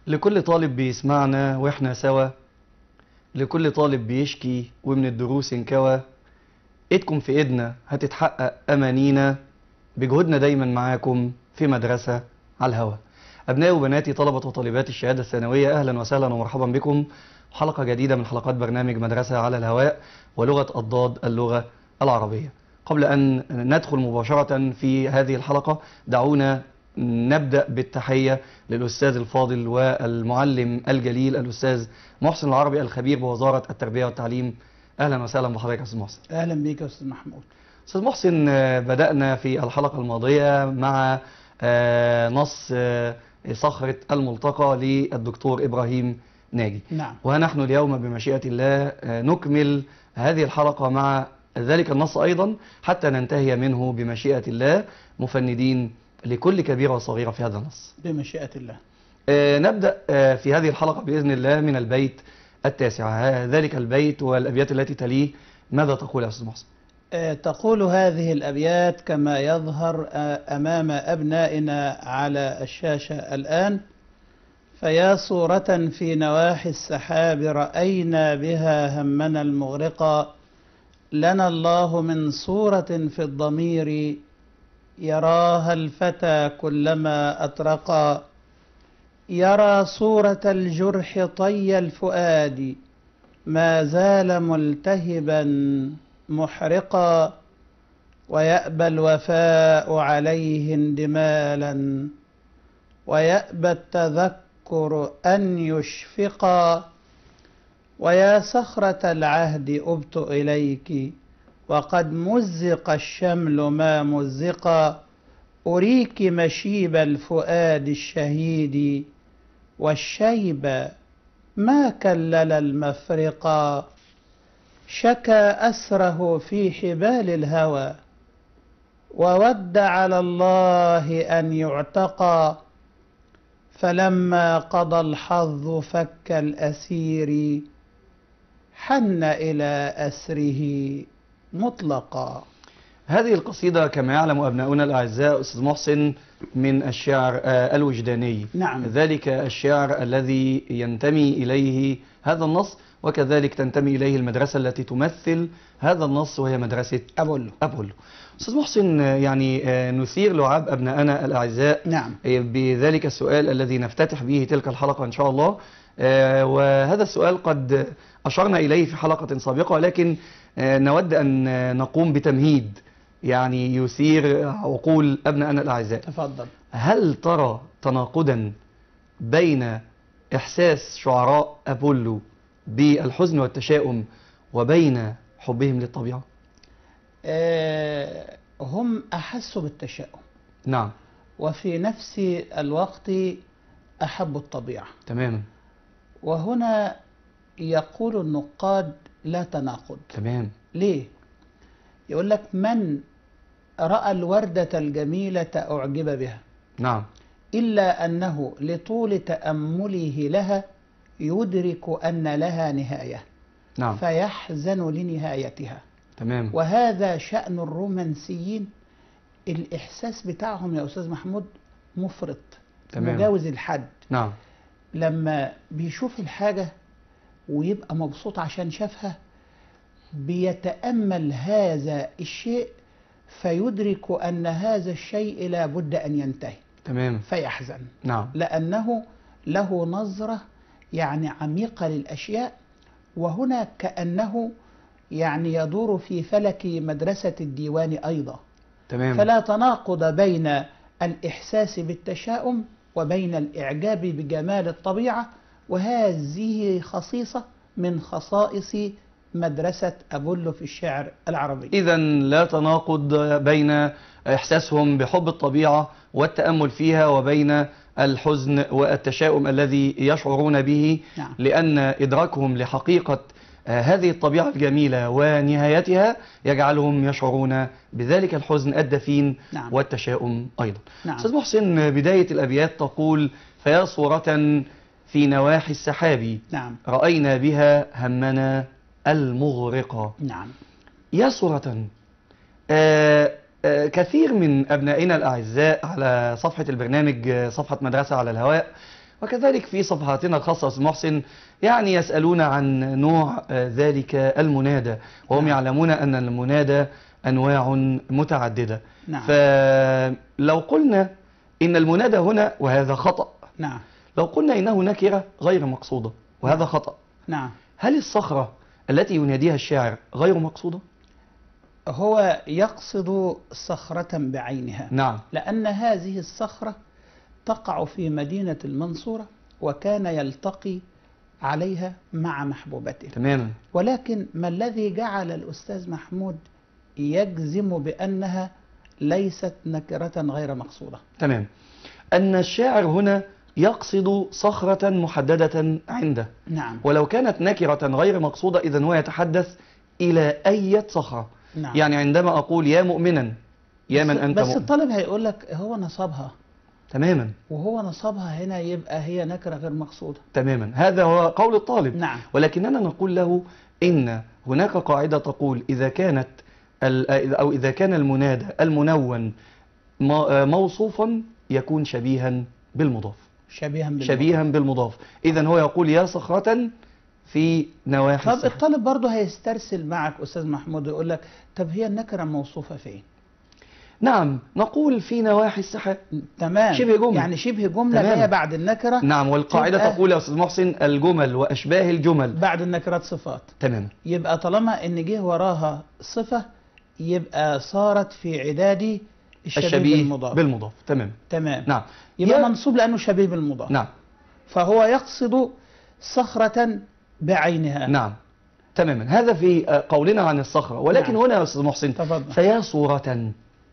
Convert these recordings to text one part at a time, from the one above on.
لكل طالب بيسمعنا واحنا سوا لكل طالب بيشكي ومن الدروس انكوى ايدكم في ايدنا هتتحقق امانينا بجهودنا دايما معاكم في مدرسة على الهوا ابنائي وبناتي طلبة وطالبات الشهادة الثانوية اهلا وسهلا ومرحبا بكم حلقة جديدة من حلقات برنامج مدرسة على الهواء ولغة الضاد اللغة العربية قبل أن ندخل مباشرة في هذه الحلقة دعونا نبدأ بالتحية للأستاذ الفاضل والمعلم الجليل الأستاذ محسن العربي الخبير بوزارة التربية والتعليم أهلا وسهلا بحضرتك يا أستاذ محسن اهلا بيك يا استاذ محمود أستاذ محسن آه، بدأنا في الحلقة الماضية مع آه، نص آه، صخرة الملتقى للدكتور إبراهيم ناجي نعم ونحن اليوم بمشيئة الله آه، نكمل هذه الحلقة مع ذلك النص أيضا حتى ننتهي منه بمشيئة الله مفندين لكل كبيرة وصغيرة في هذا النص بمشيئة الله آه، نبدأ آه، في هذه الحلقة بإذن الله من البيت التاسع ها- ذلك البيت والأبيات التي تليه ماذا تقول يا أستاذ محسن آه، تقول هذه الأبيات كما يظهر آه، أمام أبنائنا على الشاشة الآن فيا صورة في نواحي السحاب رأينا بها همنا المغرقا لنا الله من صورة في الضمير يراها الفتى كلما أطرقا يرى صورة الجرح طي الفؤاد ما زال ملتهبا محرقا ويأبى الوفاء عليه اندمالا ويأبى التذكر أن يشفقا ويا صخرة العهد أبت إليك وقد مزق الشمل ما مزقا أريك مشيب الفؤاد الشهيد والشيب ما كلل المفرقا شكى أسره في حبال الهوى وود على الله أن يعتقى فلما قضى الحظ فك الأسير حن إلى أسره مطلقا هذه القصيدة كما يعلم أبناؤنا الأعزاء أستاذ محسن من الشعر آه، الوجداني نعم. ذلك الشعر الذي ينتمي إليه هذا النص وكذلك تنتمي إليه المدرسة التي تمثل هذا النص وهي مدرسة أبولو أبولو أستاذ محسن آه، يعني آه، نثير لعاب أبناءنا الأعزاء نعم آه، بذلك السؤال الذي نفتتح به تلك الحلقة إن شاء الله آه، وهذا السؤال قد أشرنا إليه في حلقة سابقة لكن آه، نود أن آه، نقوم بتمهيد يعني يثير عقول أبنائنا الأعزاء تفضل هل ترى تناقضا بين إحساس شعراء أبولو بالحزن والتشاؤم وبين حبهم للطبيعة؟ آه، هم أحسوا بالتشاؤم نعم وفي نفس الوقت أحبوا الطبيعة تماما وهنا يقول النقاد لا تناقض تمام ليه؟ يقول لك من رأى الوردة الجميلة أعجب بها نعم إلا أنه لطول تأمله لها يدرك أن لها نهاية نعم فيحزن لنهايتها تمام وهذا شأن الرومانسيين الإحساس بتاعهم يا أستاذ محمود مفرط تمام. مجاوز الحد نعم لما بيشوف الحاجة ويبقى مبسوط عشان شافها بيتأمل هذا الشيء فيدرك أن هذا الشيء لا بد أن ينتهي تمام فيحزن نعم لأنه له نظرة يعني عميقة للأشياء وهنا كأنه يعني يدور في فلك مدرسة الديوان أيضا تمام فلا تناقض بين الإحساس بالتشاؤم وبين الإعجاب بجمال الطبيعة وهذه خصيصة من خصائص مدرسة أبولو في الشعر العربي إذا لا تناقض بين إحساسهم بحب الطبيعة والتأمل فيها وبين الحزن والتشاؤم الذي يشعرون به نعم. لأن إدراكهم لحقيقة آه، هذه الطبيعة الجميلة ونهايتها يجعلهم يشعرون بذلك الحزن الدفين نعم. والتشاؤم أيضا نعم. أستاذ محسن بداية الأبيات تقول فيا صورة في نواحي السحاب نعم رأينا بها همنا المغرقة نعم يا صورة آه، آه، كثير من أبنائنا الأعزاء على صفحة البرنامج آه، صفحة مدرسة على الهواء وكذلك في صفحاتنا الخاصة أستاذ محسن يعني يسألون عن نوع آه، ذلك المنادى وهم نعم. يعلمون أن المنادى أنواع متعددة نعم فلو قلنا إن المنادى هنا وهذا خطأ نعم لو قلنا إنه نكرة غير مقصودة وهذا خطأ نعم هل الصخرة التي يناديها الشاعر غير مقصودة؟ هو يقصد صخرة بعينها نعم لأن هذه الصخرة تقع في مدينة المنصورة وكان يلتقي عليها مع محبوبته تماما ولكن ما الذي جعل الأستاذ محمود يجزم بأنها ليست نكرة غير مقصودة تمام أن الشاعر هنا يقصد صخرة محددة عنده نعم ولو كانت نكرة غير مقصودة إذا هو يتحدث إلى أي صخرة نعم يعني عندما أقول يا مؤمنا يا من بس- أنت بس مؤمن الطالب هيقول لك هو نصبها تماما وهو نصبها هنا يبقى هي نكرة غير مقصودة تماما هذا هو قول الطالب نعم ولكننا نقول له إن هناك قاعدة تقول إذا كانت ال- أو إذا كان المنادى المنون م- موصوفا يكون شبيها بالمضاف شبيها بالمضاف. شبيها بالمضاف إذا هو يقول يا صخرة في نواحي طب السحاب الطالب برضه هيسترسل معك أستاذ محمود ويقول لك طب هي النكرة موصوفة فين؟ نعم نقول في نواحي السحاب تمام شبه جملة. يعني شبه جملة تمام. جاية بعد النكرة نعم والقاعدة تبقى- تقول يا أستاذ محسن الجمل وأشباه الجمل بعد النكرات صفات تماما يبقى طالما ان جه وراها صفة يبقى صارت في عداد الشبيه, الشبيه بالمضاف بالمضاف تمام تمام نعم يبقى يا- منصوب لأنه شبيه بالمضاف نعم فهو يقصد صخرة بعينها نعم تماما هذا في آه، قولنا عن الصخرة ولكن نعم. هنا يا أستاذ محسن تفضل فيا صورة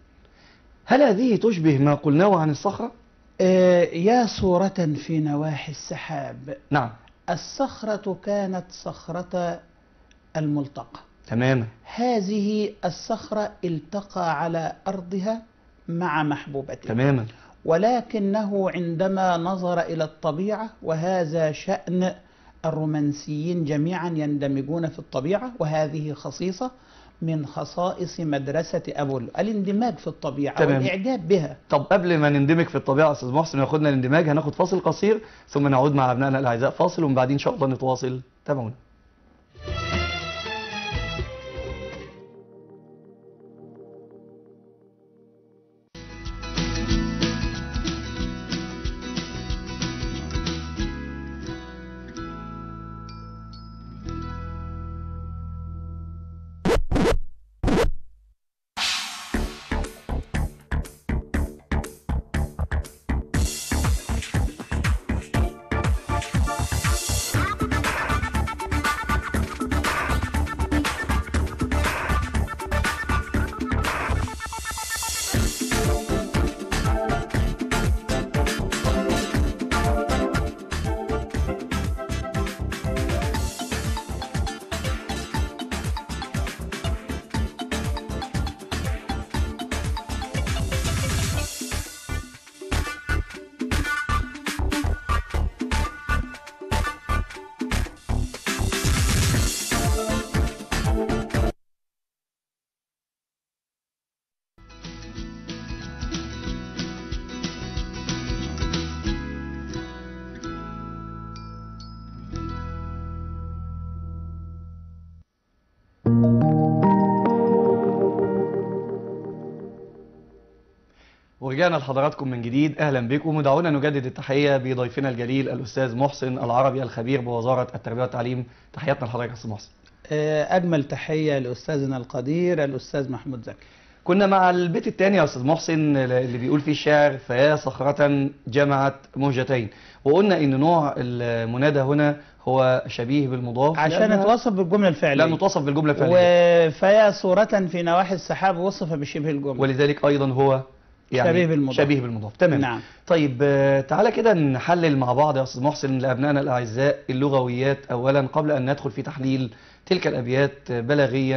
هل هذه تشبه ما قلناه عن الصخرة؟ آه يا صورة في نواحي السحاب نعم الصخرة كانت صخرة الملتقى تماما هذه الصخرة التقى على أرضها مع محبوبته تماما ولكنه عندما نظر إلى الطبيعة وهذا شأن الرومانسيين جميعا يندمجون في الطبيعة وهذه خصيصة من خصائص مدرسة أبولو الاندماج في الطبيعة تمام. والإعجاب بها طب قبل ما نندمج في الطبيعة يا أستاذ محسن وياخدنا الاندماج هناخد فاصل قصير ثم نعود مع أبنائنا الأعزاء فاصل ومن بعدين إن شاء الله نتواصل تابعونا ورجعنا لحضراتكم من جديد اهلا بكم ودعونا نجدد التحيه بضيفنا الجليل الاستاذ محسن العربي الخبير بوزاره التربيه والتعليم تحياتنا لحضرتك يا استاذ محسن آه، أجمل تحية لأستاذنا القدير الأستاذ محمود زكي كنا مع البيت الثاني يا استاذ محسن اللي بيقول فيه الشاعر فيا صخرة جمعت مهجتين وقلنا ان نوع المنادى هنا هو شبيه بالمضاف عشان لأنها- اتوصف بالجملة الفعلية لا متوصف بالجمله الفعليه وفيا صورة في نواحي السحاب وصف بشبه الجملة ولذلك ايضا هو يعني شبيه بالمضاف. شبيه بالمضاف تمام نعم طيب آه، تعالى كده نحلل مع بعض يا استاذ محسن لابنائنا الاعزاء اللغويات اولا قبل ان ندخل في تحليل تلك الابيات بلاغيا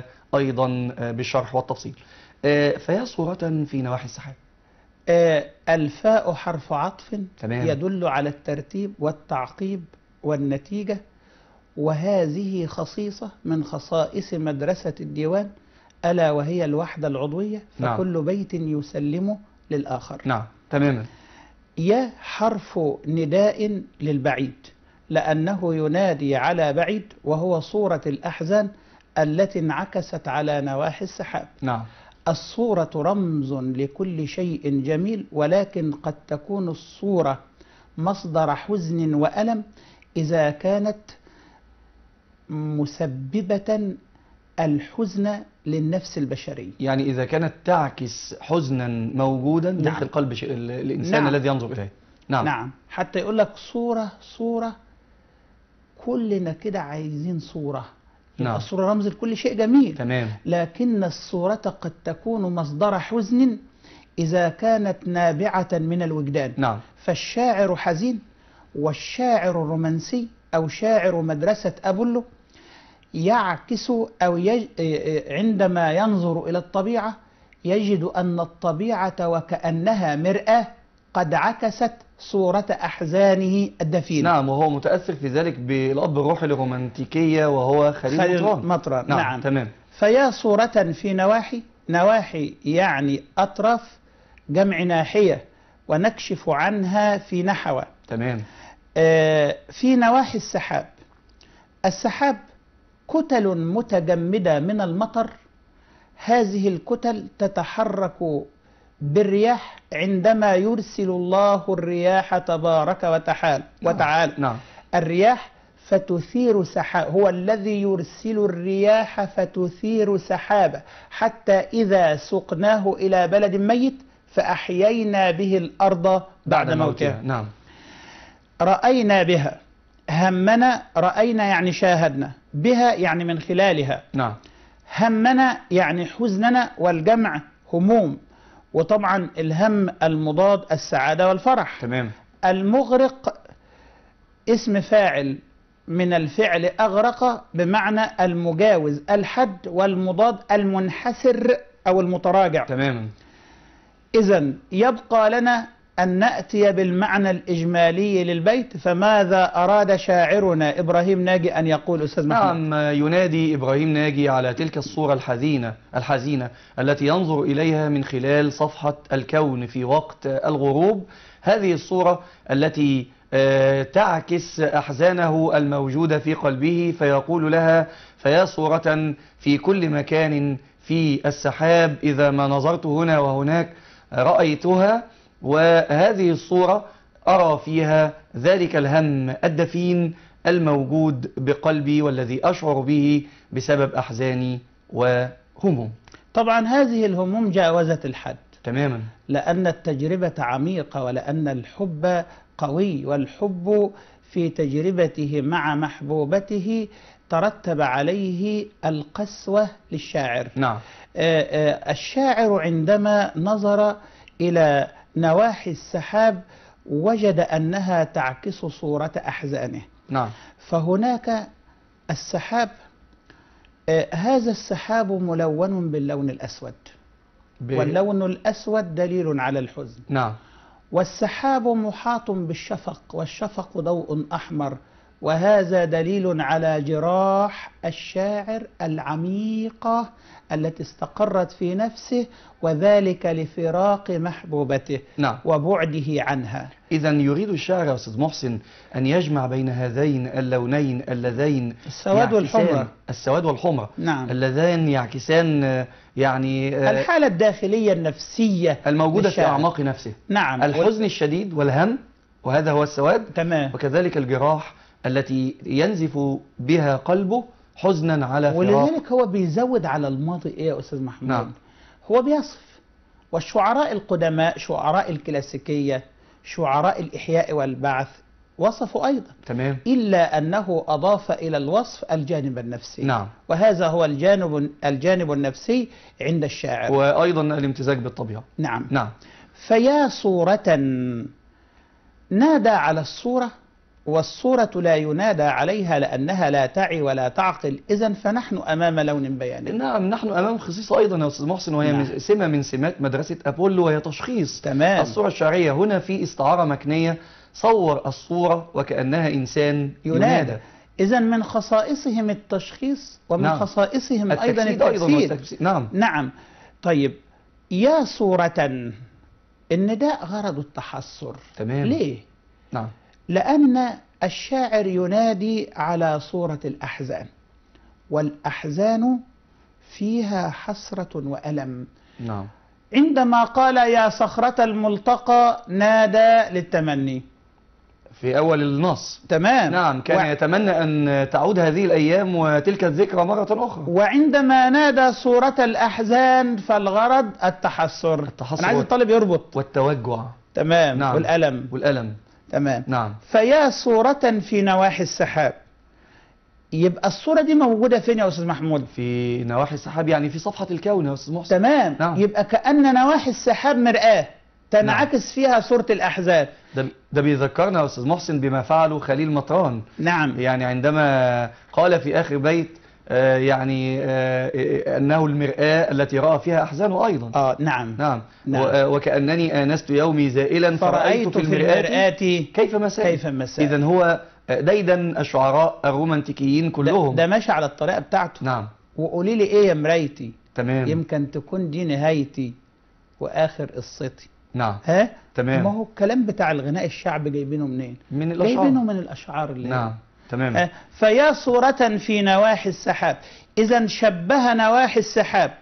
وايضا آه، بالشرح والتفصيل آه، فيا صورة في نواحي السحاب آه، الفاء حرف عطف تمام. يدل على الترتيب والتعقيب والنتيجة وهذه خصيصة من خصائص مدرسة الديوان ألا وهي الوحدة العضوية نعم. فكل بيت يسلم للآخر نعم تماما يا حرف نداء للبعيد لأنه ينادي على بعيد وهو صورة الأحزان التي انعكست على نواحي السحاب نعم الصورة رمز لكل شيء جميل ولكن قد تكون الصورة مصدر حزن وألم إذا كانت مسببة الحزن للنفس البشرية يعني إذا كانت تعكس حزنا موجودا نعم. داخل قلب ش- ال- الإنسان نعم. الذي ينظر إليه نعم نعم حتى يقول لك صورة صورة كلنا كده عايزين صورة يبقى نعم. الصورة رمز لكل شيء جميل تمام لكن الصورة قد تكون مصدر حزن إذا كانت نابعة من الوجدان نعم فالشاعر حزين والشاعر الرومانسي أو شاعر مدرسة أبولو يعكس أو يج... عندما ينظر إلى الطبيعة يجد أن الطبيعة وكأنها مرآة قد عكست صورة أحزانه الدفينة نعم وهو متأثر في ذلك بالأب الروحي الرومانتيكية وهو خليل خليل مطران مطران نعم, نعم. تمام فيا صورة في نواحي نواحي يعني أطراف جمع ناحية ونكشف عنها في نحوة تمام آه، في نواحي السحاب السحاب كتل متجمدة من المطر هذه الكتل تتحرك بالرياح عندما يرسل الله الرياح تبارك وتعالى وتعالى نعم الرياح فتثير سحاب هو الذي يرسل الرياح فتثير سحابة حتى إذا سقناه إلى بلد ميت فأحيينا به الأرض بعد موتها نعم رأينا بها همنا رأينا يعني شاهدنا بها يعني من خلالها نعم همنا يعني حزننا والجمع هموم وطبعا الهم المضاد السعادة والفرح تمام المغرق اسم فاعل من الفعل أغرق بمعنى المجاوز الحد والمضاد المنحسر أو المتراجع تماما إذا يبقى لنا أن نأتي بالمعنى الإجمالي للبيت فماذا أراد شاعرنا إبراهيم ناجي أن يقول أستاذ محمد نعم ينادي إبراهيم ناجي على تلك الصورة الحزينة الحزينة التي ينظر إليها من خلال صفحة الكون في وقت الغروب هذه الصورة التي آه، تعكس أحزانه الموجودة في قلبه فيقول لها فيا صورة في كل مكان في السحاب إذا ما نظرت هنا وهناك رأيتها وهذه الصورة أرى فيها ذلك الهم الدفين الموجود بقلبي والذي أشعر به بسبب أحزاني وهموم طبعا هذه الهموم جاوزت الحد تماما لأن التجربة عميقة ولأن الحب قوي والحب في تجربته مع محبوبته ترتب عليه القسوة للشاعر نعم آه، آه، الشاعر عندما نظر إلى نواحي السحاب وجد أنها تعكس صورة أحزانه نعم فهناك السحاب آه، هذا السحاب ملون باللون الأسود ب... واللون الأسود دليل على الحزن نعم والسحاب محاط بالشفق والشفق ضوء أحمر وهذا دليل على جراح الشاعر العميقة التي استقرت في نفسه وذلك لفراق محبوبته نعم وبعده عنها إذا يريد الشاعر يا أستاذ محسن أن يجمع بين هذين اللونين اللذين السواد يعكسان- والحمرة السواد والحمرة نعم اللذان يعكسان آه، يعني آه، الحالة الداخلية النفسية الموجودة في للشاعر. أعماق نفسه نعم الحزن الشديد والهم وهذا هو السواد تمام وكذلك الجراح التي ينزف بها قلبه حزنا على فراق ولذلك هو بيزود على الماضي ايه يا استاذ محمود نعم. هو بيصف والشعراء القدماء شعراء الكلاسيكية شعراء الإحياء والبعث وصفوا أيضا تمام إلا أنه أضاف إلى الوصف الجانب النفسي نعم وهذا هو الجانب الجانب النفسي عند الشاعر وأيضا الامتزاج بالطبيعة نعم نعم فيا صورة نادى على الصورة والصورة لا ينادى عليها لأنها لا تعي ولا تعقل إذا فنحن أمام لون بياني نعم نحن أمام خصيصة أيضا يا أستاذ محسن وهي نعم. نعم. سمة من سمات مدرسة أبولو وهي تشخيص تمام الصورة الشعرية هنا في استعارة مكنية صور الصورة وكأنها إنسان ينادى ينادى إذا من خصائصهم التشخيص ومن نعم. خصائصهم أيضا التجسيد أيضا التجسيد والتجسيد. نعم نعم طيب يا صورة النداء غرض التحسر تمام ليه؟ نعم لأن الشاعر ينادي على صورة الأحزان والأحزان فيها حسرة وألم نعم عندما قال يا صخرة الملتقى نادى للتمني في أول النص تمام نعم كان و... يتمنى أن تعود هذه الأيام وتلك الذكرى مرة أخرى وعندما نادى صورة الأحزان فالغرض التحسر التحسر أنا عايز وال- الطالب يربط والتوجع تمام نعم. والألم والألم تمام نعم فيا صورة في نواحي السحاب يبقى الصورة دي موجودة فين يا أستاذ محمود؟ في نواحي السحاب يعني في صفحة الكون يا أستاذ محسن تمام نعم. يبقى كأن نواحي السحاب مرآة تنعكس فيها صورة الأحزاب ده, ده بيذكرنا يا أستاذ محسن بما فعله خليل مطران نعم يعني عندما قال في آخر بيت آه، يعني آه، آه، أنه المرآة التي رأى فيها أحزانه أيضا آه نعم نعم نعم. و- آه، وكأنني آنست يومي زائلا فرأيت في المرآة كيف مساء كيف مساء إذا هو ديدن الشعراء الرومانتيكيين ده, كلهم ده ماشي على الطريقة بتاعته نعم وقولي لي إيه يا مرايتي تمام يمكن تكون دي نهايتي وآخر قصتي نعم ها؟ تمام ما هو الكلام بتاع الغناء الشعبي جايبينه منين؟ من الأشعار جايبينه من الأشعار اللي نعم تمام آه، فيا صورة في نواحي السحاب إذا شبه نواحي السحاب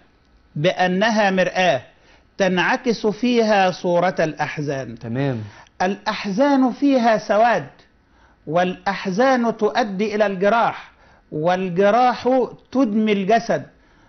بأنها مرآة تنعكس فيها صورة الأحزان تمام الأحزان فيها سواد والأحزان تؤدي إلى الجراح والجراح تدمي الجسد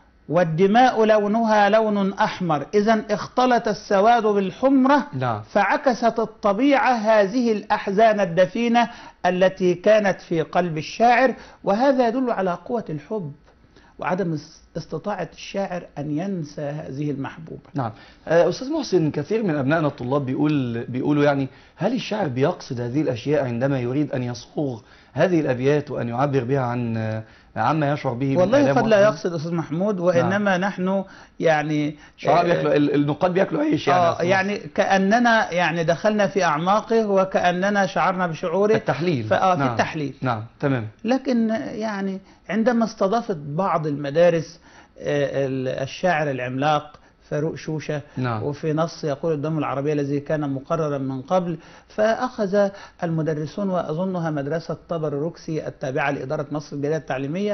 والدماء لونها لون أحمر إذا اختلط السواد بالحمرة نعم فعكست الطبيعة هذه الأحزان الدفينة التي كانت في قلب الشاعر وهذا يدل على قوة الحب وعدم اس- استطاعة الشاعر أن ينسى هذه المحبوبة نعم آه، أستاذ محسن كثير من أبنائنا الطلاب بيقول بيقولوا يعني هل الشاعر بيقصد هذه الأشياء عندما يريد أن يصوغ هذه الأبيات وأن يعبر بها عن آه، عما يشعر به من والله آلام قد لا وأحزان؟ يقصد أستاذ محمود وإنما نحن يعني الشعراء آه، بياكلوا ال- النقاد بياكلوا عيش يعني يا آه أستاذ يعني كأننا يعني دخلنا في أعماقه وكأننا شعرنا محسن. بشعوره التحليل فآه في نعم. التحليل نعم تمام لكن يعني عندما استضافت بعض المدارس آه، ال- الشاعر العملاق فاروق شوشة نعم. وفي نص يقول الدم العربية الذي كان مقررا من قبل فأخذ المدرسون وأظنها مدرسة طبر روكسي التابعة لإدارة مصر الجالية التعليمية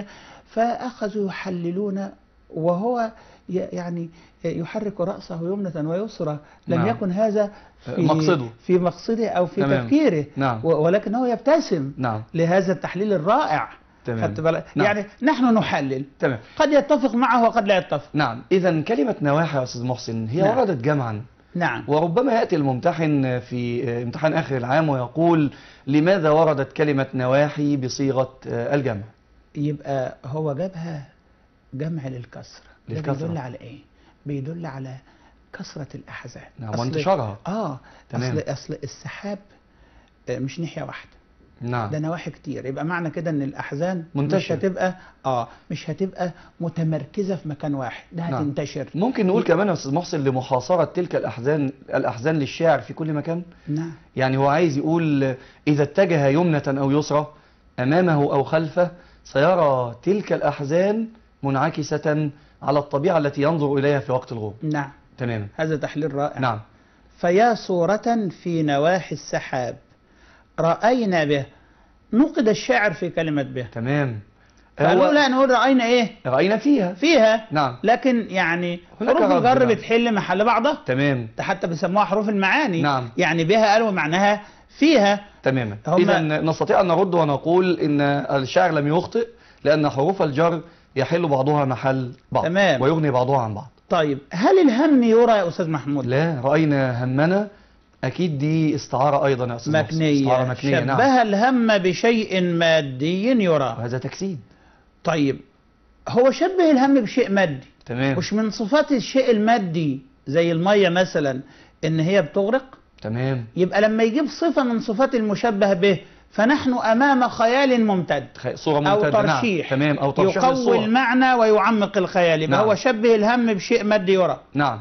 فأخذوا يحللون وهو ي- يعني يحرك رأسه يمنة ويسرى لم نعم. يكن هذا في مقصده. في مقصده أو في تمام. تفكيره نعم. و- ولكنه يبتسم نعم لهذا التحليل الرائع تمام. خدت بالك؟ نعم. يعني نحن نحلل تمام قد يتفق معه وقد لا يتفق نعم إذا كلمة نواحي يا أستاذ محسن هي نعم. وردت جمعا نعم وربما يأتي الممتحن في آه، امتحان آخر العام ويقول لماذا وردت كلمة نواحي بصيغة آه، الجمع يبقى هو جابها جمع للكسر ده للكسرة. بيدل على ايه بيدل على كثرة الأحزان نعم أصل- وانتشارها اه تمام. اصل اصل السحاب آه، مش ناحية واحدة نعم ده نواحي كتير يبقى معنى كده ان الاحزان مش منتشرة. هتبقى اه مش هتبقى متمركزة في مكان واحد ده نعم. هتنتشر ممكن نقول كمان يا أستاذ محسن لمحاصرة تلك الأحزان الأحزان للشاعر في كل مكان نعم يعني هو عايز يقول آه، إذا اتجه يمنة أو يسرى أمامه أو خلفه سيرى تلك الأحزان منعكسة على الطبيعة التي ينظر إليها في وقت الغروب نعم تماما هذا تحليل رائع نعم فيا صورة في نواحي السحاب رأينا به نقد الشاعر في كلمة به تمام قالوا هو لا نقول رأينا ايه رأينا فيها فيها نعم لكن يعني هناك حروف رد الجر نعم. بتحل محل بعضها تمام ده حتى بيسموها حروف المعاني نعم. يعني بها قالوا معناها فيها تماما هم- إذا نستطيع أن نرد ونقول إن الشاعر لم يخطئ لأن حروف الجر يحل بعضها محل بعض تمام. ويغني بعضها عن بعض طيب هل الهم يرى يا أستاذ محمود لا رأينا همنا أكيد دي استعارة أيضا يا أستاذ محسن. مكنية استعارة مكنية نعم شبه الهم بشيء مادي يرى وهذا تجسيد طيب هو شبه الهم بشيء مادي تمام مش من صفات الشيء المادي زي المية مثلا ان هي بتغرق تمام يبقى لما يجيب صفة من صفات المشبه به فنحن امام خيال ممتد خ- صورة او ممتدة ترشيح نعم. تمام أو ترشيح يقوي للصورة المعنى ويعمق الخيال يبقى نعم. هو شبه الهم بشيء مادي يرى نعم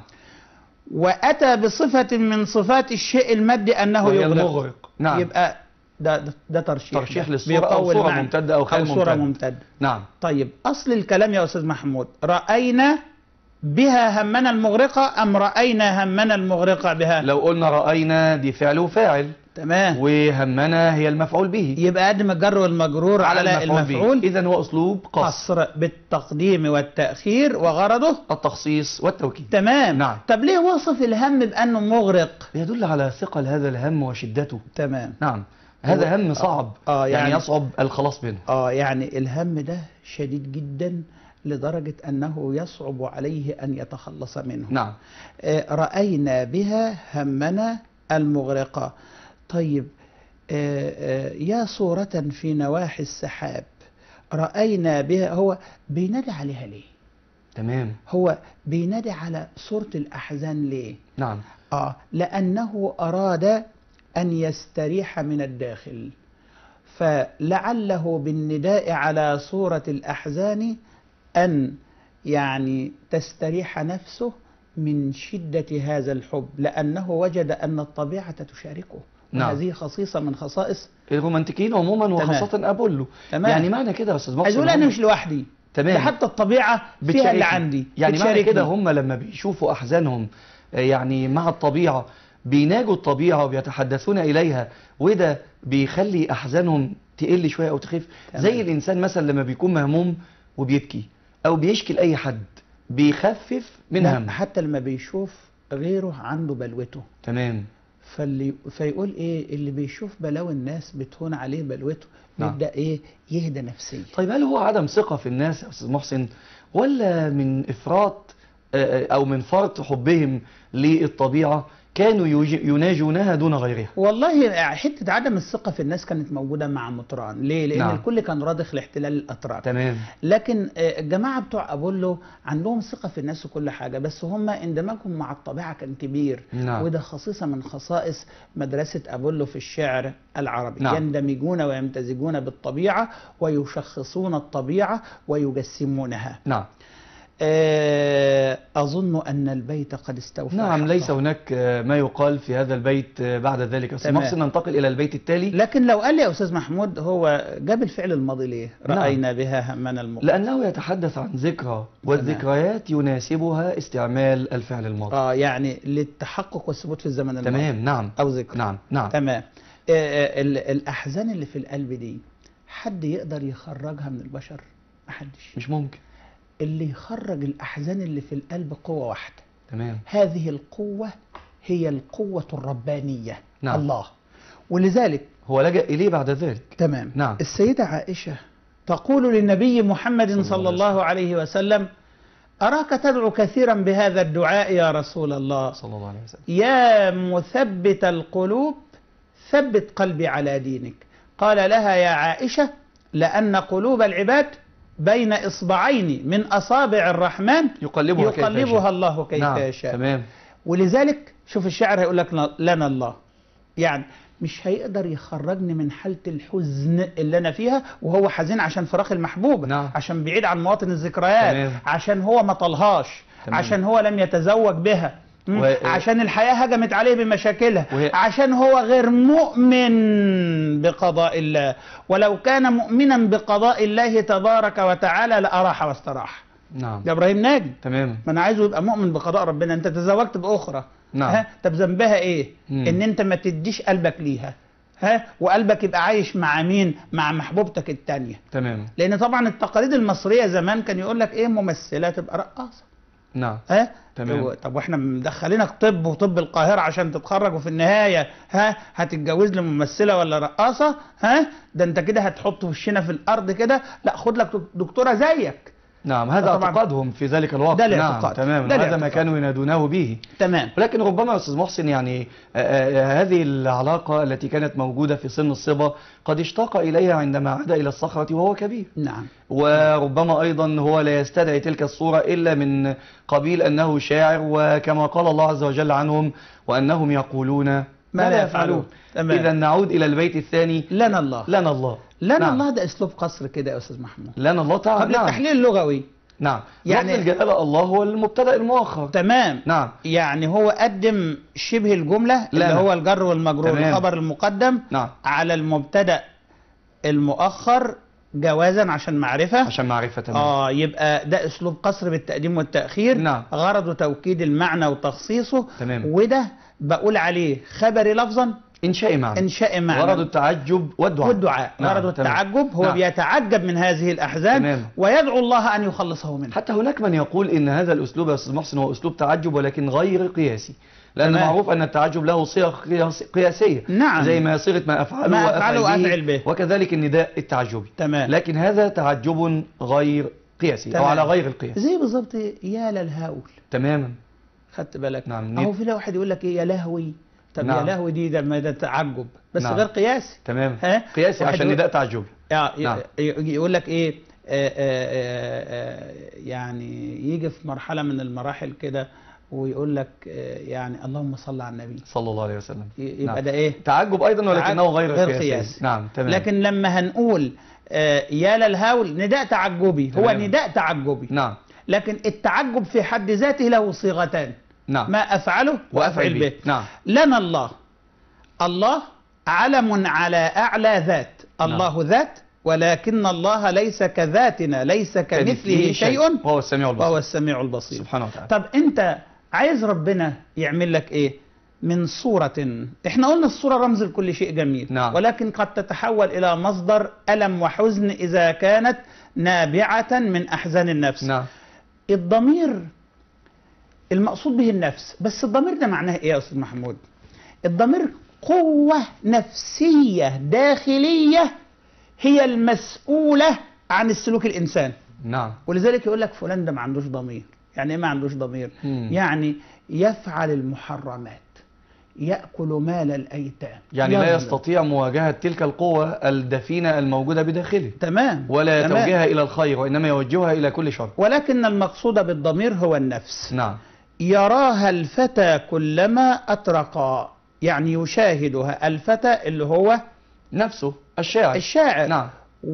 واتى بصفة من صفات الشيء المادي انه وهي يغرق المغرق نعم يبقى ده ده, ده ترشيح ترشيح ده. للصورة أو بيقوي صورة المعنى. ممتدة أو خيال او صورة ممتد. ممتدة نعم طيب اصل الكلام يا استاذ محمود راينا بها همنا المغرقة أم رأينا همنا المغرقة بها لو قلنا رأينا دي فعل وفاعل تمام وهمنا هي المفعول به يبقى قدم الجر والمجرور على, المفعول إذا هو أسلوب قصر قصر بالتقديم والتأخير وغرضه التخصيص والتوكيد تمام نعم. طب ليه وصف الهم بأنه مغرق يدل على ثقل هذا الهم وشدته تمام نعم هذا هم صعب آه، يعني, يعني- يصعب الخلاص منه اه يعني الهم ده شديد جدا لدرجة أنه يصعب عليه أن يتخلص منه نعم آه، رأينا بها همنا المغرقة طيب آه، آه، يا صورة في نواحي السحاب رأينا بها هو بينادي عليها ليه تمام هو بينادي على صورة الأحزان ليه نعم آه لأنه أراد أن يستريح من الداخل فلعله بالنداء على صورة الأحزان أن يعني تستريح نفسه من شدة هذا الحب لأنه وجد أن الطبيعة تشاركه نعم. وهذه خصيصة من خصائص الرومانتيكيين عموما وخاصة أبولو تمام. يعني معنى كده يا أستاذ محسن عايز أقول أنا هم- مش لوحدي تمام. ده حتى الطبيعة فيها بتشاركني. اللي عندي يعني معنى بتشاركني. كده هم لما بيشوفوا أحزانهم آه، يعني مع الطبيعة بيناجوا الطبيعة وبيتحدثون إليها وده بيخلي أحزانهم تقل شوية أو تخف تمام. زي الإنسان مثلا لما بيكون مهموم وبيبكي أو بيشكي لأي حد بيخفف من لا، همه حتى لما بيشوف غيره عنده بلوته تمام فاللي فيقول ايه اللي بيشوف بلاوي الناس بتهون عليه بلوته نعم. يبدا ايه يهدى نفسيا طيب هل هو عدم ثقة في الناس يا أستاذ محسن ولا من إفراط آه، آه، أو من فرط حبهم للطبيعة كانوا يج- يناجونها دون غيرها والله حته عدم الثقه في الناس كانت موجوده مع مطران ليه لان نعم. نعم. الكل كان راضخ لاحتلال الاتراك تمام لكن آه، الجماعه بتوع ابولو عندهم ثقه في الناس وكل حاجه بس هم اندماجهم مع الطبيعه كان كبير نعم. وده خصيصه من خصائص مدرسه ابولو في الشعر العربي نعم. يندمجون ويمتزجون بالطبيعه ويشخصون الطبيعه ويجسمونها نعم آه، أظن أن البيت قد استوفى نعم حقه. ليس هناك آه، ما يقال في هذا البيت آه، بعد ذلك أستاذ تمام. محسن ننتقل إلى البيت التالي لكن لو قال لي يا أستاذ محمود هو جاب الفعل الماضي ليه نعم. رأينا بها همنا المغرب لأنه يتحدث عن ذكرى والذكريات يناسبها استعمال الفعل الماضي آه يعني للتحقق والثبوت في الزمن الماضي تمام نعم أو ذكر نعم نعم تمام آه، آه، ال- الأحزان اللي في القلب دي حد يقدر يخرجها من البشر محدش مش ممكن اللي يخرج الأحزان اللي في القلب قوة واحدة تمام هذه القوة هي القوة الربانية نعم. الله ولذلك هو لجأ إليه بعد ذلك تمام نعم. السيدة عائشة تقول للنبي محمد صلى صلى الله الله عليه وسلم أراك تدعو كثيرا بهذا الدعاء يا رسول الله صلى الله عليه وسلم يا مثبت القلوب ثبت قلبي على دينك قال لها يا عائشة لأن قلوب العباد بين إصبعين من أصابع الرحمن يقلبها كيف يقلبها يشاء. الله كيف نعم يشاء تمام ولذلك شوف الشاعر هيقول لك لنا الله يعني مش هيقدر يخرجني من حالة الحزن اللي أنا فيها وهو حزين عشان فراق المحبوبة نعم. عشان بعيد عن مواطن الذكريات تمام. عشن هو ما طلهاش تمام. عشان هو لم يتزوج بها مم. و- عشان الحياة هجمت عليه بمشاكلها وهي- عشان هو غير مؤمن بقضاء الله ولو كان مؤمنا بقضاء الله تبارك وتعالى لأراح واستراح نعم ده إبراهيم ناجي تمام ما انا عايزه يبقى مؤمن بقضاء ربنا انت تزوجت باخرى نعم. ها طب ذنبها ايه مم. ان انت ما تديش قلبك ليها ها وقلبك يبقى عايش مع مين مع محبوبتك التانية تمام لان طبعا التقاليد المصريه زمان كان يقول لك ايه ممثله تبقى رقاصه نعم ها تمام. و- طب واحنا مدخلينك طب وطب القاهره عشان تتخرج وفي النهايه ها هتتجوز لي ممثله ولا رقاصه ها ده انت كده هتحط وشنا في الارض كده لا خد لك دكتوره زيك نعم هذا طبعاً. اعتقادهم في ذلك الوقت ده نعم الاعتقاد. تمام ده هذا ما الاعتقاد. كانوا ينادونه به تمام ولكن ربما يا استاذ محسن يعني آه، آه، هذه العلاقه التي كانت موجوده في سن الصبا قد اشتاق اليها عندما عاد الى الصخره وهو كبير نعم وربما ايضا هو لا يستدعي تلك الصوره الا من قبيل انه شاعر وكما قال الله عز وجل عنهم وانهم يقولون ما لا يفعلون تمام. اذا نعود الى البيت الثاني لنا الله لنا الله لنا نعم. الله ده اسلوب قصر كده يا استاذ محمود لنا الله تعالى قبل نعم. التحليل اللغوي نعم يعني- يعني الجلاله الله هو المبتدا المؤخر تمام نعم يعني هو قدم شبه الجملة اللي لنا. هو الجر والمجرور تمام. الخبر المقدم نعم على المبتدأ المؤخر جوازا عشان معرفة عشان معرفة تمام اه يبقى ده اسلوب قصر بالتقديم والتاخير نعم. غرضه توكيد المعنى وتخصيصه تمام. وده بقول عليه خبري لفظا إنشاء معنى انشاء معنى غرض التعجب والدعاء والدعاء نعم، غرض تمام. التعجب هو نعم. بيتعجب من هذه الاحزان تمام. ويدعو الله ان يخلصه منها حتى هناك من يقول ان هذا الاسلوب يا استاذ محسن هو اسلوب تعجب ولكن غير قياسي لان تمام. معروف ان التعجب له صيغ قياس- قياسيه نعم. زي ما صيغه ما افعله ما أفعله وأفعل به. وكذلك النداء التعجبي تمام لكن هذا تعجب غير قياسي او تمام. على غير القياس زي بالظبط يا للهول تماما خدت بالك نعم. اهو في واحد يقول لك ايه يا لهوي طب يا نعم. لهوي دي ده ما ده تعجب بس نعم. غير قياسي تمام ها؟ قياسي واحد عشان يقول- نداء تعجبي يا- ي- نعم. ي- يقول لك ايه آه، آه، آه، آه، يعني يجي في مرحله من المراحل كده ويقول لك آه، يعني اللهم صل على النبي صلى الله عليه وسلم ي- يبقى نعم. ده ايه تعجب ايضا ولكنه غير, غير قياسي. قياسي. نعم تمام لكن لما هنقول آه، يا للهول نداء تعجبي هو تمام. نداء تعجبي نعم لكن التعجب في حد ذاته له صيغتان نعم ما افعله وافعل به نعم لنا الله الله علم على اعلى ذات الله ذات ولكن الله ليس كذاتنا ليس كمثله شيء وهو السميع البصير وهو السميع البصير سبحانه وتعالى طب انت عايز ربنا يعمل لك ايه من صورة احنا قلنا الصورة رمز لكل شيء جميل نعم. ولكن قد تتحول الى مصدر ألم وحزن اذا كانت نابعة من احزان النفس نعم الضمير المقصود به النفس بس الضمير ده معناه ايه يا استاذ محمود الضمير قوة نفسية داخلية هي المسؤولة عن السلوك الإنسان نعم ولذلك يقول لك فلان ده ما عندوش ضمير يعني ايه ما عندوش ضمير مم. يعني يفعل المحرمات يأكل مال الأيتام يعني لا يظلم. يستطيع مواجهة تلك القوة الدفينة الموجودة بداخله تمام ولا تمام. توجيهها إلى الخير وإنما يوجهها إلى كل شر ولكن المقصود بالضمير هو النفس نعم يراها الفتى كلما أطرقا يعني يشاهدها الفتى اللي هو نفسه الشاعر الشاعر نعم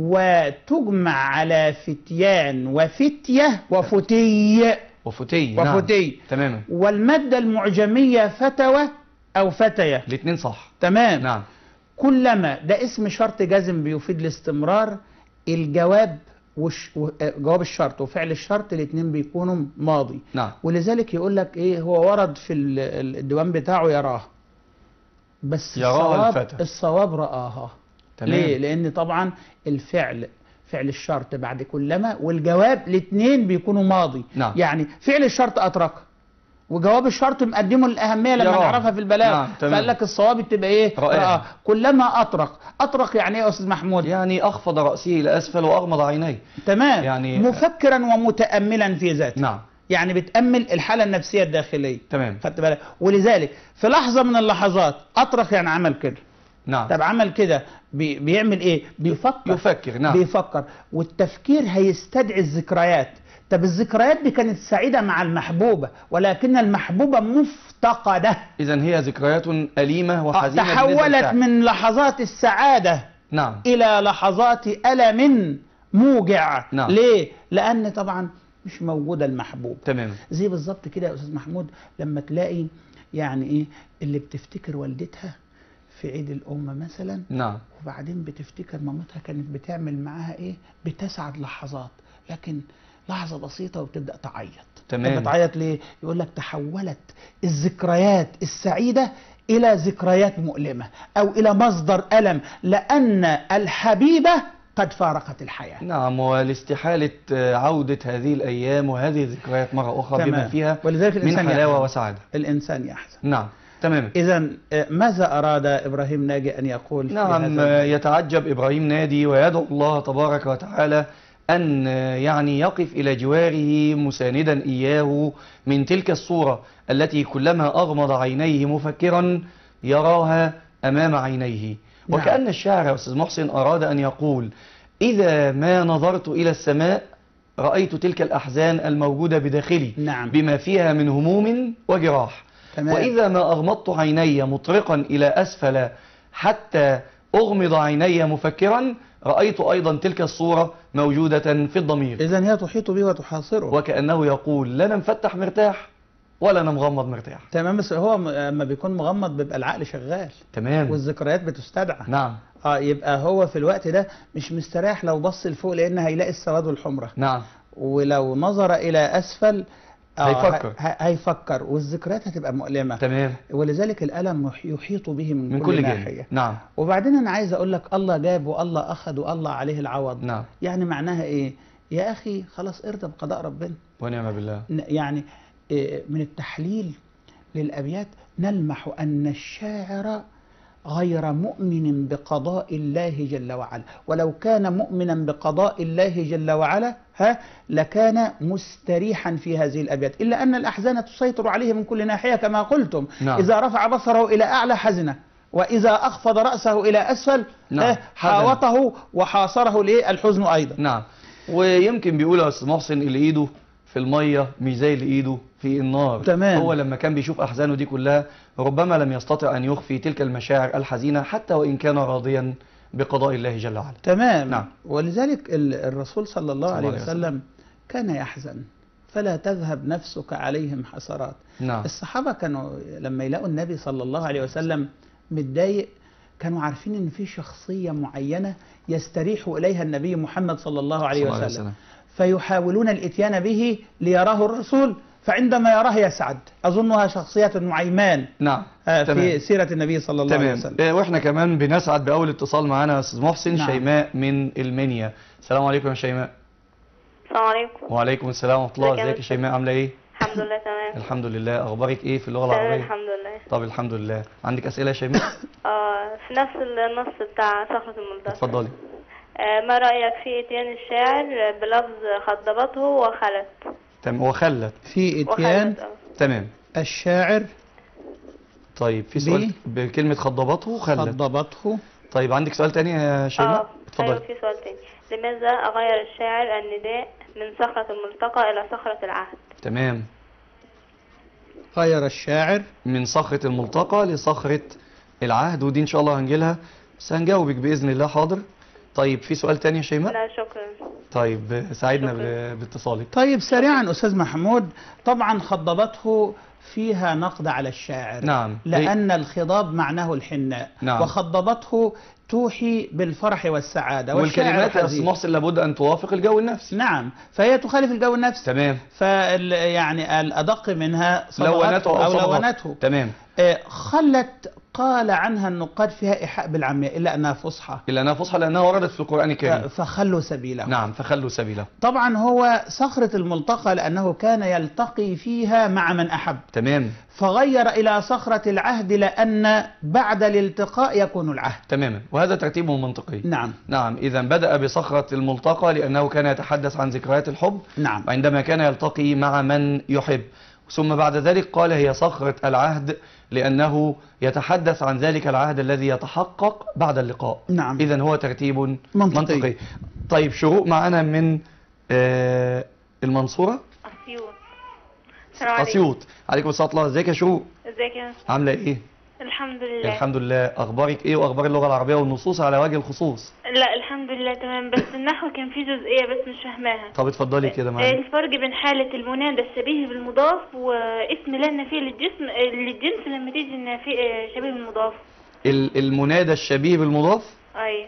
وتجمع على فتيان وفتية وفتي وفتي نعم. وفتي تماما والمادة المعجمية فتوى أو فتية الاثنين صح تمام نعم كلما ده اسم شرط جازم بيفيد الاستمرار الجواب وش و- آه، جواب الشرط وفعل الشرط الاثنين بيكونوا ماضي نعم ولذلك يقول لك ايه هو ورد في ال- ال- الديوان بتاعه يراه بس يراها الصواب الفتى. الصواب رآها تمام ليه؟ لأن طبعا الفعل فعل الشرط بعد كلما والجواب الاثنين بيكونوا ماضي نعم. يعني فعل الشرط أترك وجواب الشرط مقدمه الأهمية لما يراه. نعرفها في البلاغ نعم، تمام. فقال لك الصواب تبقى إيه؟ رآها. رآه. كلما أطرق أطرق يعني إيه يا أستاذ محمود؟ يعني أخفض رأسه إلى أسفل وأغمض عينيه تمام يعني- مفكرا ومتأملا في ذاته نعم يعني بتأمل الحالة النفسية الداخلية تمام خدت بالك ولذلك في لحظة من اللحظات أطرق يعني عمل كده نعم طب عمل كده بي بيعمل ايه بيفكر يفكر نعم بيفكر والتفكير هيستدعي الذكريات طب الذكريات دي كانت سعيدة مع المحبوبة ولكن المحبوبة مفتقدة إذا هي ذكريات أليمة وحزينة بالنسبة تحولت للشاعر. من لحظات السعادة نعم إلى لحظات ألم موجع نعم. ليه؟ لأن طبعا مش موجودة المحبوب تماما زي بالظبط كده يا أستاذ محمود لما تلاقي يعني إيه اللي بتفتكر والدتها في عيد الأم مثلا نعم وبعدين بتفتكر مامتها كانت بتعمل معاها ايه بتسعد لحظات لكن لحظة بسيطة وبتبدأ تعيط تمام. طب بتعيط ليه يقول لك تحولت الذكريات السعيدة إلى ذكريات مؤلمة أو إلى مصدر ألم لأن الحبيبة قد فارقت الحياة نعم ولاستحالة آه، عودة هذه الأيام وهذه الذكريات مرة أخرى بما تمام. فيها ولذلك من الإنسان حلاوة يحزن. وسعادة الإنسان يحزن نعم تماما إذا ماذا أراد إبراهيم ناجي أن يقول في نعم هذا آه، يتعجب إبراهيم نادي ويدعو الله تبارك وتعالى أن آه، يعني يقف إلى جواره مساندا إياه من تلك الصورة التي كلما أغمض عينيه مفكرا يراها أمام عينيه نعم. وكأن الشاعر يا أستاذ محسن أراد أن يقول إذا ما نظرت إلى السماء رأيت تلك الأحزان الموجودة بداخلي نعم. بما فيها من هموم وجراح تمام. وإذا ما أغمضت عيني مطرقا إلى أسفل حتى أغمض عيني مفكرا رأيت أيضا تلك الصورة موجودة في الضمير إذا هي تحيط به وتحاصره وكأنه يقول لا أنا مفتح مرتاح ولا أنا مغمض مرتاح تمام بس هو م- لما بيكون مغمض بيبقى العقل شغال تمام والذكريات بتستدعى نعم اه يبقى هو في الوقت ده مش مستريح لو بص لفوق لان هيلاقي السواد والحمره نعم ولو نظر الى اسفل آه، هيفكر. ه- ه- هيفكر والذكريات هتبقى مؤلمه تمام ولذلك الالم يح- يحيط به من, من كل, كل ناحيه جانب نعم وبعدين انا عايز اقول لك الله جاب والله اخذ والله عليه العوض نعم يعني معناها ايه يا اخي خلاص ارضى بقضاء ربنا ونعم بالله ن- يعني إيه، من التحليل للابيات نلمح ان الشاعر غير مؤمن بقضاء الله جل وعلا ولو كان مؤمنا بقضاء الله جل وعلا ها لكان مستريحا في هذه الابيات الا ان الاحزان تسيطر عليه من كل ناحيه كما قلتم نعم. اذا رفع بصره الى اعلى حزنه واذا اخفض راسه الى اسفل نعم. ها، حاوطه وحاصره ليه الحزن ايضا نعم ويمكن بيقول يا استاذ محسن اللي ايده في الميه مش زي اللي ايده في النار تمام. هو لما كان بيشوف احزانه دي كلها ربما لم يستطع ان يخفي تلك المشاعر الحزينه حتى وان كان راضيا بقضاء الله جل وعلا تمام نعم. ولذلك ال- الرسول صلى الله صلى عليه الله عليه وسلم كان يحزن فلا تذهب نفسك عليهم حسرات نعم الصحابة كانوا لما يلاقوا النبي صلى الله عليه وسلم متضايق كانوا عارفين ان في شخصية معينة يستريح اليها النبي محمد صلى الله عليه صلى الله وسلم فيحاولون الاتيان به ليراه الرسول فعندما يراه يسعد اظنها شخصية نعيمان نعم آه، في تمام. سيرة النبي صلى الله عليه تمام وسلم آه، واحنا كمان بنسعد باول اتصال معانا يا استاذ محسن نعم. شيماء من المنيا السلام عليكم يا شيماء السلام عليكم وعليكم السلام ورحمه الله ازيك يا ازيك يا مستر؟ شيماء عامله ايه الحمد لله تمام الحمد لله اخبارك ايه في اللغه تمام العربيه الحمد لله طب الحمد لله عندك اسئله يا شيماء آه في نفس النص بتاع صخرة الملتقى اتفضلي آه ما رأيك في اتيان الشاعر بلفظ خضبته وخلت تمام وخلت في اتيان وخلت آه. تمام الشاعر طيب في سؤال بكلمه خضبته وخلت خضبته طيب عندك سؤال تاني يا اه شيماء ايوه اتفضلي في سؤال تاني لماذا غير الشاعر النداء من صخرة الملتقى إلى صخرة العهد تمام غير الشاعر من صخرة الملتقى لصخرة العهد ودي ان شاء الله هنجيلها بس هنجاوبك باذن الله حاضر طيب في سؤال تاني يا شيماء لا شكرا طيب ساعدنا شكراً. ب- باتصالك طيب سريعا أستاذ محمود طبعا خضبته فيها نقد على الشاعر نعم. لأن الخضاب معناه الحناء نعم. وخضبته توحي بالفرح والسعادة والشاعر والكلمات يا استاذ حزين. محسن لابد ان توافق الجو النفسي نعم فهي تخالف الجو النفسي تمام فال يعني الأدق منها لونته صبغته او أو صبغته. لونته تمام آه، خلت قال عنها النقاد فيها إيحاء بالعامية إلا أنها فصحى الا انها فصحى لانها وردت في القران ف- الكريم فخلوا سبيله نعم فخلوا سبيله طبعا هو صخرة الملتقى لأنه كان يلتقي فيها مع من أحب تمام فغير إلى صخرة العهد لأن بعد الالتقاء يكون العهد تماما وهذا ترتيبه منطقي نعم نعم اذا بدا بصخره الملتقى لانه كان يتحدث عن ذكريات الحب نعم عندما كان يلتقي مع من يحب ثم بعد ذلك قال هي صخرة العهد لأنه يتحدث عن ذلك العهد الذي يتحقق بعد اللقاء نعم إذا هو ترتيب منطقي. منطقي طيب شروق معنا من آه المنصورة أسيوط السلام عليكم أسيوط عليكم السلام ورحمة الله ازيك يا شروق ازيك يا مستر؟ عاملة إيه الحمد لله الحمد لله أخبارك إيه وأخبار اللغة العربية والنصوص على وجه الخصوص لا الحمد لله تمام بس النحو كان فيه جزئية بس مش فاهماها طب اتفضلي كده آه، معايا الفرق بين حالة المنادى الشبيه بالمضاف واسم لا النافية للجسم آه، للجنس لما تيجي النافية آه، شبيه بالمضاف ال- المنادى الشبيه بالمضاف أي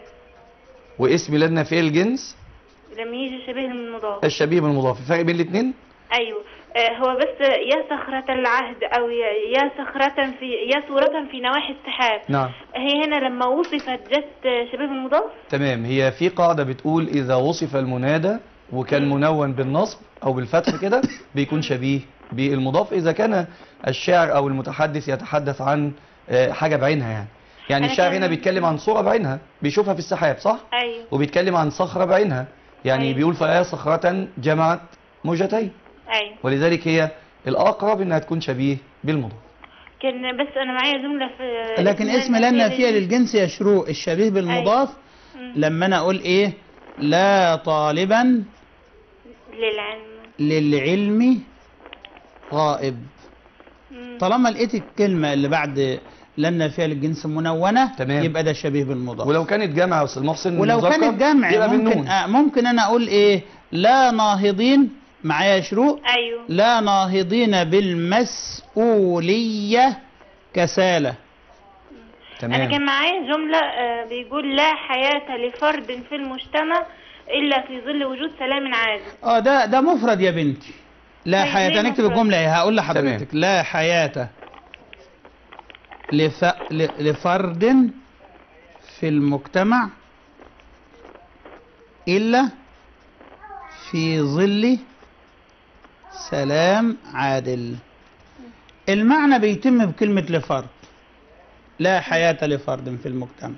واسم لنا في الجنس لما يجي شبيه بالمضاف الشبيه بالمضاف الفرق بين الاثنين أيوه آه، هو بس يا صخرة العهد أو يا- يا صخرة في يا صورة في نواحي السحاب نعم هي هنا لما وصفت جت آه، شبيه بالمضاف تمام هي في قاعدة بتقول إذا وصف المنادى وكان منون بالنصب أو بالفتح كده بيكون شبيه بالمضاف إذا كان الشاعر أو المتحدث يتحدث عن آه، حاجة بعينها يعني يعني أنا الشاعر كان- هنا بيتكلم عن صورة بعينها بيشوفها في السحاب صح؟ أيوه وبيتكلم عن صخرة بعينها يعني أيوة. بيقول فيا صخرة جمعت موجتين أيوه ولذلك هي الأقرب إنها تكون شبيه بالمضاف كان بس أنا معايا جملة في لكن اسم لا النافية للجنس يشروق الشبيه بالمضاف مم. لما أنا أقول إيه لا طالبا للعلم للعلم غائب مم. طالما لقيت الكلمة اللي بعد لا النافية للجنس منونة تمام. يبقى ده شبيه بالمضاف ولو كانت جامعة يا أستاذ محسن ولو مذكر، كانت جمع يبقى ممكن بالنون آه ممكن انا اقول ايه لا ناهضين معايا شروق أيوه لا ناهضين بالمسؤولية كسالة تمام. انا كان معايا جمله آه، بيقول لا حياه لفرد في المجتمع الا في ظل وجود سلام عادل اه ده ده مفرد يا بنتي لا طيب حياة ليه نكتب مفرد؟ الجملة ايه هقول لحضرتك تمام. لا حياة لف... ل- لفرد في المجتمع إلا في ظل سلام عادل المعنى بيتم بكلمة لفرد لا حياة لفرد في المجتمع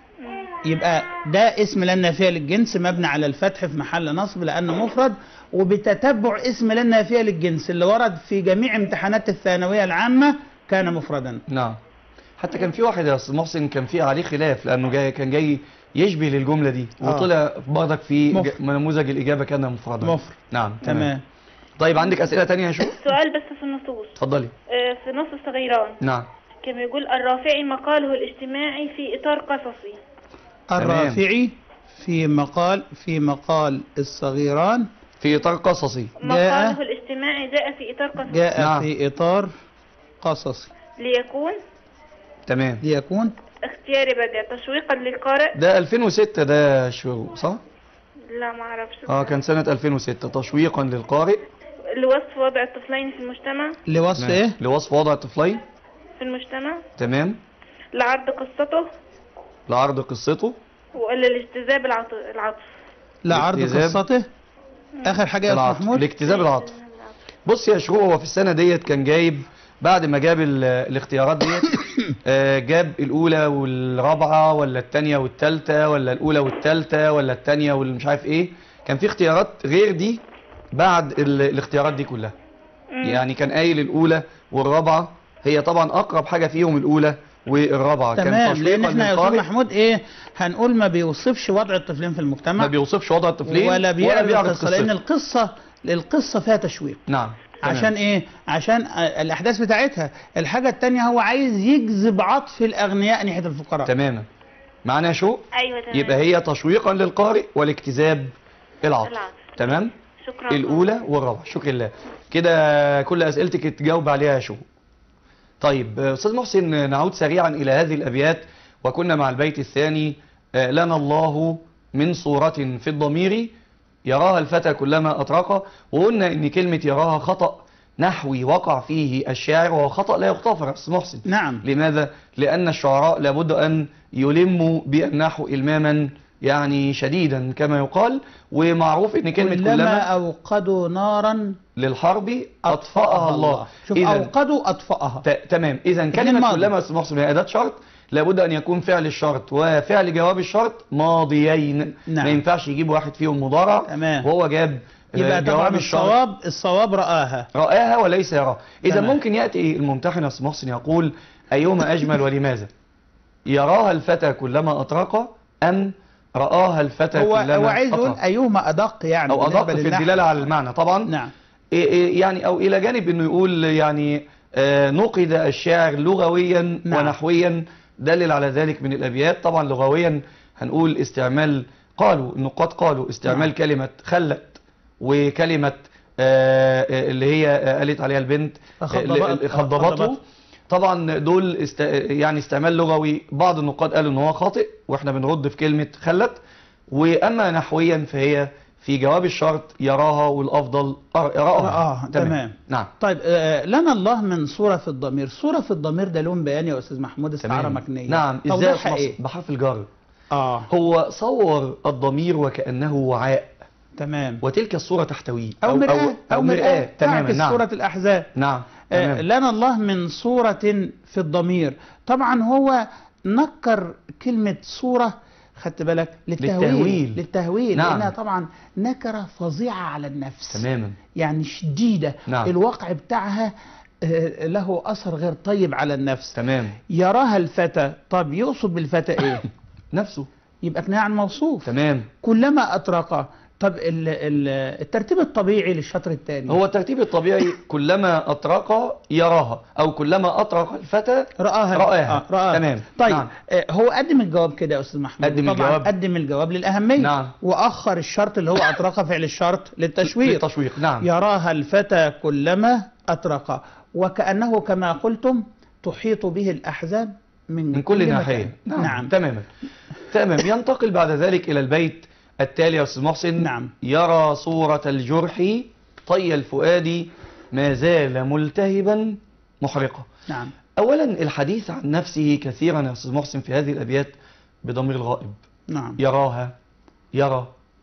يبقى ده اسم لا نافية للجنس مبني على الفتح في محل نصب لأنه مفرد وبتتبع اسم لا نافية للجنس اللي ورد في جميع امتحانات الثانوية العامة كان مفردا نعم حتى كان في واحد يا استاذ محسن كان في عليه خلاف لانه جاي كان جاي يشبه للجمله دي آه. وطلع برضك في مفرد. ج- نموذج الاجابه كان مفردا مفرد. نعم تمام طيب عندك اسئله تانية يا شو سؤال بس في النصوص اتفضلي آه، في نص الصغيران نعم كان بيقول الرافعي مقاله الاجتماعي في اطار قصصي الرافعي في مقال في مقال الصغيران في اطار قصصي مقاله الاجتماعي جاء في اطار قصصي جاء نعم. في إطار قصصي ليكون تمام ليكون اختياري بقى تشويقا للقارئ ده 2006 ده شو صح لا ما اعرفش اه كان سنه 2006 تشويقا للقارئ لوصف وضع الطفلين في المجتمع لوصف تمام. ايه لوصف وضع الطفلين في المجتمع تمام لعرض قصته لعرض قصته ولا لاجتذاب العطف العطف لعرض الاكتذاب. قصته آخر حاجة يا أستاذ العطف محمود لاجتذاب العطف بص يا شروق هو في السنه ديت كان جايب بعد ما جاب ال- الاختيارات ديت آه، جاب الاولى والرابعه ولا الثانيه والثالثه ولا الاولى والثالثه ولا الثانيه والمش عارف ايه كان في اختيارات غير دي بعد ال- الاختيارات دي كلها يعني كان قايل الاولى والرابعه هي طبعا اقرب حاجه فيهم الاولى والرابعه تمام كان لأن تشويقا احنا يا أستاذ للقارئ محمود ايه هنقول ما بيوصفش وضع الطفلين في المجتمع ما بيوصفش وضع الطفلين ولا بيعرض القصة قصته. لأن القصة القصة فيها تشويق نعم تمام. عشان ايه عشان آه، الاحداث بتاعتها الحاجه التانية هو عايز يجذب عطف الاغنياء ناحيه الفقراء تماما معانا شو ايوه تمام يبقى هي تشويقا للقارئ والاجتذاب العطف العطف. تمام شكرا الاولى والرابعه شكرا لله كده كل اسئلتك تجاوب عليها يا شو طيب استاذ محسن نعود سريعا الى هذه الابيات وكنا مع البيت الثاني آه، لنا الله من صورة في الضمير يراها الفتى كلما أطرق وقلنا إن كلمة يراها خطأ نحوي وقع فيه الشاعر وهو خطأ لا يغتفر يا أستاذ محسن نعم لماذا؟ لأن الشعراء لابد أن يلموا بالنحو إلماما يعني شديدا كما يقال ومعروف ان كلمة كلما كلما اوقدوا نارا للحرب أطفأها الله شوف إذن اوقدوا اطفاها ت- تمام إذا اتنين كلمة ماضي. كلما يا أستاذ محسن هي أداة شرط لابد أن يكون فعل الشرط وفعل جواب الشرط ماضيين نعم. ما ينفعش يجيب واحد فيهم مضارع تمام. وهو جاب آه، يبقى جواب طبعا الشرط الصواب الصواب رآها رآها وليس يراها إذا تمام. ممكن يأتي الممتحن يا أستاذ محسن يقول أيهما أجمل ولماذا يراها الفتى كلما أطرق أم رآها الفتى هو كلما هو عايز يقول أطرق ايهما ادق يعني أو بالنسبة أدق في للنحو. الدلالة على المعنى طبعا نعم إيه إيه يعني او الى جانب انه يقول يعني آه، نقد الشاعر لغويا نعم. ونحويا دلل على ذلك من الابيات طبعا لغويا هنقول استعمال قالوا النقاد قالوا استعمال نعم. كلمة خلت وكلمة آه، آه، اللي هي آه، قالت عليها البنت آه، خضبت- ال- خضبته خضبته. طبعا دول است... يعني استعمال لغوي بعض النقاد قالوا ان هو خاطئ واحنا بنرد في كلمة خلت واما نحويا فهي في جواب الشرط يراها والافضل أر- يراها رآها، تمام. نعم طيب آه، لنا الله من صورة في الضمير صورة في الضمير ده لون بياني يا أستاذ محمود استعارة تمام مكنية نعم ازاي توضيحها أصنع- إيه؟ بحرف الجر آه هو صور الضمير وكأنه وعاء تمام وتلك الصورة تحتويه أو مرآة أو مرآة تماما تعكس نعم صورة الأحزاب نعم آه، تمام لنا الله من صورة في الضمير طبعا هو نكر كلمة صورة خدت بالك للتهويل للتهويل. للتهويل نعم. لأنها طبعا نكرة فظيعة على النفس تماما يعني شديدة نعم. الواقع بتاعها آه، له أثر غير طيب على النفس تمام يراها الفتى طب يقصد بالفتى ايه نفسه يبقى كناية عن موصوف تمام كلما أطرق طب ال- ال- الترتيب الطبيعي للشطر الثاني هو الترتيب الطبيعي كلما أطرق يراها أو كلما أطرق الفتى رآها رآها. آه رآها تمام. طيب نعم. آه هو قدم الجواب كده يا أستاذ محمود قدم طبعا الجواب. قدم الجواب للأهمية نعم. وأخر الشرط اللي هو أطرق فعل الشرط للتشويق للتشويق نعم يراها الفتى كلما أطرق وكأنه كما قلتم تحيط به الأحزان من, من كل مكان. ناحية نعم, نعم. تماما تمام ينتقل بعد ذلك إلى البيت التالي يا أستاذ محسن نعم. يرى صورة الجرح طي الفؤاد ما زال ملتهبا محرقة نعم أولا الحديث عن نفسه كثيرا يا أستاذ محسن في هذه الأبيات بضمير الغائب نعم يراها يرى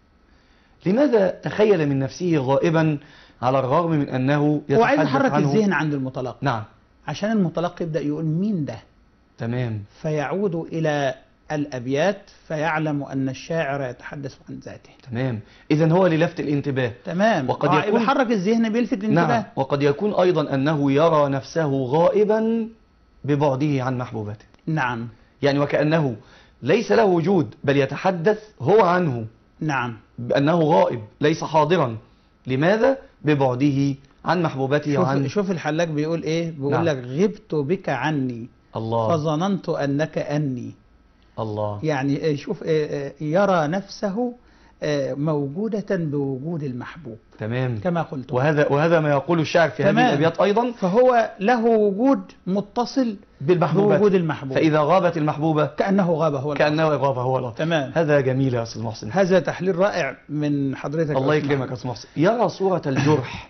لماذا تخيل من نفسه غائبا على الرغم من أنه هو عايز يتحدث يحرك عنه الذهن عند المتلقي نعم عشان المتلقي يبدأ يقول مين ده تمام فيعود إلى الأبيات فيعلم أن الشاعر يتحدث عن ذاته تمام إذا هو للفت الانتباه تمام وقد آه، يكون- بيحرك الذهن بيلفت الانتباه نعم وقد يكون أيضا أنه يرى نفسه غائبا ببعده عن محبوبته نعم يعني وكأنه ليس له وجود بل يتحدث هو عنه نعم بأنه غائب ليس حاضرا لماذا؟ ببعده عن محبوبته شوف, وعن شوف الحلاج بيقول ايه بيقول نعم. لك غبت بك عني الله فظننت أنك أني الله يعني إيه، شوف إيه، إيه، يرى نفسه إيه، موجودة بوجود المحبوب تمام كما قلت وهذا وهذا ما يقول الشاعر في هذه تمام. الأبيات أيضا فهو له وجود متصل بالمحبوبات بوجود المحبوب فإذا غابت المحبوبة كأنه غاب هو الأصل. كأنه غاب هو الله تمام هذا جميل يا أستاذ محسن هذا تحليل رائع من حضرتك الله يا أستاذ يكرمك يا أستاذ محسن يرى صورة الجرح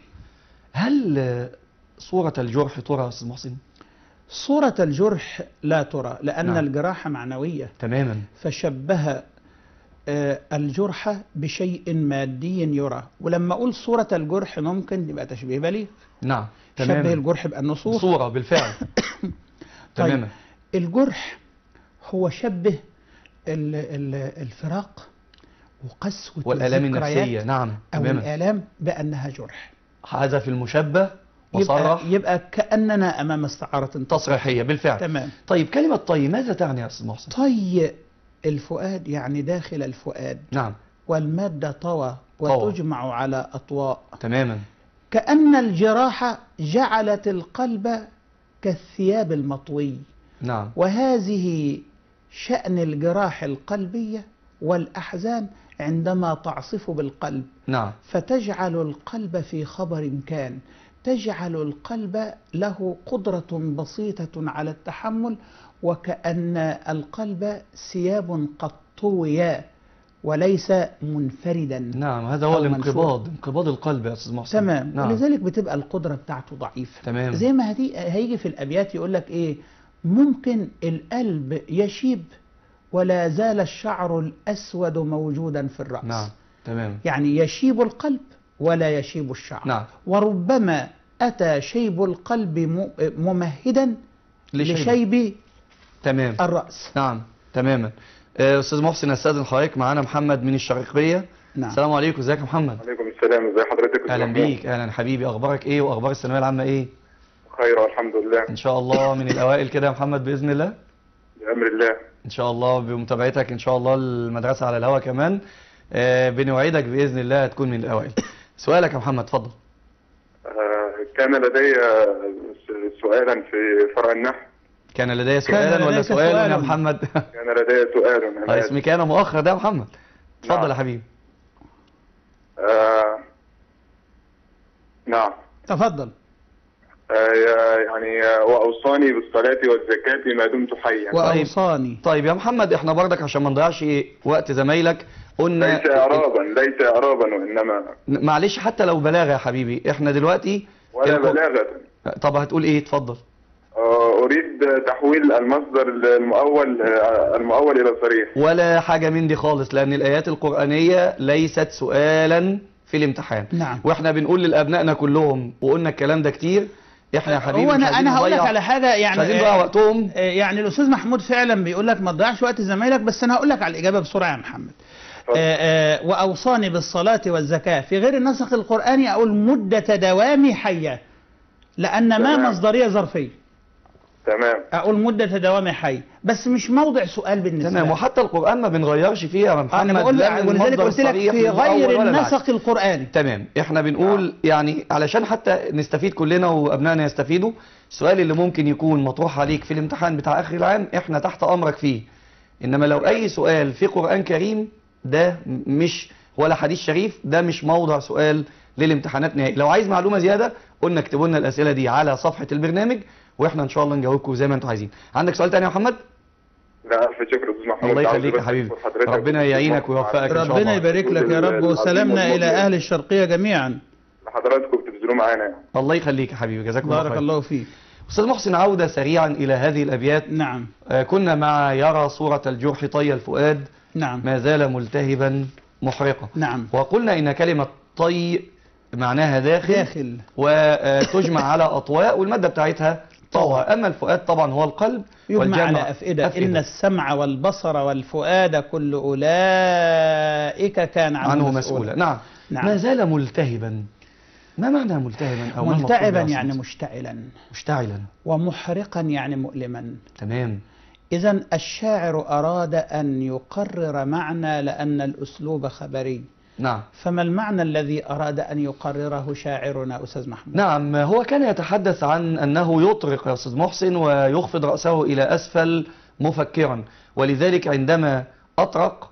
هل آه، صورة الجرح ترى يا أستاذ محسن؟ صورة الجرح لا ترى لأن نعم. الجراحة معنوية تماما فشبه آه، الجرح بشيء مادي يرى ولما أقول صورة الجرح ممكن يبقى تشبيه بليغ نعم شبه تماما الجرح بأنه صورة صورة بالفعل طيب تماما الجرح هو شبه ال- ال- الفراق وقسوة والآلام الذكريات النفسية نعم أو تماما الآلام بأنها جرح حذف المشبه يبقى, وصرح يبقى كأننا أمام استعارة تصريحية بالفعل تمام طيب كلمة طي ماذا تعني يا أستاذ محسن؟ طي الفؤاد يعني داخل الفؤاد نعم والمادة طوى طوى. وتجمع على أطواء تماما كأن الجراحة جعلت القلب كالثياب المطوي نعم وهذه شأن الجراح القلبية والأحزان عندما تعصف بالقلب نعم فتجعل القلب في خبر كان تجعل القلب له قدرة بسيطة على التحمل وكأن القلب ثياب قد طويا وليس منفردا نعم هذا هو أو الانقباض انقباض القلب يا أستاذ محسن تمام نعم ولذلك بتبقى القدرة بتاعته ضعيفة تمام زي ما هدي هيجي في الأبيات يقول لك إيه ممكن القلب يشيب ولا زال الشعر الأسود موجودا في الرأس نعم تمام يعني يشيب القلب ولا يشيب الشعر نعم وربما أتى شيب القلب م- ممهدا لشيب. لشيب تمام الرأس نعم تماما آه، أستاذ محسن أستاذن حضرتك معانا محمد من الشرقية نعم السلام عليكم ازيك يا محمد عليكم السلام ازي حضرتك أستاذ أهلا محمود؟ بيك أهلا حبيبي أخبارك إيه وأخبار الثانوية العامة إيه خير والحمد لله إن شاء الله من الأوائل كده يا محمد بإذن الله بأمر الله ان شاء الله بمتابعتك ان شاء الله المدرسه على الهوا كمان آه، بنوعدك باذن الله هتكون من الاوائل سؤالك يا محمد اتفضل آه، كان لدي آه، س- سؤالا في فرع النحو كان لدي سؤالا ولا لديك سؤال يا سؤال. محمد كان لدي سؤال أنا آه، آسف. اسمي كان مؤخر ده يا محمد اتفضل نعم. يا حبيبي آه، نعم تفضل آه، يعني آه، وأوصاني بالصلاة والزكاة ما دمت حيا وأوصاني طيب يا محمد احنا برضك عشان ما نضيعش وقت زمايلك قلنا ليس إعرابا ليس إعرابا وإنما معلش حتى لو بلاغه يا حبيبي احنا دلوقتي ولا القر- بلاغة طب هتقول ايه اتفضل آه، أريد تحويل المصدر المؤول آه، المؤول إلى صريح ولا حاجه من دي خالص لان الايات القرانيه ليست سؤالا في الامتحان نعم واحنا بنقول لابنائنا كلهم وقلنا الكلام ده كتير احنا يا حبيبي هو مش انا عايزين انا هقول لك نضيع- على حاجه مش يعني عايزين نضيع وقتهم آه، يعني الاستاذ محمود فعلا بيقول لك ما تضيعش وقت زمايلك بس انا هقول لك على الاجابه بسرعه يا محمد اتفضل. آه، آه، واوصاني بالصلاه والزكاه في غير النسق القراني اقول مده دوامي حيه لان ما تمام. مصدريه ظرفيه تمام اقول مده دوامي حي بس مش موضع سؤال بالنسبه تمام لي. وحتى القرآن ما بنغيرش فيها يا محمد انا بقول لا من ولذلك مصدر قلت لك صريح في من الأول غير ولا العكس. النسق القراني تمام احنا بنقول يعني علشان حتى نستفيد كلنا وابنائنا يستفيدوا السؤال اللي ممكن يكون مطروح عليك في الامتحان بتاع اخر العام احنا تحت امرك فيه انما لو اي سؤال في قرآن كريم ده مش ولا حديث شريف ده مش موضع سؤال للامتحانات نهائي لو عايز معلومة زيادة قلنا اكتبوا لنا الاسئلة دي على صفحة البرنامج واحنا ان شاء الله نجاوبكم زي ما انتم عايزين عندك سؤال تاني يا محمد لا الف شكر استاذ محمود الله عاوز يخليك يا بس حبيبي. أشكر حضرتك ربنا يعينك ويوفقك إن شاء الله. ربنا يبارك لك يا رب وسلامنا الى اهل الشرقيه جميعا حضراتكم بتبذلوا معانا يعني. الله يخليك يا حبيبي جزاك الله بارك خير الله فيك استاذ محسن عوده سريعا الى هذه الابيات نعم آه، كنا مع يرى صوره الجرح طي الفؤاد نعم ما زال ملتهبا محرقا نعم وقلنا ان كلمه طي معناها داخل داخل وتجمع على اطواء والماده بتاعتها طوى اما الفؤاد طبعا هو القلب يجمع والجمع على أفئدة. إن السمع والبصر والفؤاد كل أولئك كان عنه, عنه مسؤولا نعم. نعم. ما زال ملتهبا ما معنى ملتهبا او ما المقصود ملتعبا بها يعني أصلاً؟ مشتعلا مشتعلا ومحرقا يعني مؤلما تمام إذا الشاعر أراد أن يقرر معنى لأن الأسلوب خبري نعم فما المعنى الذي أراد أن يقرره شاعرنا أستاذ محمود نعم هو كان يتحدث عن أنه يطرق يا أستاذ محسن ويخفض رأسه إلى أسفل مفكرا ولذلك عندما أطرق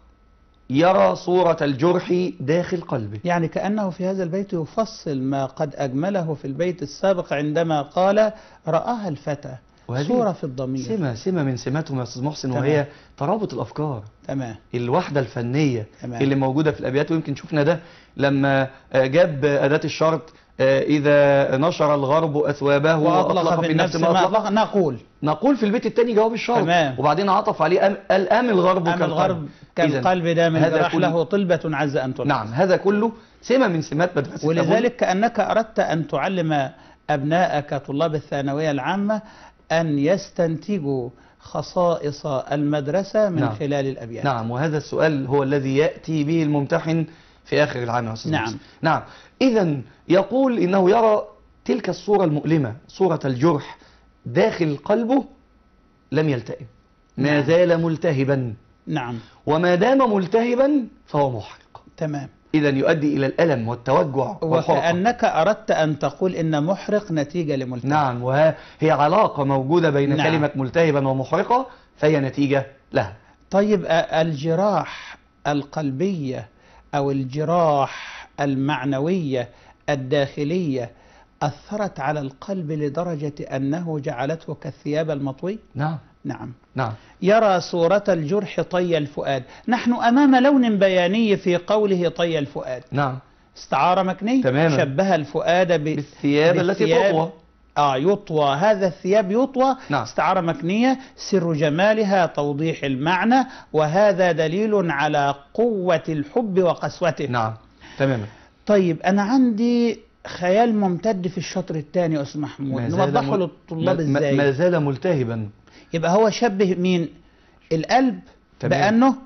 يرى صورة الجرح داخل قلبه يعني كأنه في هذا البيت يفصل ما قد أجمله في البيت السابق عندما قال رآها الفتى وهذه صورة في الضمير سمة سمة من سماتهم يا أستاذ محسن تمام. وهي ترابط الأفكار تمام الوحدة الفنية تمام. اللي موجودة في الأبيات ويمكن شفنا ده لما آه، جاب أداة الشرط آه، إذا نشر الغرب أثوابه وأطلق في النفس ما أطلق نقول نقول في البيت الثاني جواب الشرط تمام. وبعدين عطف عليه أم- قال أم الغرب أم الغرب إذن كالقلب ده من هذا جراح كل- له طلبة عز أن تطلق نعم هذا كله سمة من سمات مدرسة ولذلك كأنك أردت أن تعلم أبنائك طلاب الثانوية العامة أن يستنتجوا خصائص المدرسة من نعم. خلال الأبيات نعم وهذا السؤال هو الذي يأتي به الممتحن في آخر العام يا أستاذ نعم. محسن. نعم إذا يقول إنه يرى تلك الصورة المؤلمة صورة الجرح داخل قلبه لم يلتئم ما نعم. زال ملتهبا نعم وما دام ملتهبا فهو محرق تمام إذا يؤدي إلى الألم والتوجع والحرقة وكأنك أردت أن تقول إن محرق نتيجة لملتهب نعم وهي علاقة موجودة بين نعم. كلمة ملتهبا ومحرقة فهي نتيجة لها طيب آه، الجراح القلبية أو الجراح المعنوية الداخلية أثرت على القلب لدرجة أنه جعلته كالثياب المطوي نعم نعم نعم يرى صورة الجرح طي الفؤاد نحن أمام لون بياني في قوله طي الفؤاد نعم استعارة مكنية تماما. شبه الفؤاد ب... بالثياب التي بالثياب. تطوى آه يطوى هذا الثياب يطوى نعم. استعارة مكنية سر جمالها توضيح المعنى وهذا دليل على قوة الحب وقسوته نعم تماما طيب أنا عندي خيال ممتد في الشطر الثاني يا أستاذ محمود ما زال نوضحه مل- للطلاب ما- ما- إزاي ما زال ملتهبا يبقى هو شبه مين القلب تمام. بأنه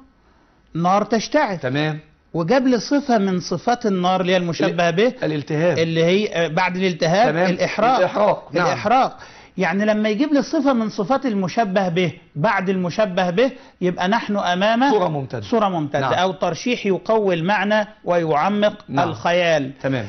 نار تشتعل تمام وجاب لي صفة من صفات النار اللي هي المشبه به الالتهاب اللي هي آه، بعد الالتهاب تمام. الإحراق الإحراق، نعم. الإحراق يعني لما يجيب لي صفة من صفات المشبه به بعد المشبه به يبقى نحن أمام صورة ممتدة صورة ممتدة نعم. أو ترشيح يقوي المعنى ويعمق نعم. الخيال تمام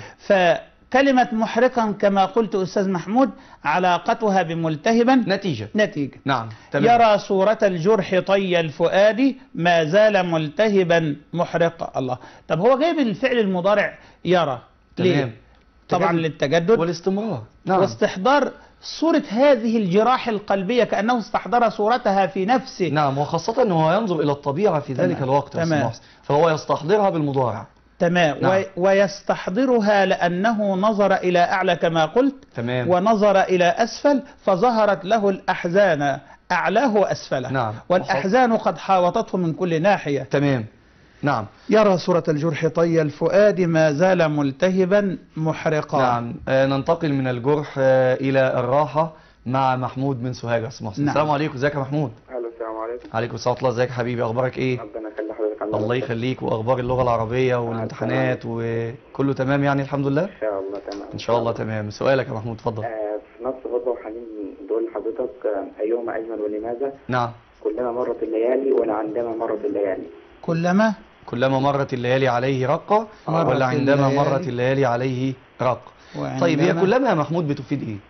فكلمة محرقا كما قلت أستاذ محمود علاقتها بملتهبا نتيجة نتيجة نعم تمام يرى صورة الجرح طي الفؤاد ما زال ملتهبا محرقا الله طب هو جايب الفعل المضارع يرى ليه؟ تمام طبعا تجدد للتجدد والاستمرار نعم واستحضار صورة هذه الجراح القلبية كأنه استحضر صورتها في نفسه نعم وخاصة أنه ينظر إلى الطبيعة في ذلك تمام. الوقت يا أستاذ تمام. محسن. فهو يستحضرها بالمضارع تمام نعم. و... ويستحضرها لأنه نظر إلى أعلى كما قلت تمام ونظر إلى أسفل فظهرت له الأحزان أعلاه وأسفله نعم. والأحزان قد حاوطته من كل ناحية تمام نعم يرى صورة الجرح طي الفؤاد ما زال ملتهبا محرقا نعم آه ننتقل من الجرح آه إلى الراحة مع محمود من سوهاج يا أستاذ محسن نعم. السلام عليكم ازيك يا محمود الو السلام عليكم عليكم السلام ورحمة الله ازيك يا حبيبي أخبارك إيه ربنا يخلي حضرتك الله يخليك وأخبار اللغة العربية والامتحانات وكله تمام يعني الحمد لله ان شاء الله تمام إن شاء الله تمام سؤالك يا محمود اتفضل آه، في نص فضة وحنين دول لحضرتك آه، أيهما أجمل ولماذا نعم كلما مرت الليالي ولا عندما مرت الليالي كلما كلما مرت الليالي عليه رقة مرت ولا عندما الليالي. مرت الليالي عليه رق طيب هي وعندما- كلما يا محمود بتفيد ايه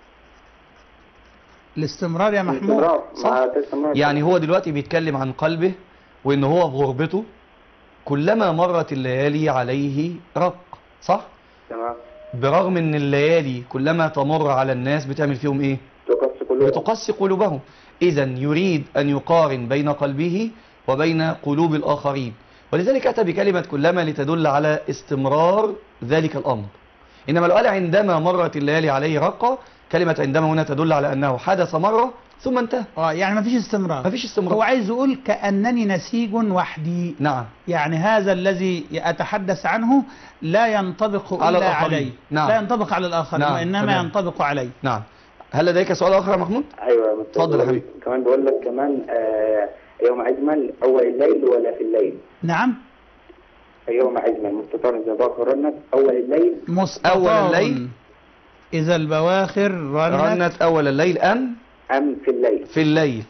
الاستمرار يا محمود استمرار صح. مع استمرار يعني هو دلوقتي بيتكلم عن قلبه وان هو في غربته كلما مرت الليالي عليه رق صح تمام برغم ان الليالي كلما تمر على الناس بتعمل فيهم ايه تقص بتقسي قلوبهم إذا يريد أن يقارن بين قلبه وبين قلوب الآخرين ولذلك أتى بكلمة كلما لتدل على استمرار ذلك الأمر إنما لو قال عندما مرت الليالي عليه رقة كلمة عندما هنا تدل على أنه حدث مرة ثم انتهى اه يعني ما فيش استمرار مفيش استمرار. هو عايز يقول كأنني نسيج وحدي نعم يعني هذا الذي أتحدث عنه لا ينطبق على إلا الآخرين. علي نعم. لا ينطبق على الآخرين نعم، وإنما تمام. ينطبق علي نعم هل لديك سؤال آخر يا محمود؟ ايوه يا مستر. اتفضل يا حبيبي. كمان بقول لك كمان آه يوم اجمل اول الليل ولا في الليل نعم يوم اجمل مستطار اذا باخر رنت اول الليل مستطار أول الليل. إذا البواخر رنت, رنت أول الليل أم ام في الليل في الليل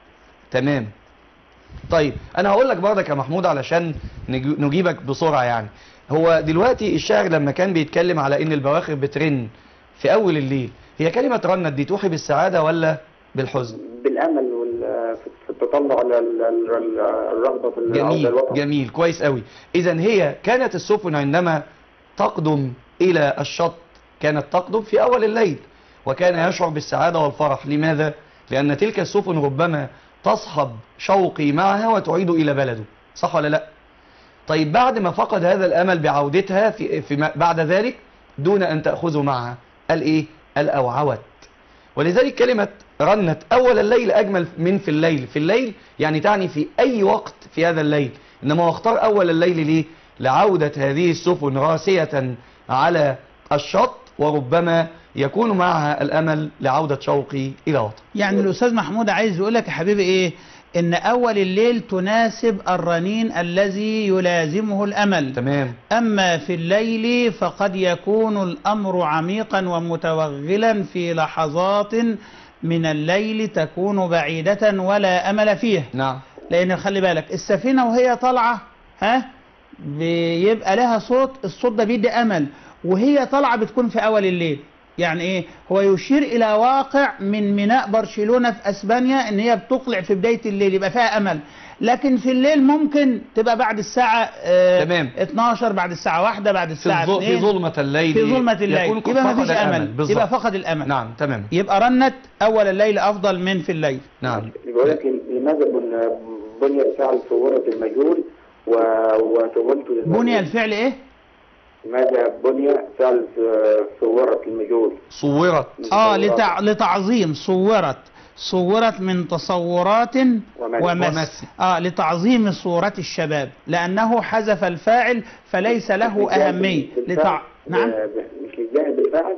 تمام طيب انا هقول لك برضك يا محمود علشان نجي- نجيبك بسرعه يعني هو دلوقتي الشاعر لما كان بيتكلم على ان البواخر بترن في اول الليل هي كلمه رنت دي توحي بالسعاده ولا بالحزن بالامل وال في التطلع ال- ال- ال- الرغبه في العودة جميل الوطن جميل كويس قوي اذا هي كانت السفن عندما تقدم الى الشط كانت تقدم في اول الليل وكان يشعر بالسعاده والفرح لماذا لان تلك السفن ربما تصحب شوقي معها وتعيد الى بلده صح ولا لا طيب بعد ما فقد هذا الامل بعودتها في, في ما- بعد ذلك دون ان تاخذه معها قال ايه الاوعوت ولذلك كلمة رنت أول الليل أجمل من في الليل في الليل يعني تعني في أي وقت في هذا الليل إنما هو اختار أول الليل ليه لعودة هذه السفن راسية على الشط وربما يكون معها الأمل لعودة شوقي إلى وطن يعني الأستاذ محمود عايز يقول لك يا حبيبي إيه إن أول الليل تناسب الرنين الذي يلازمه الأمل تمام أما في الليل فقد يكون الأمر عميقا ومتوغلا في لحظات من الليل تكون بعيدة ولا أمل فيه نعم لأن خلي بالك السفينة وهي طالعة ها بيبقى لها صوت الصوت ده بيدي أمل وهي طالعة بتكون في أول الليل يعني ايه هو يشير الى واقع من ميناء برشلونة في اسبانيا ان هي بتقلع في بداية الليل يبقى فيها امل لكن في الليل ممكن تبقى بعد الساعة آه تمام. 12 بعد الساعة واحدة بعد في, الساعة الظل... 2 في ظلمة الليل في ظلمة الليل يكون قد يبقى ما فقد فيش الأمل. امل بالظبط. يبقى فقد الامل نعم تمام يبقى رنت اول الليل افضل من في الليل نعم بيقول لك لماذا بن- بني الفعل صورة المجهول و... وتولت للمجهول؟ بني الفعل ايه لماذا بني فعل صورة المجهول؟ صورت اه لتع... لتعظيم صورت صورت من تصورات ومس. ومس ومس. اه لتعظيم صورة الشباب لأنه حذف الفاعل فليس له أهمية لتع... نعم مش للجاهل بالفعل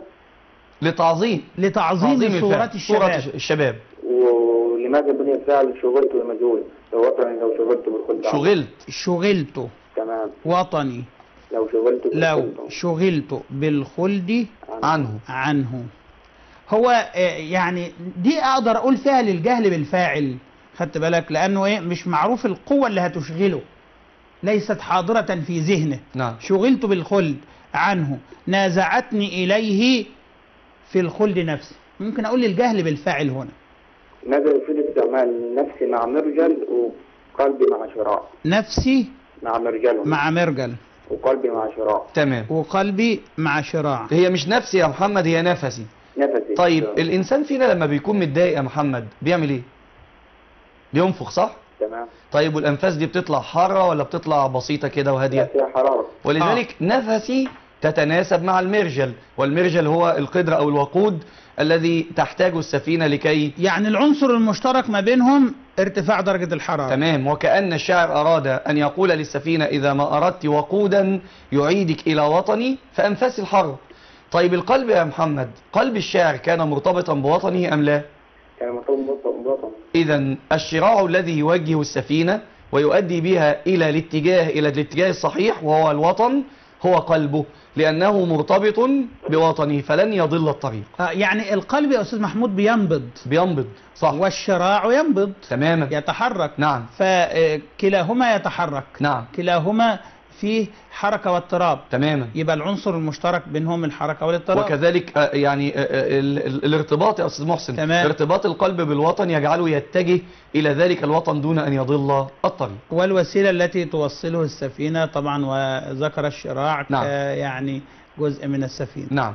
لتعظيم لتعظيم تعظيم صورة الفعل. صورة الشباب الشباب ولماذا بني الفعل شغلت المجهول؟ لو وطني لو شغلت بالخلد شغلت شغلت تمام وطني لو شغلت لو بالخلد. شغلت بالخلد عنه عنه هو آه، يعني دي اقدر اقول فيها للجهل بالفاعل خدت بالك لانه ايه مش معروف القوه اللي هتشغله ليست حاضره في ذهنه نعم شغلت بالخلد عنه نازعتني اليه في الخلد نفسه ممكن اقول للجهل بالفاعل هنا ماذا يفيد استعمال نفسي مع مرجل وقلبي مع شراع نفسي مع مرجل مع مرجل وقلبي مع شراع تمام وقلبي مع شراع هي مش نفسي يا محمد هي نفسي نفسي طيب الانسان فينا لما بيكون متضايق يا محمد بيعمل ايه بينفخ صح تمام طيب والانفاس دي بتطلع حاره ولا بتطلع بسيطه كده وهاديه فيها حرارة ولذلك نفسي تتناسب مع المرجل والمرجل هو القدر او الوقود الذي تحتاجه السفينه لكي يعني العنصر المشترك ما بينهم ارتفاع درجه الحراره تمام وكأن الشاعر أراد أن يقول للسفينة إذا ما أردت وقودا يعيدك إلى وطني فأنفاس الحر طيب القلب يا محمد قلب الشاعر كان مرتبطا بوطنه أم لا كان مطلوب بطن بطن إذا الشراع الذي يوجه السفينة ويؤدي بها إلى الاتجاه إلى الاتجاه الصحيح وهو الوطن هو قلبه لأنه مرتبط بوطنه فلن يضل الطريق آه يعني القلب يا استاذ محمود بينبض بينبض صح والشراع ينبض تماما يتحرك نعم فكلاهما يتحرك نعم كلاهما فيه حركة واضطراب تماما يبقى العنصر المشترك بينهم الحركة والاضطراب وكذلك آه، يعني آه، آه، ال- ال- الارتباط يا استاذ محسن تمام. ارتباط القلب بالوطن يجعله يتجه الى ذلك الوطن دون ان يضل الطريق والوسيلة التي توصله السفينة طبعا وذكر الشراع نعم. ك- يعني جزء من السفينة نعم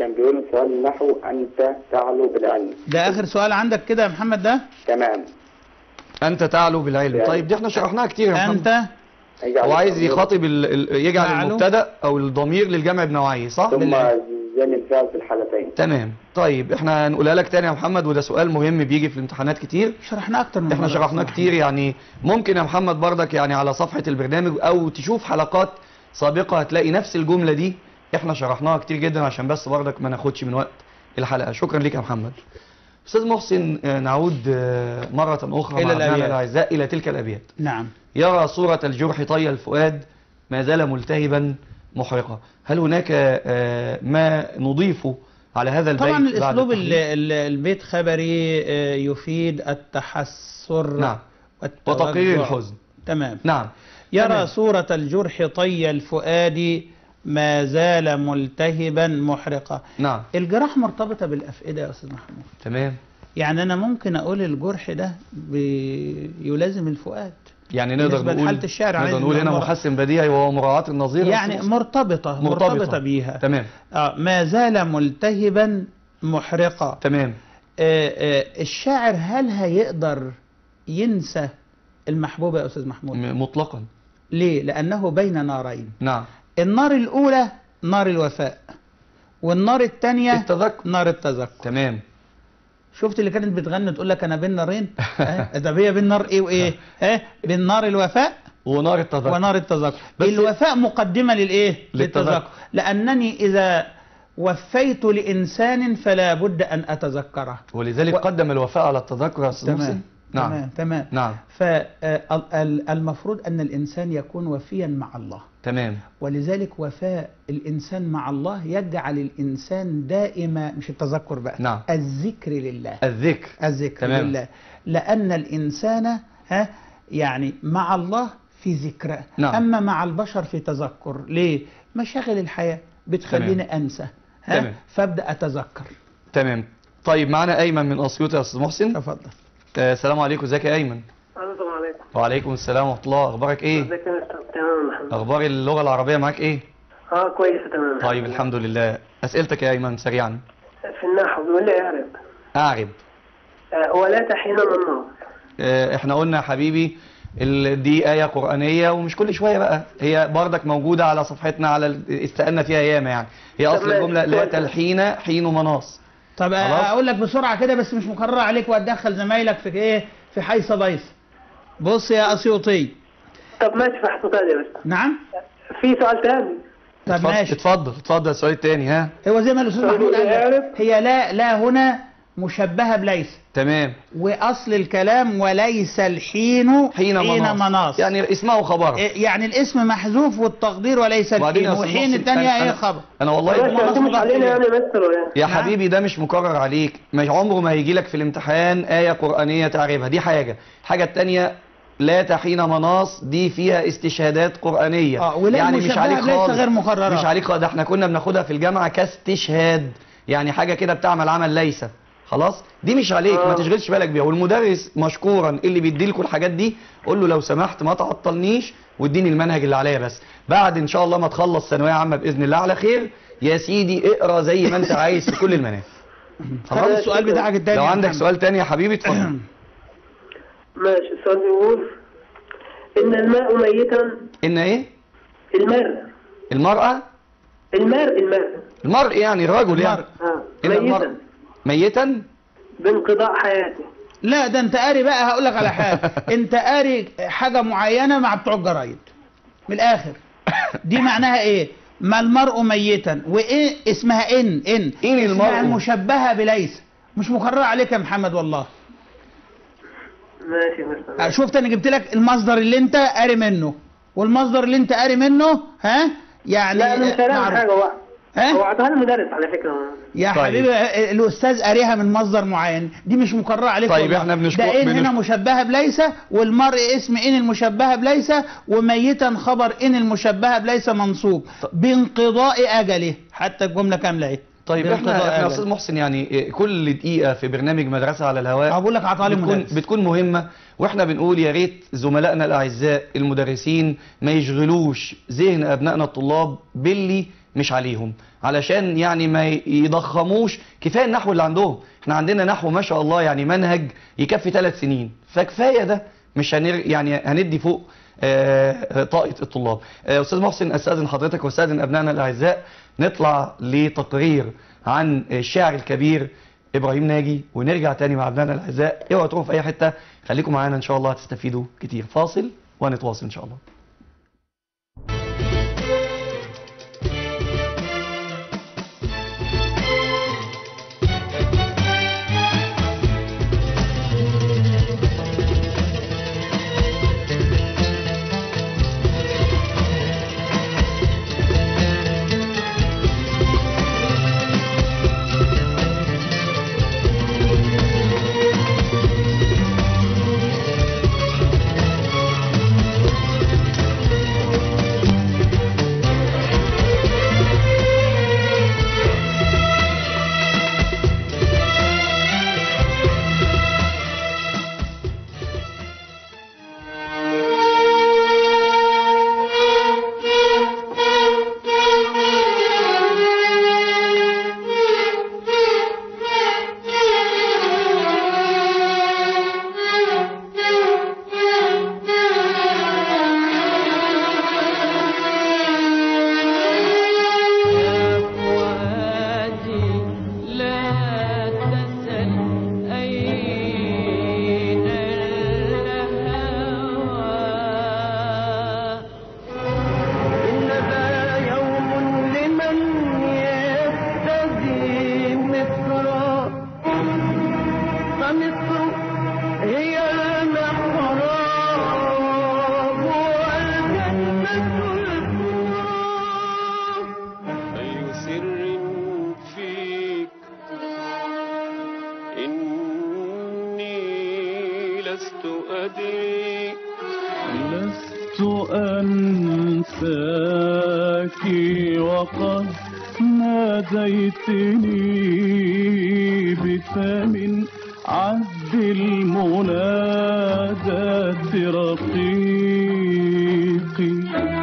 كان بيقول سؤال النحو أنت تعلو بالعلم ده اخر سؤال عندك كده يا محمد ده تمام انت تعلو بالعلم يعني- طيب دي احنا شرحناها كتير يا محمد انت يجعل هو عايز الضمير يخاطب ال... ال... يجعل تعلو. المبتدا او الضمير للجمع بنوعيه صح ثم زين الفعل في الحالتين تمام طيب احنا هنقولها لك تاني يا محمد وده سؤال مهم بيجي في الامتحانات كتير شرحنا اكتر من احنا مرة شرحناه بصراحة. كتير يعني ممكن يا محمد بردك يعني على صفحة البرنامج او تشوف حلقات سابقة هتلاقي نفس الجملة دي احنا شرحناها كتير جدا عشان بس بردك ما ناخدش من وقت الحلقة شكرا لك يا محمد استاذ محسن آه، نعود آه، مرة اخرى إلى مع أبنائنا الأبيات. الاعزاء الى تلك الابيات نعم يرى صورة الجرح طي الفؤاد ما زال ملتهبا محرقا هل هناك آه، ما نضيفه على هذا البيت طبعا بعد الاسلوب التحليل؟ ال- ال- البيت خبري آه، يفيد التحسر نعم والتوجع. وتقرير الحزن تمام نعم يرى تمام. صورة الجرح طي الفؤاد ما زال ملتهبا محرقا نعم الجراح مرتبطة بالأفئدة يا أستاذ محمود تمام يعني أنا ممكن أقول الجرح ده بيلازم الفؤاد يعني نقدر بالنسبة نقول لحالة الشارع نقدر عايز نقول هنا نقول- محسن بديهي وهو مراعاة النظير يعني بس- مرتبطة مرتبطة. مرتبطة بيها تمام آه ما زال ملتهبا محرقا تمام آه آه الشاعر هل هيقدر ينسى المحبوبة يا أستاذ محمود م- مطلقا ليه لأنه بين نارين نعم النار الأولى نار الوفاء والنار الثانية التذكر نار التذكر تمام شفت اللي كانت بتغني تقول لك أنا بين نارين ها؟ طب هي بين نار إيه وإيه ها بين نار الوفاء ونار التذكر ونار التذكر بس- الوفاء مقدمة للإيه للتذكر. لأنني إذا وفيت لإنسان فلا بد أن أتذكره ولذلك و- قدم الوفاء على التذكر يا استاذ محسن تمام نعم تمام تمام نعم فالمفروض أن الإنسان يكون وفيا مع الله تمام ولذلك وفاء الإنسان مع الله يجعل الإنسان دائما مش التذكر بقى نعم. الذكر لله الذكر الذكر تمام. لله لأن الإنسان ها يعني مع الله في ذكرى نعم. أما مع البشر في تذكر ليه مشاغل الحياة بتخليني أنسى ها تمام. فابدأ أتذكر تمام طيب معنا ايمن من اسيوط يا استاذ محسن تفضل آه، السلام عليكم ازيك يا ايمن السلام عليكم وعليكم السلام ورحمه الله اخبارك ايه ازيك يا مستر تمام الحمد لله اخبار اللغه العربيه معاك ايه اه كويسه تمام طيب الحمد لله اسئلتك يا ايمن سريعا في النحو بيقول لي اعرب اعرب آه ولا تحين من النار آه، احنا قلنا يا حبيبي ال- دي آية قرآنية ومش كل شوية بقى هي بردك موجودة على صفحتنا على ال- استقلنا فيها ياما يعني هي أصل تمام. الجملة اللي هو تلحين حين مناص طب خلاص. اقول لك بسرعه كده بس مش مكرره عليك وهتدخل زمايلك في ايه في حيص بيص بص يا اسيوطي طب ماشي في حصه تانية بس نعم في سؤال تاني طب اتفضل- ماشي اتفضل اتفضل السؤال التاني ها هو زي ما الاستاذ طب محمود قال لك، يعرف؟ هي لا لا هنا مشبهه بليس تمام واصل الكلام وليس الحين حين مناص مناص يعني اسمه خبر إيه يعني الاسم محذوف والتقدير وليس وبعدين الحين يا أستاذ وحين محسن، الثانيه أنا- ايه أنا- خبر أنا والله ماشي مناص انت مش مضاف علينا إليه. يعني يا مستر ولا يا نعم. حبيبي ده مش مكرر عليك مش عمره ما هيجي لك في الامتحان آية قرآنية تعرفها دي حاجة الحاجة التانية لا تحين مناص دي فيها استشهادات قرآنية اه ولا يعني مش مشبهة عليك بليس خالص غير مكررة. مش عليك خالص ده احنا كنا بناخدها في الجامعة كاستشهاد يعني حاجة كده بتعمل عمل ليس خلاص دي مش عليك ما آه. تشغلش بالك بيها والمدرس مشكورا اللي بيدي لكم الحاجات دي قول له لو سمحت ما تعطلنيش واديني المنهج اللي عليا بس بعد ان شاء الله ما تخلص ثانويه عامه باذن الله على خير يا سيدي اقرا زي ما انت عايز في كل المناهج خلاص السؤال بتاعك الثاني لو عندك سؤال تاني يا حبيبي اتفضل ماشي السؤال بيقول ان الماء ميتا ان ايه الماء المراه الماء الماء المرء يعني الرجل يعني المرء. اه إن المرء ميتا ميتا بانقضاء حياته لا ده انت قاري بقى هقول لك على حاجه انت قاري حاجه معينه مع بتوع الجرايد من الاخر دي معناها ايه ما المرء ميتا وايه اسمها ان ان إن اسمها المرء. مشبهه بليس مش مكرره عليك يا محمد والله ماشي يا مستر شفت انا جبت لك المصدر اللي انت قاري منه والمصدر اللي انت قاري منه ها يعني لا انا مش هلاقي معروف. حاجه هو ها؟ هو عطاها المدرس على فكره يا طيب. حبيبي الاستاذ قاريها من مصدر معين دي مش مكرره عليك طيب والله. احنا بنشكر- ده ان هنا بنشكر- مشبهه بليس والمرء اسم ان المشبهه بليس وميتا خبر ان المشبهه بليس منصوب بانقضاء اجله حتى الجمله كامله اهي طيب احنا بانقضاء احنا يا أجله. استاذ محسن يعني إيه، كل دقيقه في برنامج مدرسه على الهواء أه بقول لك عطالي بتكون مدرس. بتكون مهمه واحنا بنقول يا ريت زملائنا الاعزاء المدرسين ما يشغلوش ذهن ابنائنا الطلاب باللي مش عليهم علشان يعني ما يضخموش كفايه النحو اللي عندهم احنا عندنا نحو ما شاء الله يعني منهج يكفي ثلاث سنين فكفايه ده مش هنر يعني هندي فوق آه، طاقه الطلاب آه، استاذ محسن استاذن حضرتك واستاذن ابنائنا الاعزاء نطلع لتقرير عن الشاعر الكبير ابراهيم ناجي ونرجع تاني مع ابنائنا الاعزاء اوعوا تروحوا في اي حته خليكم معانا ان شاء الله هتستفيدوا كتير فاصل ونتواصل ان شاء الله فؤادي لا تسل أين الهوى إن ذا يوم لمن يفتدي مصرا فمصر هي المحراب والجنة الكبرى أي سر فيك إني لست أدري لست أنساك وقد ناديتني بفم عد المنادات رقيقي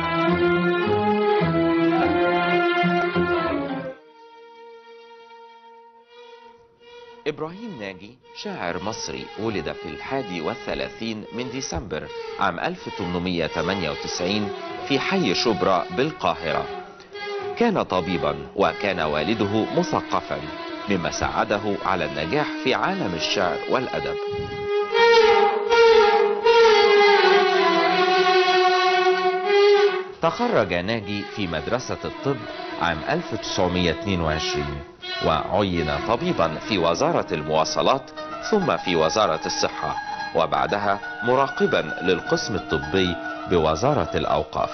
إبراهيم ناجي شاعر مصري ولد في الحادي والثلاثين من ديسمبر عام 1898 في حي شبرا بالقاهرة كان طبيبا وكان والده مثقفا مما ساعده على النجاح في عالم الشعر والأدب تخرج ناجي في مدرسة الطب عام 1922 وعين طبيبا في وزارة المواصلات ثم في وزارة الصحة وبعدها مراقبا للقسم الطبي بوزارة الأوقاف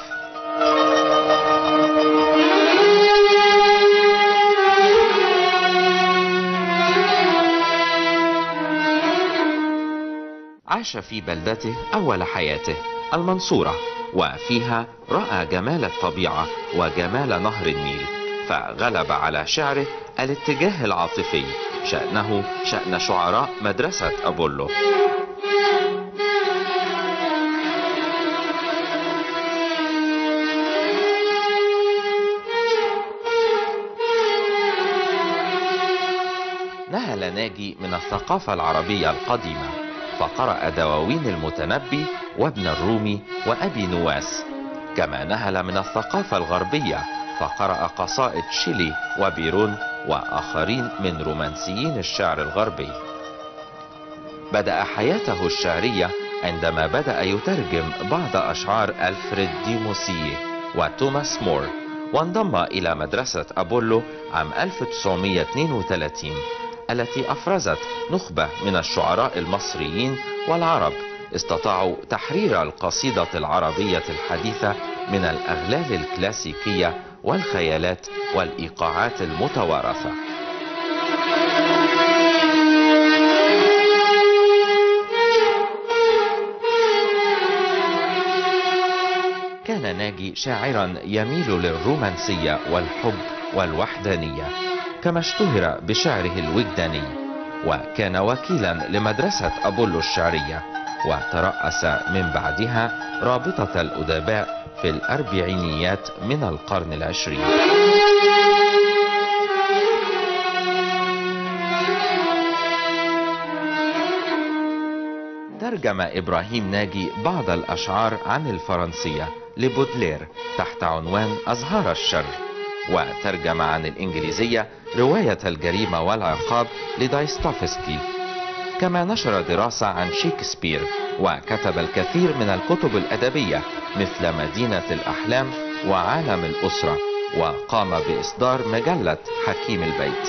عاش في بلدته أول حياته المنصورة وفيها رأى جمال الطبيعة وجمال نهر النيل فغلب على شعره الاتجاه العاطفي شأنه شأن شعراء مدرسة أبولو نهل ناجي من الثقافة العربية القديمة فقرأ دواوين المتنبي وابن الرومي وأبي نواس كما نهل من الثقافة الغربية فقرأ قصائد شيلي وبيرون وآخرين من رومانسيين الشعر الغربي بدأ حياته الشعرية عندما بدأ يترجم بعض أشعار ألفريد دي موسيه وتوماس مور وانضم إلى مدرسة أبولو عام 1932 التي أفرزت نخبة من الشعراء المصريين والعرب استطاعوا تحرير القصيدة العربية الحديثة من الأغلال الكلاسيكية والخيالات والإيقاعات المتوارثة كان ناجي شاعرا يميل للرومانسية والحب والوحدانية كما اشتهر بشعره الوجداني وكان وكيلا لمدرسة أبولو الشعرية وترأس من بعدها رابطة الأدباء في الأربعينيات من القرن العشرين ترجم إبراهيم ناجي بعض الأشعار عن الفرنسية لبودلير تحت عنوان أزهار الشر وترجم عن الإنجليزية رواية الجريمة والعقاب لدايستوفسكي كما نشر دراسة عن شكسبير وكتب الكثير من الكتب الأدبية مثل مدينة الأحلام وعالم الأسرة وقام بإصدار مجلة حكيم البيت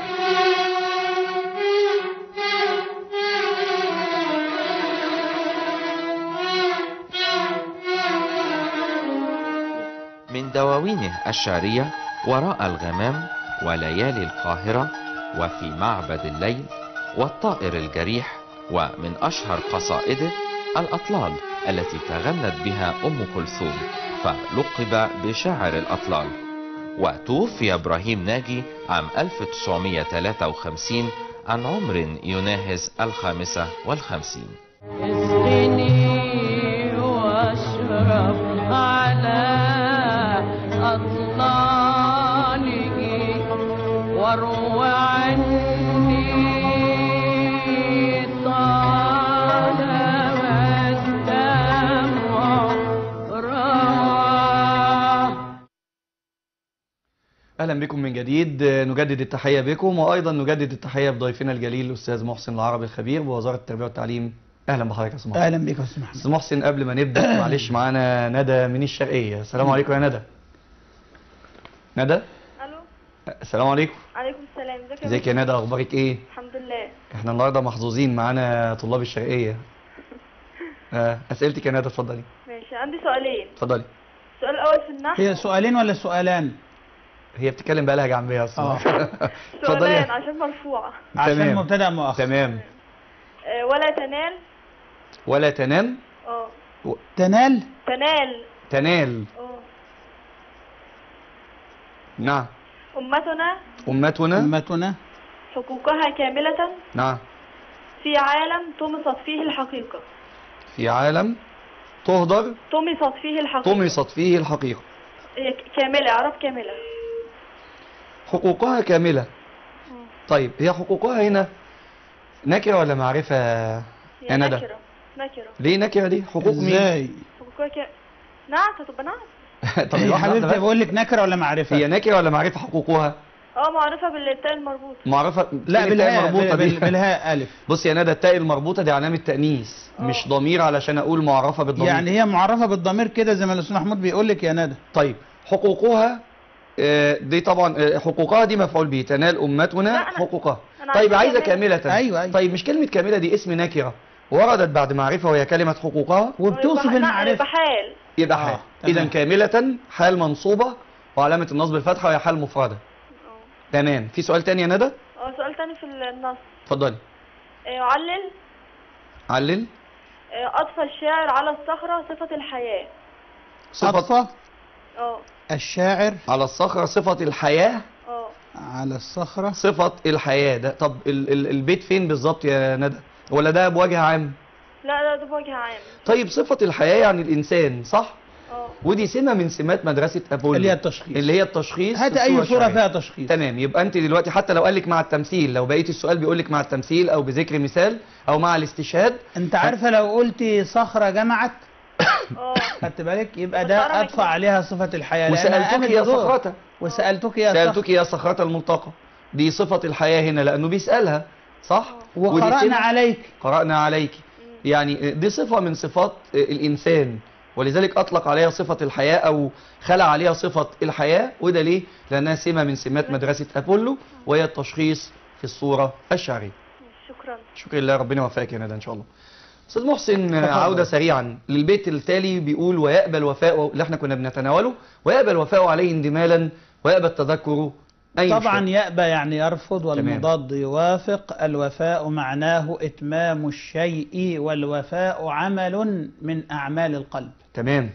من دواوينه الشعرية وراء الغمام وليالي القاهرة وفي معبد الليل والطائر الجريح ومن أشهر قصائده الأطلال التي تغنت بها أم كلثوم فلقب بشاعر الأطلال وتوفي إبراهيم ناجي عام 1953 عن عمر يناهز الخامسة والخمسين اسقني واشرب على أطلالك واروى عني طالما الدمع روى اهلا بكم من جديد نجدد التحيه بكم وايضا نجدد التحيه بضيفنا الجليل الاستاذ محسن العربي الخبير بوزاره التربيه والتعليم اهلا بحضرتك يا استاذ محسن اهلا بك يا استاذ محمد استاذ محسن قبل ما نبدا معلش معانا ندى من الشرقيه السلام عليكم يا ندى ندى الو السلام عليكم عليكم السلام ازيك يا ازيك يا ندى اخبارك ايه الحمد لله احنا النهارده محظوظين معانا طلاب الشرقيه آه، اسئلتك يا ندى اتفضلي ماشي عندي سؤالين اتفضلي السؤال الاول في النحو هي سؤالين ولا سؤالان هي بتتكلم بقى لها جنبيه اصلا آه. اتفضلي سؤالين يا- عشان مرفوعه عشان تمام. مبتدا مؤخر تمام آه، ولا تنال ولا تنام اه تنال تنال تنال اه نعم امتنا امتنا امتنا حقوقها كامله نعم في عالم طمست فيه الحقيقه في عالم تهدر طمست فيه الحقيقه طمست فيه الحقيقة هي ك- كامله اعراب كامله حقوقها كاملة طيب هي حقوقها هنا نكرة ولا معرفة هي يا ندى نكره نكره ليه نكرة دي حقوق مين ازاي حقوقها كامله نعت هتبقى نعت طب يا واحدة واحدة حبيبتي بس. بقول لك نكره ولا معرفه هي نكرة ولا معرفة حقوقها اه معرفه بالتاء المربوط معرفة لا فين التاء بالهاء المربوطة بال- دي بالهاء الف بص يا ندى التاء المربوطة دي علامة تأنيث مش ضمير علشان أقول معرفة بالضمير يعني هي معرفه بالضمير كده زي ما الاستاذ محمود بيقول لك يا ندى طيب حقوقها آه، دي طبعا آه، حقوقها دي مفعول به تنال لا، أمتنا أنا- حقوقها أنا طيب عايزة عايزة كاملة. كاملة أيوة، أيوة. طيب مش كلمة كاملة دي اسم نكرة وردت بعد معرفة وهي كلمة حقوقها وبتوصف يبقى- لا، المعرفه يبقى حال يبقى آه، حال تمام. إذا كاملة حال منصوبة وعلامة النصب الفتحة وهي حال مفردة تمام في سؤال تاني يا ندى اه سؤال تاني في النص اتفضلي آه، علل علل آه، أطفى الشاعر على الصخرة صفة الحياة صفة أطفى اه الشاعر على الصخرة صفة الحياة اه على الصخرة صفة الحياة ده طب ال ال البيت فين بالظبط يا ندى ولا ده بوجه عام لا لا ده بوجه عام طيب صفة الحياة يعني الإنسان صح اه ودي سمة من سمات مدرسة أبولو اللي هي التشخيص اللي هي التشخيص هات في أي صورة الشرعية. فيها تشخيص تمام يبقى انت دلوقتي حتى لو قال لك مع التمثيل لو بقيت السؤال بيقول لك مع التمثيل او بذكر مثال او مع الاستشهاد أنت عارفة لو قلت صخرة جمعت اه خدت بالك يبقى بس ده أنا أدفع عليها صفة الحياة لأنها وسألتك قامت يا بدور. صخرة وسألتك يا سألتك صخرة يا صخرة الملتقى دي صفة الحياة هنا لأنه بيسألها صح ودي وقرأنا سمة- عليك قرأنا عليك يعني دي صفة من صفات الإنسان ولذلك أطلق عليها صفة الحياة أو خلع عليها صفة الحياة وده ليه؟ لأنها سمة من سمات مدرسة أبولو وهي التشخيص في الصورة الشعرية شكرا شكرا لله ربنا يوفقك يا ندى إن شاء الله أستاذ محسن عودة سريعا للبيت التالي بيقول ويأبى الوفاء اللي احنا كنا بنتناوله ويأبى الوفاء عليه اندمالا ويأبى التذكر أن ينشأ. طبعا يأبى يعني يرفض والمضاد يوافق الوفاء معناه إتمام الشيء والوفاء عمل من أعمال القلب تمام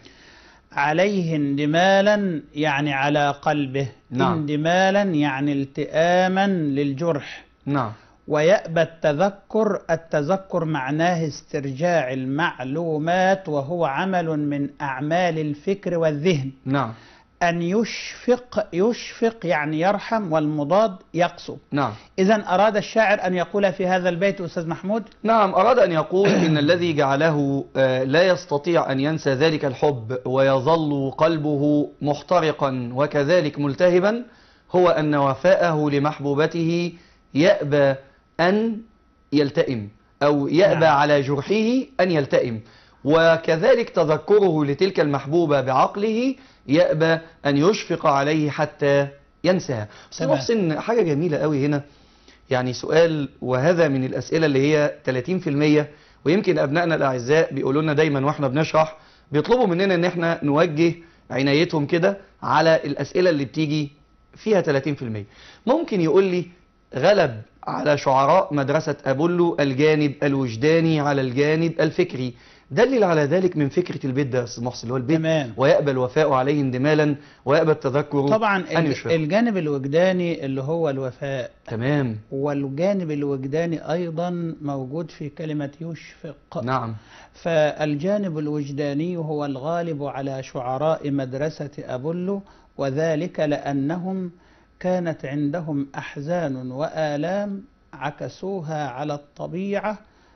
عليه اندمالا يعني على قلبه نعم. اندمالا يعني التئاما للجرح نعم ويأبى التذكر التذكر معناه استرجاع المعلومات وهو عمل من أعمال الفكر والذهن نعم أن يشفق يشفق يعني يرحم والمضاد يقسو نعم إذا أراد الشاعر أن يقول في هذا البيت أستاذ محمود نعم أراد أن يقول إن الذي جعله آه، لا يستطيع أن ينسى ذلك الحب ويظل قلبه محترقا وكذلك ملتهبا هو أن وفاءه لمحبوبته يأبى أن يلتئم أو يأبى نعم. على جرحه أن يلتئم وكذلك تذكره لتلك المحبوبة بعقله يأبى أن يشفق عليه حتى ينساها أستاذ تمام. محسن حاجة جميلة قوي هنا يعني سؤال وهذا من الأسئلة اللي هي 30% ويمكن أبنائنا الأعزاء بيقولوا لنا دايما وإحنا بنشرح بيطلبوا مننا إن إحنا نوجه عنايتهم كده على الأسئلة اللي بتيجي فيها 30% ممكن يقول لي غلب على شعراء مدرسة أبولو الجانب الوجداني على الجانب الفكري دلل على ذلك من فكرة البيت ده يا أستاذ محسن اللي هو البيت تمام. ويقبل الوفاء عليه اندمالا ويقبل التذكر طبعا أن ال- يشفق الجانب الوجداني اللي هو الوفاء تمام والجانب الوجداني أيضا موجود في كلمة يشفق نعم فالجانب الوجداني هو الغالب على شعراء مدرسة أبولو وذلك لأنهم كانت عندهم أحزان وآلام عكسوها على الطبيعة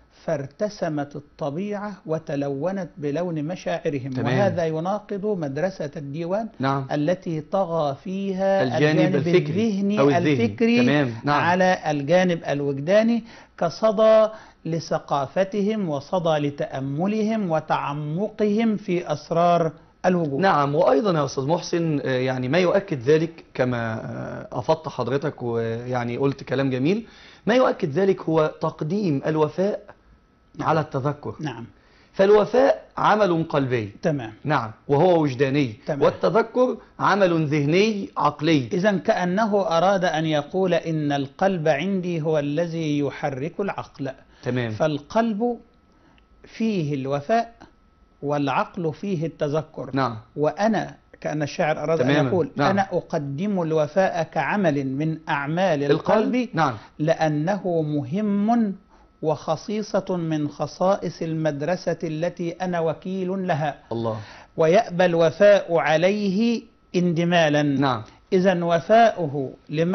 فارتسمت الطبيعة وتلونت بلون مشاعرهم تمام. وهذا يناقض مدرسة الديوان نعم التي طغى فيها الجانب الفكري الذهني أو الذهني. الفكري تمام. نعم. على الجانب الوجداني كصدى لثقافتهم وصدى لتأملهم وتعمقهم في أسرار الوجود نعم وأيضا يا أستاذ محسن آه، يعني ما يؤكد ذلك كما آه، أفضت حضرتك ويعني قلت كلام جميل ما يؤكد ذلك هو تقديم الوفاء على التذكر نعم فالوفاء عمل قلبي تمام نعم وهو وجداني تمام. والتذكر عمل ذهني عقلي إذا كأنه أراد أن يقول إن القلب عندي هو الذي يحرك العقل تمام فالقلب فيه الوفاء والعقل فيه التذكر نعم وأنا كأن الشاعر أراد أن تماما. يقول نعم. أنا أقدم الوفاء كعمل من أعمال القلب القلب نعم لأنه مهم وخصيصة من خصائص المدرسة التي أنا وكيل لها الله ويأبى الوفاء عليه اندمالا نعم إذا وفاؤه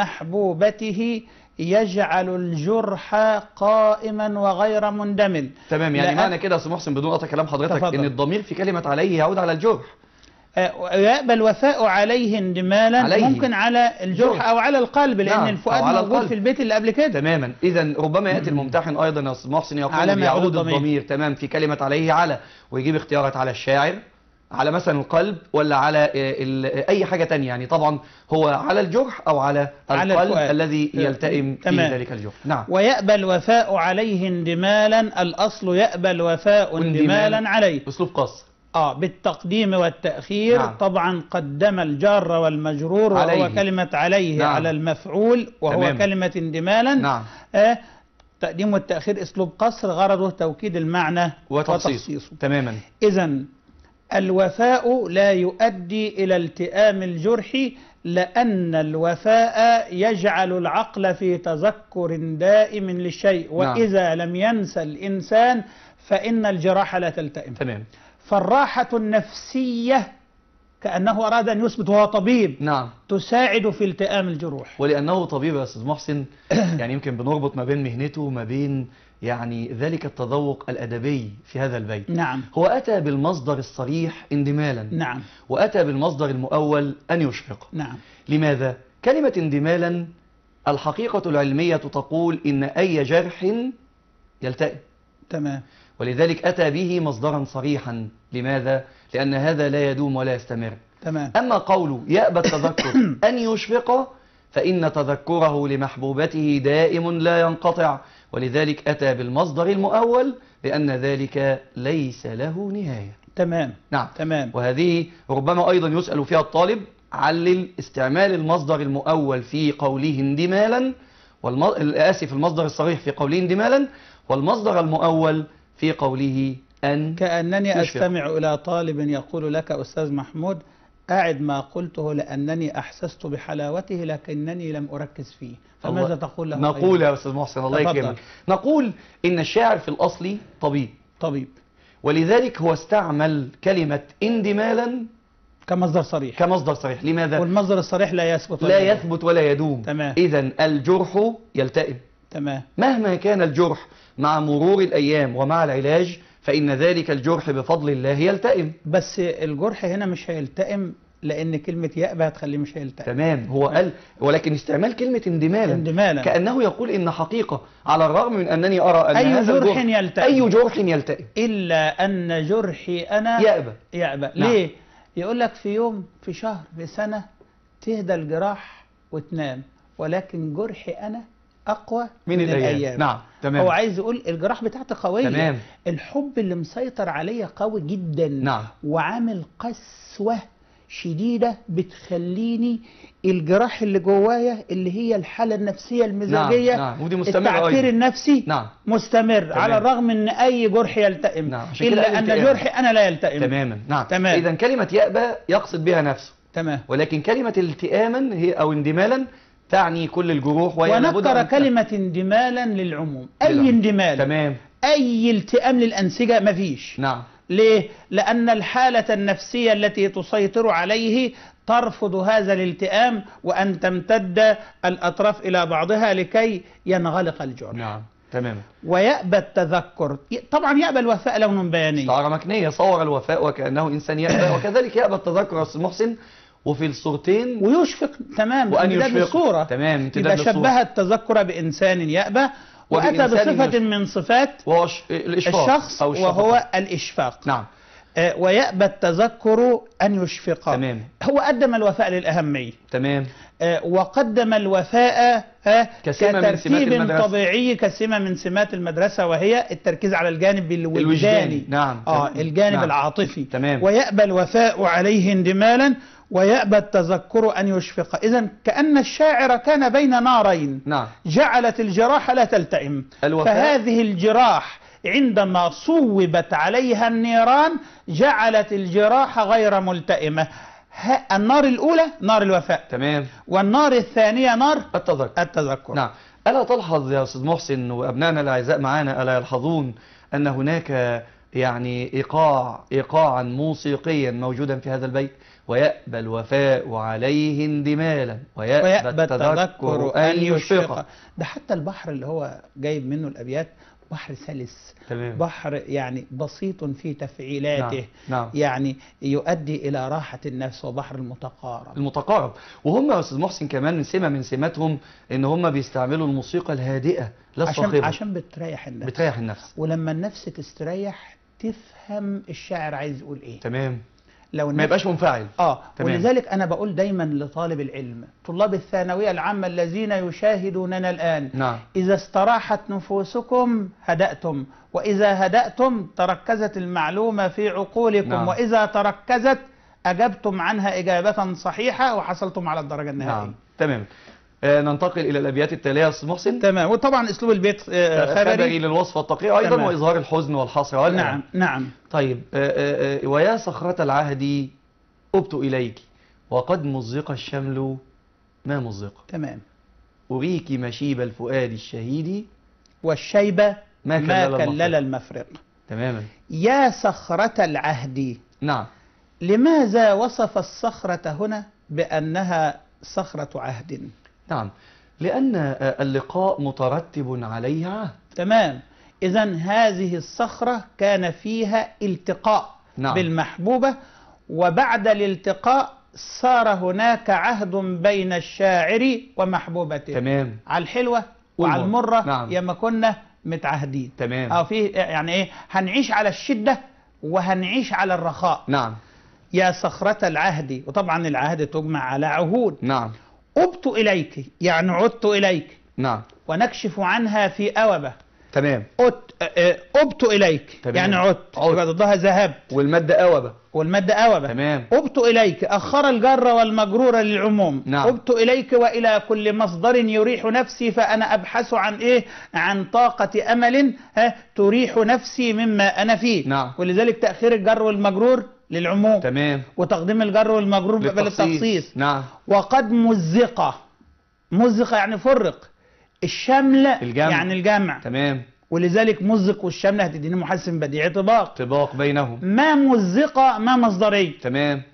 لمحبوبته يجعل الجرح قائما وغير مندمل تمام يعني لأن- معنى كده يا أستاذ محسن بدون قطع كلام حضرتك تفضل. إن الضمير في كلمة عليه يعود على الجرح آه، ويأبى الوفاء عليه اندمالا عليه. ممكن على الجرح جرح. أو على القلب لأن نعم، الفؤاد أو على موجود القلب. في البيت اللي قبل كده تماما اذا ربما ياتي الممتحن ايضا يا استاذ محسن على يقول ما يعود يعود الضمير. الضمير تمام في كلمه عليه على ويجيب اختيارات على الشاعر على مثلا القلب ولا على آه، ال- اي حاجه تانية يعني طبعا هو على الجرح او على على القلب الفؤاد. الذي يلتئم في تمام. ذلك الجرح نعم ويأبى الوفاء عليه اندمالا الأصل يأبى الوفاء واندمال. اندمالا عليه اسلوب قصر آه بالتقديم والتأخير نعم. طبعا قدم الجار والمجرور وهو عليه. كلمة عليه نعم. على المفعول وهو تمام. كلمة اندمالا نعم آه تقديم والتأخير أسلوب قصر غرضه توكيد المعنى وتخصيص تماما إذا الوفاء لا يؤدي إلى التئام الجرح لأن الوفاء يجعل العقل في تذكر دائم للشيء وإذا لم ينسى الإنسان فإن الجراح لا تلتئم تمام فالراحة النفسية كأنه أراد أن يثبت وهو طبيب نعم تساعد في التئام الجروح ولانه طبيب يا استاذ محسن يعني يمكن بنربط ما بين مهنته وما بين يعني ذلك التذوق الادبي في هذا البيت نعم هو اتى بالمصدر الصريح اندمالا نعم وأتى بالمصدر المؤول أن يشفق نعم لماذا؟ كلمة اندمالا الحقيقة العلمية تقول إن أي جرح يلتئم تمام ولذلك أتى به مصدرا صريحا لماذا؟ لأن هذا لا يدوم ولا يستمر تمام أما قوله يأبى التذكر أن يشفق فإن تذكره لمحبوبته دائم لا ينقطع ولذلك أتى بالمصدر المؤول لأن ذلك ليس له نهاية تمام نعم تمام وهذه ربما أيضا يسأل فيها الطالب علل استعمال المصدر المؤول في قوله اندمالا والم... آسف المصدر الصريح في قوله اندمالا والمصدر المؤول في قوله أن كأنني يشفق. أستمع إلى طالب يقول لك أستاذ محمود أعد ما قلته لأنني أحسست بحلاوته لكنني لم أركز فيه فماذا الله- تقول له نقول أيضا؟ يا أستاذ محسن الله تفضل. يكرمك نقول إن الشاعر في الأصل طبيب طبيب ولذلك هو استعمل كلمة اندمالا كمصدر صريح كمصدر صريح لماذا والمصدر الصريح لا يثبت لا ولا يثبت ولا يدوم تمام. اذا الجرح يلتئم تمام مهما كان الجرح مع مرور الايام ومع العلاج فان ذلك الجرح بفضل الله يلتئم بس الجرح هنا مش هيلتئم لان كلمه يأبى هتخليه مش هيلتئم تمام هو قال ولكن استعمال كلمة اندمالا اندمالا. كأنه يقول إن حقيقة على الرغم من أنني أرى أن أي هذا جرح الجرح- يلتئم. أي جرح يلتئم الا ان جرحي انا يأبى يأبى نعم. ليه يقول لك في يوم في شهر في سنه تهدى الجراح وتنام ولكن جرحي انا اقوى من الأيام. نعم، تمام. هو عايز يقول الجراح بتاعتي قويه تمام. الحب اللي مسيطر عليا قوي جدا نعم. وعامل قسوه شديده بتخليني الجراح اللي جوايا اللي هي الحاله النفسيه المزاجيه نعم، ودي مستمرة التعكير أيضا. النفسي نعم. مستمر تمام. على الرغم ان اي جرح يلتئم نعم، عشان كده الا قال ان التئام. جرحي انا لا يلتئم تماما نعم تمام. إذا كلمة يأبى يقصد بها نفسه تمام ولكن كلمة التئاما هي أو اندمالا تعني كل الجروح وهي لابد ونكر أن- كلمة اندمالا للعموم أي للعموم. اندمال تمام أي التئام للأنسجة مفيش نعم ليه؟ لأن الحالة النفسية التي تسيطر عليه ترفض هذا الالتئام وأن تمتد الأطراف إلى بعضها لكي ينغلق الجرح نعم تماما ويأبى التذكر طبعا يأبى الوفاء لون بياني استعارة مكنية صور الوفاء وكأنه إنسان يأبى وكذلك يأبى التذكر يا أستاذ محسن وفي الصورتين ويشفق تمام وأن امتداد يشفق. الصورة تمام، امتداد يبقى للصورة. شبه التذكر بإنسان يأبى وأتى وبإنسان بصفة يشفق. من صفات وهو ش- الإشفاق الشخص أو الشفقة. وهو الإشفاق نعم آه، ويأبى التذكر أن يشفق تمام. هو قدم الوفاء للأهمية تمام آه، وقدم الوفاء آه، كسمة من سمات كترتيب المدرسة. طبيعي كسمة من سمات المدرسة وهي التركيز على الجانب الوجداني الوجداني، نعم. آه تمام. الجانب نعم. العاطفي تمام. ويأبى الوفاء عليه اندمالا ويأبى التذكر أن يشفق إذا كأن الشاعر كان بين نارين نعم جعلت الجراح لا تلتئم الوفاء. فهذه الجراح عندما صوبت عليها النيران جعلت الجراح غير ملتئمة ها- النار الأولى نار الوفاء تمام والنار الثانية نار التذكر التذكر نعم ألا تلحظ يا أستاذ محسن وأبنائنا الأعزاء معنا ألا يلحظون أن هناك يعني إيقاع إيقاعا موسيقيا موجودا في هذا البيت ويأبى الوفاء عليه اندمالا ويأبى, ويأبى التذكر أن يشفق يشفق ده حتى البحر اللي هو جايب منه الأبيات بحر سلس تمام بحر يعني بسيط في تفعيلاته نعم، نعم. يعني يؤدي إلى راحة النفس وبحر المتقارب المتقارب وهم يا أستاذ محسن كمان من سمة من سماتهم إن هم بيستعملوا الموسيقى الهادئة لا عشان الصاخبة عشان بتريح النفس بتريح النفس ولما النفس تستريح تفهم الشاعر عايز يقول ايه تمام لو ما النفس يبقاش منفعل اه تمام. ولذلك انا بقول دايما لطالب العلم طلاب الثانويه العامه الذين يشاهدوننا الان نعم اذا استراحت نفوسكم هدأتم واذا هدأتم تركزت المعلومه في عقولكم نعم. واذا تركزت اجبتم عنها اجابه صحيحه وحصلتم على الدرجه النهائيه نعم تمام آه ننتقل إلى الأبيات التالية يا أستاذ محسن تمام وطبعا اسلوب البيت آه، خبري خبري للوصف والتقرير أيضا تمام. وإظهار الحزن والحسرة والألم نعم نعم طيب آه، آه، آه، ويا صخرة العهد أبت إليك وقد مزق الشمل ما مزق تمام أريك مشيب الفؤاد الشهيد والشيبه ما ما كلل كلل المفرق. المفرق تماما يا صخرة العهد نعم لماذا وصف الصخرة هنا بأنها صخرة عهد نعم لأن آه، اللقاء مترتب عليه عهد تمام إذا هذه الصخرة كان فيها التقاء نعم. بالمحبوبة وبعد الالتقاء صار هناك عهد بين الشاعر ومحبوبته تمام على الحلوة وعلى والمر. المرة نعم. ياما كنا متعهدين تمام أو في يعني إيه هنعيش على الشدة وهنعيش على الرخاء نعم يا صخرة العهد وطبعا العهد تجمع على عهود نعم أبت إليك يعني عدت إليك نعم ونكشف عنها في أوبة تمام أت- آه، أبت إليك تمام. يعني عدت عدت. يبقى ضدها ذهبت والمادة أوبة والمادة أوبة تمام أبت إليك أخر الجر والمجرور للعموم نعم. أبت إليك وإلى كل مصدر يريح نفسي فأنا أبحث عن إيه عن طاقة أمل ها تريح نفسي مما أنا فيه نعم. ولذلك تأخير الجر والمجرور للعموم تمام وتقديم الجر والمجرور بالتخصيص نعم وقد مزق مزق يعني فرق الشمل الجمع. يعني الجمع تمام ولذلك مزق والشمل هتديني محسن بديعي طباق طباق بينهم ما مزق ما مصدري تمام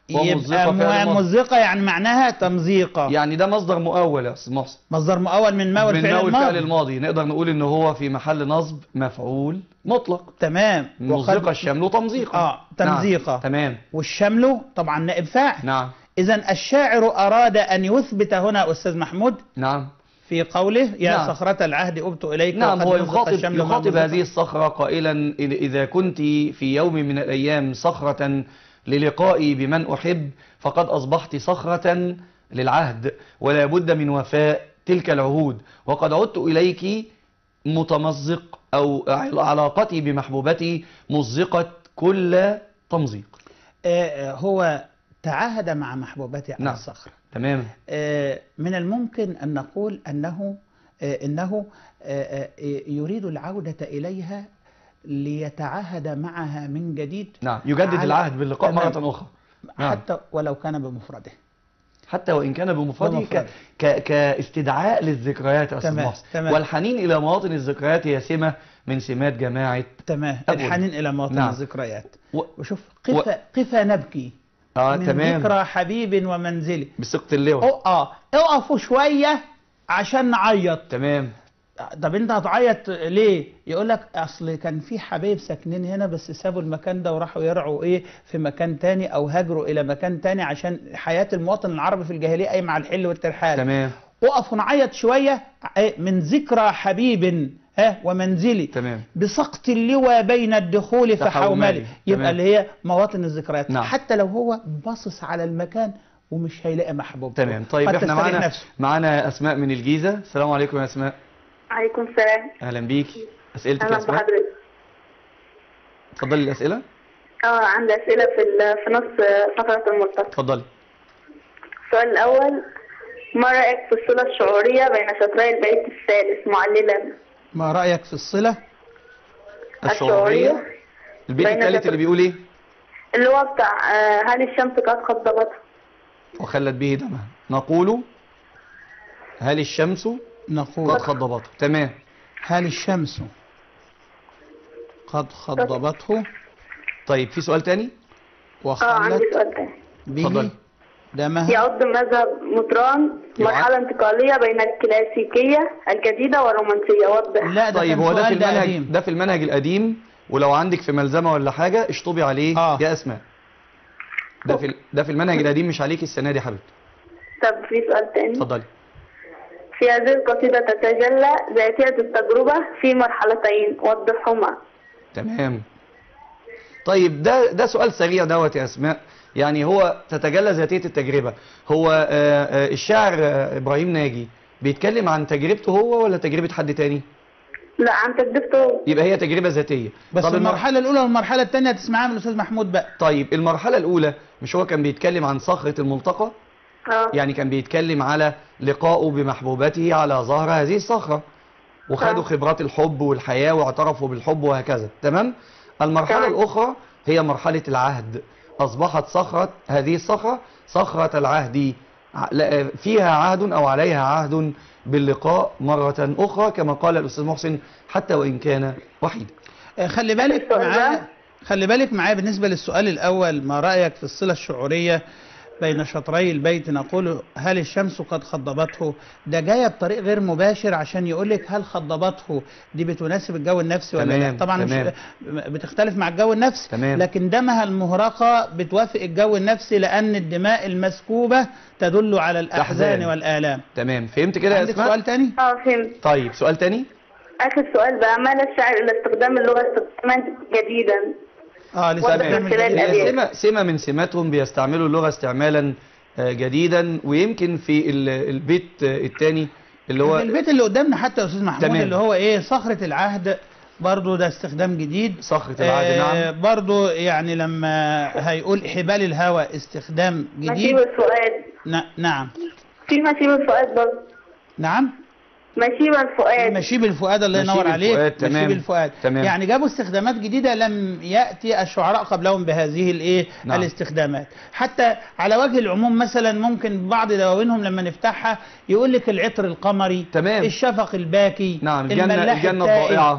ومزقة يبقى فعل مو- ماضي. مزقة يعني معناها تمزيقة يعني ده مصدر مؤول يا استاذ محسن مصدر مؤول من ما من والفعل نوع الفعل الماضي الماضي نقدر نقول ان هو في محل نصب مفعول مطلق تمام مزقة الشمل تمزيقا اه تمزيقة نعم. تمام والشمل طبعا نائب فاعل نعم إذا الشاعر أراد أن يثبت هنا أستاذ محمود نعم في قوله يا نعم. صخرة العهد أبت إليك نعم وقد هو مزق يخاطب الشمل مع يخاطب مزق. هذه الصخرة قائلا إذ- إذا كنت في يوم من الأيام صخرة للقائي بمن أحب فقد أصبحت صخرة للعهد ولا بد من وفاء تلك العهود وقد عدت إليك متمزق أو علاقتي بمحبوبتي مزقت كل تمزيق آه، آه، هو تعاهد مع محبوبته على نعم. الصخرة تمام آه، من الممكن أن نقول أنه آه، إنه آه، آه، يريد العودة إليها ليتعاهد معها من جديد نعم يجدد على- العهد باللقاء تمام. مرة أخرى نعم. حتى ولو كان بمفرده حتى وإن كان بمفرده ك... بمفرده. ك... كاستدعاء للذكريات يا أستاذ تمام، محسن تمام. والحنين إلى مواطن الذكريات هي سمة من سمات جماعة تمام أقول. الحنين إلى مواطن نعم. الذكريات و... وشوف قفا قفا نبكي آه من تمام ذكرى حبيب ومنزلي بثقة اللواء أو اه اقفوا شويه عشان نعيط تمام طب انت هتعيط ليه يقول لك اصل كان في حبايب ساكنين هنا بس سابوا المكان ده وراحوا يرعوا ايه في مكان تاني او هاجروا الى مكان تاني عشان حياه المواطن العربي في الجاهليه قايمه على الحل والترحال تمام وقفوا نعيط شويه إيه، من ذكرى حبيب ها ومنزلي تمام بسقط اللوى بين الدخول تحوملي. فحوملي يبقى تمام. اللي هي مواطن الذكريات نعم. حتى لو هو باصص على المكان ومش هيلاقي محبوبته تمام طيب قد احنا تستريح معانا نفسه. معانا أسماء من الجيزة السلام عليكم يا أسماء عليكم السلام أهلا بيكي أسئلتك يا اهلا أسماء بحضرتك اتفضلي الأسئلة اه عندي اسئله في ال- في نص فقره الملتصق اتفضلي السؤال الاول ما رايك في الصله الشعوريه بين شطري البيت الثالث معللا ما رايك في الصله الشعورية البيت بين الثالث شطر- اللي بيقول إيه اللي هو بتاع آه، هل الشمس قد خضبتها وخلت به دمها نقول هل الشمس نقول قد خضبته تمام هل الشمس قد خضبته طيب في سؤال تاني اه عندي وخلت سؤال تاني به اتفضل. دمها يعد مذهب مطران يعد. مرحله انتقاليه بين الكلاسيكيه الجديده والرومانسيه وضح لا ده طيب كان هو ده في سؤال ده المنهج قديم ده في المنهج القديم ولو عندك في ملزمه ولا حاجه اشطبي عليه آه. يا اسماء ده في ال- ده في المنهج القديم مش عليك السنه دي يا حبيبتي طب في سؤال تاني اتفضلي في هذه القصيدة تتجلى ذاتية التجربة في مرحلتين وضحهما تمام طيب ده ده سؤال سريع دوت يا اسماء يعني هو تتجلى ذاتيه التجربه هو آه، آه، الشاعر آه، ابراهيم ناجي بيتكلم عن تجربته هو ولا تجربه حد تاني لا عن تجربته هو. يبقى هي تجربه ذاتيه بس طب المر- المرحله الاولى والمرحله الثانيه تسمعها من الاستاذ محمود بقى طيب المرحله الاولى مش هو كان بيتكلم عن صخره الملتقى اه يعني كان بيتكلم على لقائه بمحبوبته على ظهر هذه الصخرة وخدوا آه. خبرات الحب والحياة واعترفوا بالحب وهكذا تمام المرحلة تمام. الأخرى هي مرحلة العهد أصبحت صخرة هذه الصخرة صخرة العهد ع- لا- فيها عهد أو عليها عهد باللقاء مرة أخرى كما قال الأستاذ محسن حتى وإن كان وحيدا آه، خلي بالك السؤال معايا ده؟ خلي بالك معايا بالنسبة للسؤال الأول ما رأيك في الصلة الشعورية بين شطري البيت نقول هل الشمس قد خضبته ده جاية بطريق غير مباشر عشان يقول لك هل خضبته دي بتناسب الجو النفسي ولا تمام، لا طبعا مش تمام. بتختلف مع الجو النفسي تمام. لكن دمها المهرقة بتوافق الجو النفسي لأن الدماء المسكوبة تدل على الأحزان الأحزان. والآلام تمام فهمت كده يا عندك أسماء سؤال تاني؟ اه فهمت طيب سؤال تاني آخر سؤال بقى مال الشاعر إلى استخدام اللغة استخداما جديدا اه لسه وضع بنعمل من خلال جديد. الأبيات. سمة سمة من سماتهم بيستعملوا اللغة استعمالا آه، جديدا ويمكن في ال- البيت الثاني اللي هو البيت اللي قدامنا حتى يا استاذ محمود تمام. اللي هو ايه صخرة العهد برضو ده استخدام جديد صخرة العهد نعم برضو يعني لما هيقول حبال الهوى استخدام مشيب جديد الفؤاد ن- نعم في مشيب الفؤاد برضه نعم مشيب الفؤاد مشيب الفؤاد الله مشيب ينور عليك الفؤاد، تمام. مشيب الفؤاد تمام. يعني جابوا استخدامات جديده لم ياتي الشعراء قبلهم بهذه الايه نعم. الاستخدامات حتى على وجه العموم مثلا ممكن بعض دواوينهم لما نفتحها يقول لك العطر القمري تمام. الشفق الباكي نعم الجنة الملاح الجنة التائب. الضائعة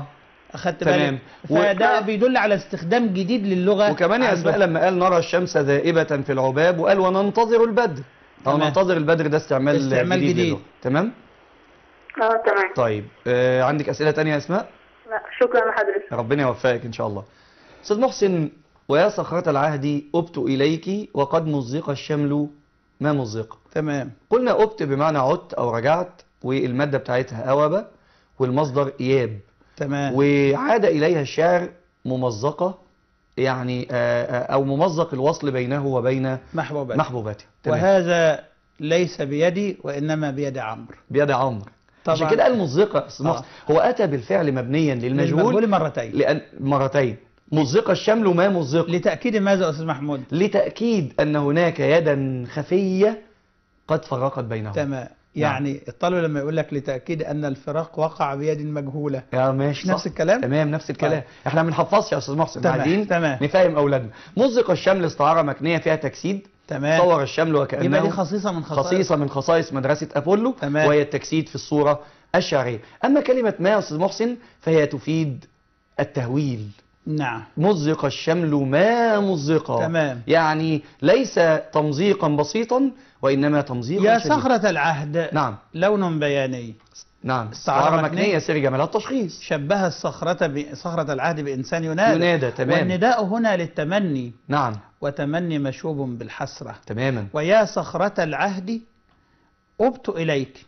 اخدت تمام. بالك و- فده بيدل على استخدام جديد للغه وكمان يا اسماء عندهم. لما قال نرى الشمس ذائبة في العباب وقال وننتظر البدر طب تمام. ننتظر البدر ده استعمال, استعمال جديد, جديد. للغة. تمام اه تمام طيب آه عندك اسئله تانية يا اسماء لا شكرا لحضرتك ربنا يوفقك ان شاء الله استاذ محسن ويا صخرة العهد أبت إليك وقد مزق الشمل ما مزق تمام قلنا أبت بمعنى عدت أو رجعت والمادة بتاعتها أوب والمصدر إياب تمام وعاد إليها الشعر ممزقة يعني آه، آه، أو ممزق الوصل بينه وبين محبوبات محبوباته تمام وهذا ليس بيدي وانما بيد عمرو بيد عمرو طبعاً. عشان كده قال مزقة يا أستاذ آه. محسن. هو أتى بالفعل مبنيا للمجهول للمجهول مرتين لأن مرتين مزق الشمل ما مزق لتاكيد ماذا يا استاذ محمود لتأكيد أن هناك يدا خفية قد فرقت بينهم تمام يعني الطالب لما يقول لك لتاكيد ان الفراق وقع بيد مجهوله يا ماشي مش نفس صح. الكلام؟ تمام نفس الكلام طيب. احنا ما بنحفظش يا استاذ محسن تمام، عايزين تمام. نفهم اولادنا مزق الشمل استعاره مكنيه فيها تجسيد تمام صور الشمل يبقى دي وكانه خصيصه من خصائص خصيصه من خصائص مدرسه ابولو تمام. وهي التجسيد في الصوره الشعريه اما كلمه ما يا استاذ محسن فهي تفيد التهويل نعم مزق الشمل ما مزق تمام. يعني ليس تمزيقا بسيطا وانما تمزيقا يا شديدا. صخرة العهد نعم لون بياني نعم استعارة استعاره مكنية. مكنيه سر جمالها التشخيص شبه الصخرة ب... صخرة العهد بإنسان ينادى ينادى تمام والنداء هنا للتمني نعم وتمني مشوب بالحسرة تماما ويا صخرة العهد أبت إليك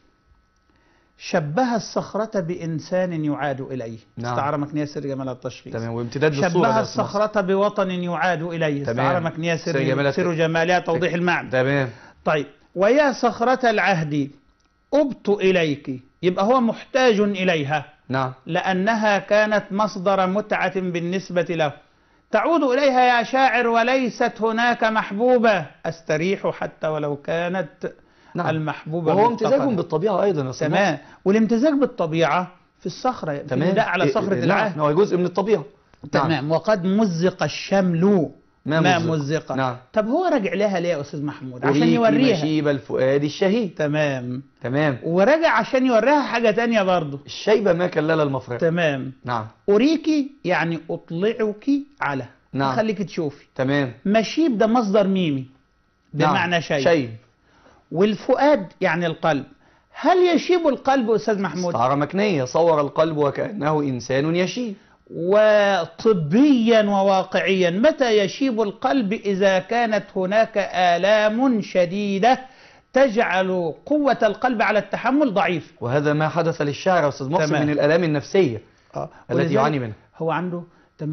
شبه الصخرة بإنسان يعاد إليه نعم. استعارة مكنية سر جمال التشخيص تمام وامتداد للصوره شبه ده يا أستاذ محسن. الصخرة بوطن يعاد إليه تمام. استعارة مكنية سر, سر جمال سر جمالها توضيح المعنى تمام طيب ويا صخرة العهد أبت إليك يبقى هو محتاج إليها نعم لأنها كانت مصدر متعة بالنسبة له تعود إليها يا شاعر وليست هناك محبوبة أستريح حتى ولو كانت نعم. المحبوبة وهو امتزاج مفتقدة. بالطبيعه ايضا يا أستاذ تمام والامتزاج بالطبيعة في الصخرة في تمام النداء على إيه- صخرة نعم العهد هو جزء من الطبيعه تمام نعم. وقد مزق الشمل ما ما مزق. مزق نعم. طب هو راجع لها ليه يا أستاذ محمود عشان أريك يوريها مشيب الفؤاد الشهيد تمام تمام ورجع عشان يوريها حاجة تانية برضه الشيبه ما كلل المفرق تمام نعم أريكي يعني أطلعك على نعم. خليك تشوفي تمام مشيب ده مصدر ميمي نعم. بمعنى شيء شيب والفؤاد يعني القلب هل يشيب القلب أستاذ محمود استعاره مكنيه صور القلب وكانه انسان يشيب وطبيا وواقعيا متى يشيب القلب إذا كانت هناك آلام شديدة تجعل قوة القلب على التحمل ضعيف وهذا ما حدث للشاعر يا استاذ محسن تمام. من الالام النفسيه آه. التي ولذلك يعاني منها هو عنده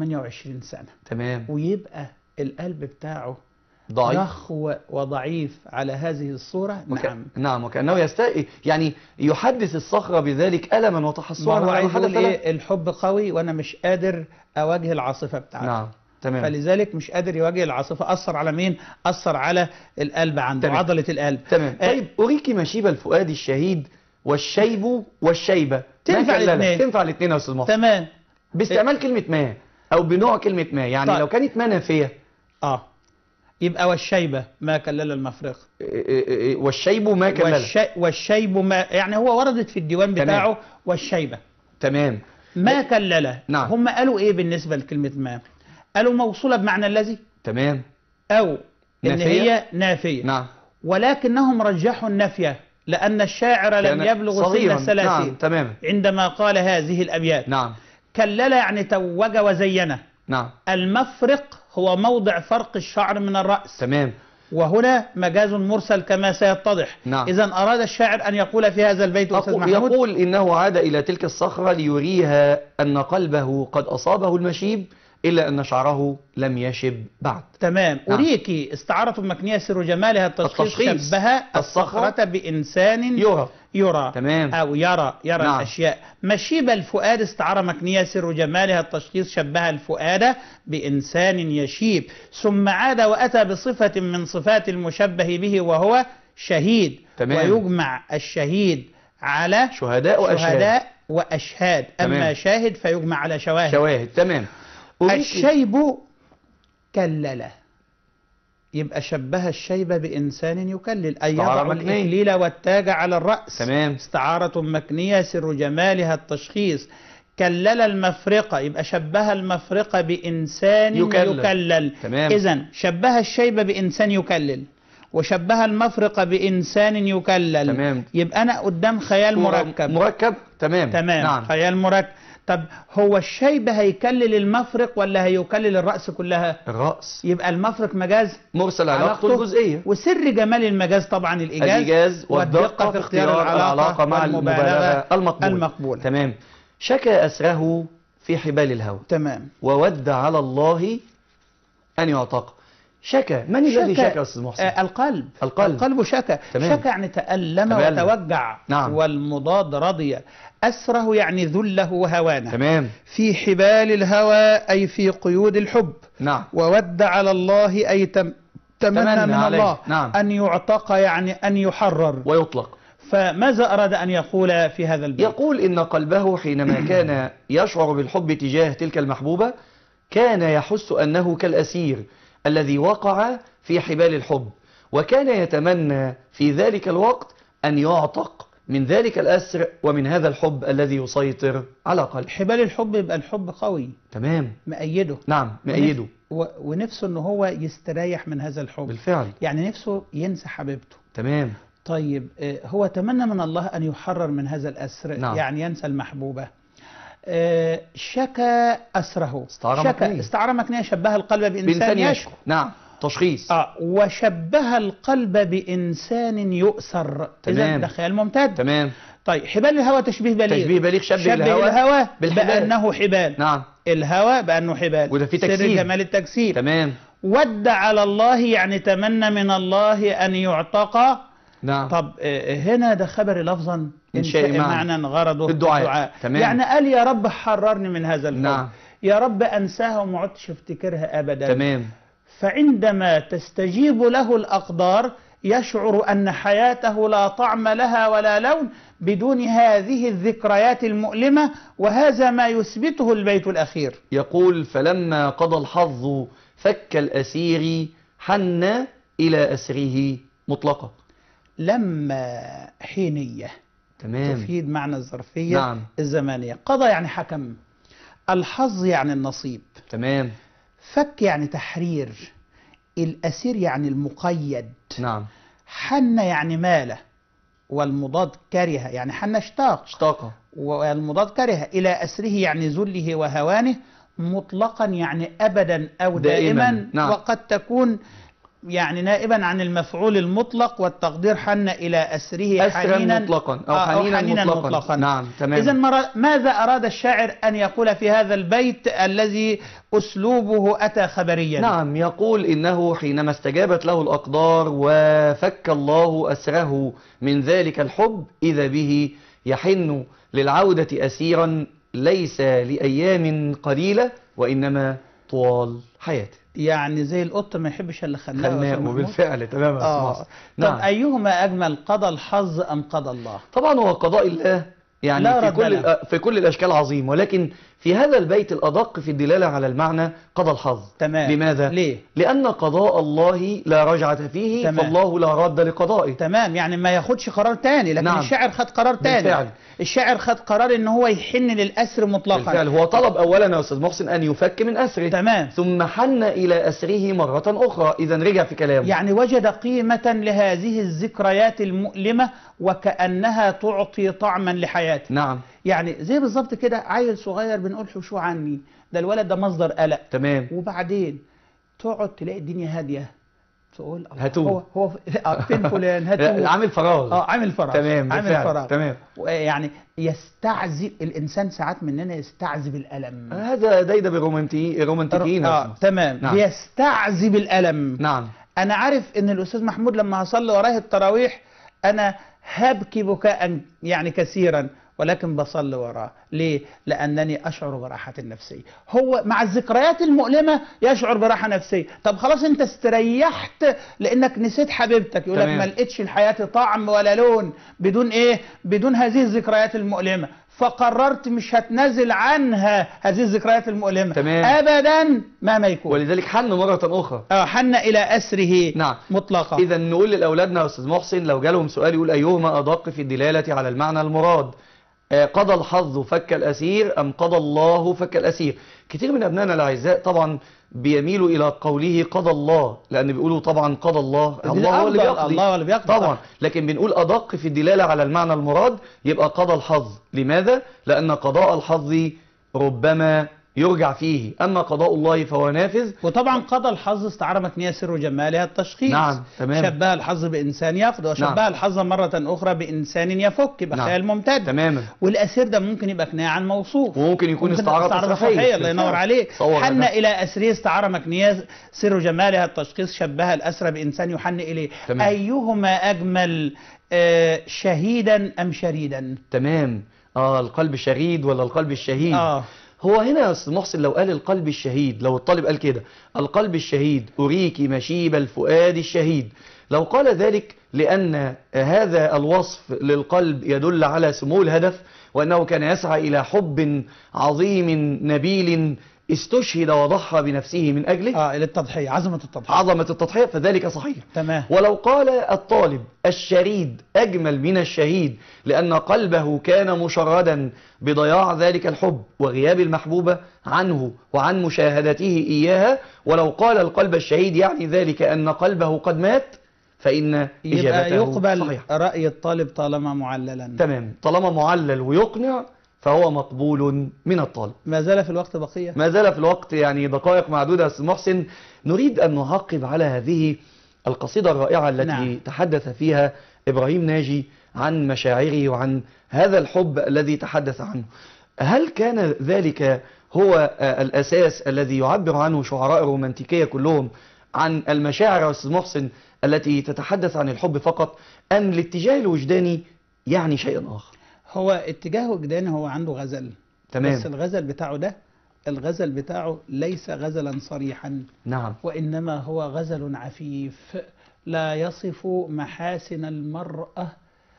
28 سنة تمام ويبقى القلب بتاعه ضعيف ضخ و- وضعيف على هذه الصورة وك... نعم نعم وكانه يست... يعني يحدث الصخره بذلك الما ما وتحسرا هو على ما عايز حدث يقول له ايه الحب قوي وانا مش قادر اواجه العاصفة بتاعته نعم تمام فلذلك مش قادر يواجه العاصفة أثر على مين؟ أثر على القلب عنده تمام. عضلة القلب تمام آه، طيب أريك مشيب الفؤاد الشهيد والشيب والشيبة تنفع ما كللها. الاتنين. تنفع الاثنين يا أستاذ محسن تمام باستعمال كلمة ما أو بنوع كلمة ما يعني طيب. لو كانت ما نافية اه يبقى والشيبة ما كلل المفرق إيه إيه إيه والشيب ما كللها والشي والشيب ما يعني هو وردت في الديوان تمام. بتاعه والشيبة تمام ما كلله نعم. هم قالوا ايه بالنسبة لكلمة ما قالوا موصولة بمعنى الذي تمام او ان نافية. هي نافية نعم ولكنهم رجحوا النفية لأن الشاعر لم كان يبلغ سن صغيراً. الثلاثين نعم تمام عندما قال هذه الأبيات نعم كلل يعني توج وزين نعم المفرق هو موضع فرق الشعر من الرأس تمام وهنا مجاز مرسل كما سيتضح نعم. إذا أراد الشاعر أن يقول في هذا البيت أستاذ أقو- محمود يقول إنه عاد إلى تلك الصخرة ليريها أن قلبه قد أصابه المشيب إلا أن شعره لم يشب بعد تمام نعم. أريكي استعارة مكنية سر جمالها التشخيص, التشخيص. شبه الصخرة الصخرة بإنسان يرى يرى تمام. أو يرى يرى نعم. الأشياء مشيب الفؤاد استعارة مكنية سر جمالها التشخيص شبه الفؤاد بإنسان يشيب ثم عاد وأتى بصفة من صفات المشبه به وهو شهيد تمام. ويجمع الشهيد على شهداء وأشهاد شهداء وأشهاد أما تمام. شاهد فيجمع على شواهد شواهد تمام أريك- الشيب كلله يبقى شبه الشيب بإنسان يكلل أي استعارة يضع مكنية. الإكليل والتاج على الرأس تمام استعارة مكنية سر جمالها التشخيص كلل المفرقة يبقى شبه المفرقة بإنسان يكلل. يكلل تمام. إذا شبه الشيبة بإنسان يكلل وشبه المفرقة بإنسان يكلل تمام. يبقى أنا قدام خيال مركب مركب تمام تمام نعم خيال مركب طب هو الشيبة هيكلل المفرق ولا هيكلل الرأس كلها الرأس يبقى المفرق مجاز مرسل علاقته الجزئية وسر جمال المجاز طبعا الإيجاز الإيجاز والدقة في اختيار العلاقة مع المبالغة المقبول المقبول تمام شكى أسره في حبال الهوى تمام وود على الله أن يعتق شكى من الذي شكى يا أستاذ محسن آه القلب القلب. القلب شكى تمام. شكى يعني تألم تألم. وتوجع نعم. والمضاد رضي أسره يعني ذله وهوانه تمام في حبال الهوى أي في قيود الحب نعم وود على الله أي تم تمنى تمنى من عليه. الله نعم. أن يعتق يعني أن يحرر ويطلق فماذا أراد أن يقول في هذا البيت يقول إن قلبه حينما كان يشعر بالحب تجاه تلك المحبوبة كان يحس أنه كالأسير الذي وقع في حبال الحب وكان يتمنى في ذلك الوقت أن يعتق من ذلك الأسر ومن هذا الحب الذي يسيطر على قلبه حبال الحب يبقى الحب قوي تمام مأيده نعم مأيده و- ونفسه ان هو يستريح من هذا الحب بالفعل يعني نفسه ينسى حبيبته تمام طيب آه، هو تمنى من الله أن يحرر من هذا الأسر نعم. يعني ينسى المحبوبة آه، شكى أسره استعارة شكى مكنية. استعارة مكنية شبه القلب بإنسان بإنسان يشكو يشكو نعم تشخيص آه وشبه القلب بإنسان يؤسر إذا تمام. ده خيال ممتد تمام طيب حبال الهوى تشبيه بليغ تشبيه بليغ شبه شبه الهوى الهوى بالحبال. بأنه حبال نعم الهوى بأنه حبال وده في سر تجسيد. جمال التجسيد تمام ود على الله يعني تمنى من الله أن يعتقى نعم طب آه، هنا ده خبر لفظا إنشائي إنشائي معنى. معنى غرضه الدعاء. تمام. يعني قال يا رب حررني من هذا الحب نعم. يا رب أنساها وما عدتش افتكرها أبدا تمام فعندما تستجيب له الأقدار يشعر أن حياته لا طعم لها ولا لون بدون هذه الذكريات المؤلمة وهذا ما يثبته البيت الأخير يقول فلما قضى الحظ فك الأسير حن إلى أسره مطلقة لما حينية تمام تفيد معنى الظرفية نعم. الزمانية قضى يعني حكم الحظ يعني النصيب تمام فك يعني تحرير الأسير يعني المقيد نعم حن يعني مال والمضاد كره يعني حن اشتاق اشتاق والمضاد كره إلى أسره يعني ذله وهوانه مطلقا يعني أبدا أو دائماً. دائما, نعم. وقد تكون يعني نائبا عن المفعول المطلق والتقدير حن إلى أسره أسرا حنينا مطلقا أو آه، حنينا, مطلقا. نعم تمام إذا ماذا أراد الشاعر أن يقول في هذا البيت الذي أسلوبه أتى خبريا نعم يقول إنه حينما استجابت له الأقدار وفك الله أسره من ذلك الحب إذا به يحن للعودة أسيرا ليس لأيام قليلة وإنما طوال حياته يعني زي القط ما يحبش اللي خلاه يا أستاذ خناق محمود. وبالفعل تمام يا أستاذ آه. محسن. طب نعم أيهما أجمل قضى الحظ أم قضى الله طبعا هو قضاء الله يعني لا في رد كل له. الأ- في كل الاشكال عظيم ولكن في هذا البيت الادق في الدلاله على المعنى قضى الحظ تمام لماذا ليه لان قضاء الله لا رجعه فيه تمام. فالله لا راد لقضائه تمام يعني ما ياخدش قرار تاني لكن نعم. نعم. الشاعر خد قرار تاني بالفعل. الشاعر خد قرار ان هو يحن للأسر مطلقا بالفعل هو طلب اولا يا استاذ محسن ان يفك من اسره تمام ثم حن الى اسره مره اخرى اذا رجع في كلامه يعني وجد قيمة لهذه الذكريات المؤلمة وكأنها تعطي طعما لحياته نعم يعني زي بالظبط كده عيل صغير بنقول حشو عني ده الولد ده مصدر قلق تمام وبعدين تقعد تلاقي الدنيا هادية تقول الله هاتوه. هو هو آه، فين فلان هاتوه عامل فراغ اه عامل فراغ تمام عامل بالفعل. فراغ تمام يعني يستعذب الانسان ساعات مننا يستعذب الالم هذا دايدا بالرومانتي الرومانتيكيين يا اه أستاذ محسن. تمام نعم. بيستعذب الالم نعم انا عارف ان الاستاذ محمود لما هصلي وراه التراويح انا هبكي بكاء يعني كثيرا ولكن بصلي وراه ليه لانني اشعر براحه النفسيه هو مع الذكريات المؤلمه يشعر براحه نفسيه طب خلاص انت استريحت لانك نسيت حبيبتك يقول لك تمام. ما لقيتش الحياه طعم ولا لون بدون ايه بدون هذه الذكريات المؤلمه فقررت مش هتنازل عنها هذه الذكريات المؤلمه تمام. ابدا مهما يكون ولذلك حن مره اخرى اه حن الى اسره نعم مطلقا إذا نقول لأولادنا يا أستاذ محسن لو جالهم سؤال يقول أيهما أدق في الدلالة على المعنى المراد آه، قضى الحظ فك الأسير أم قضى الله فك الأسير كتير من أبنائنا الأعزاء طبعا بيميلوا إلى قوله قضى الله لأن بيقولوا طبعا قضى الله ده الله هو اللي أفضل، بيقضي الله هو اللي بيقضي، طبعا صح. لكن بنقول أدق في الدلالة على المعنى المراد يبقى قضى الحظ لماذا؟ لأن قضاء الحظ ربما يرجع فيه أما قضاء الله فهو نافذ وطبعا قضى الحظ استعارة مكنية سر جمالها التشخيص نعم، تمام. شبه الحظ بإنسان يفقد وشبه نعم. الحظ مرة أخرى بإنسان يفك يبقى نعم. خيال ممتد تماما والأسير ده ممكن يبقى كناية عن موصوف وممكن يكون ممكن استعارة استعارة تصريحية. تصريحية الله ينور بالفعل. عليك صور حن ده. إلى أسريه استعارة مكنية سر جمالها التشخيص شبه الأسرى بإنسان يحن إليه تمام. أيهما أجمل آه، شهيدا أم شريدا تمام اه القلب شريد ولا القلب الشهيد آه. هو هنا يا استاذ محسن لو قال القلب الشهيد لو الطالب قال كده القلب الشهيد أريك مشيب الفؤاد الشهيد لو قال ذلك لأن هذا الوصف للقلب يدل على سمو الهدف وأنه كان يسعى إلى حب عظيم نبيل استشهد وضحى بنفسه من أجله آه إلى التضحية عظمة التضحية عظمة التضحية فذلك صحيح تمام ولو قال الطالب الشريد أجمل من الشهيد لأن قلبه كان مشردا بضياع ذلك الحب وغياب المحبوبة عنه وعن مشاهدته إياها ولو قال القلب الشهيد يعني ذلك أن قلبه قد مات فإن يبقى إجابته يقبل صحيحة رأي الطالب طالما معللا تمام طالما معلل ويقنع فهو مقبول من الطالب ما زال في الوقت بقية ما زال في الوقت يعني دقائق معدودة يا أستاذ محسن نريد أن نعقب على هذه القصيدة الرائعة التي نعم. نعم. تحدث فيها إبراهيم ناجي عن مشاعره وعن هذا الحب الذي تحدث عنه هل كان ذلك هو آه، الأساس الذي يعبر عنه شعراء الرومانتيكية كلهم عن المشاعر يا أستاذ محسن التي تتحدث عن الحب فقط أم الاتجاه الوجداني يعني شيء آخر هو اتجاه وجداني هو عنده غزل تمام بس الغزل بتاعه ده الغزل بتاعه ليس غزلا صريحا نعم وإنما هو غزل عفيف لا يصف محاسن المرأة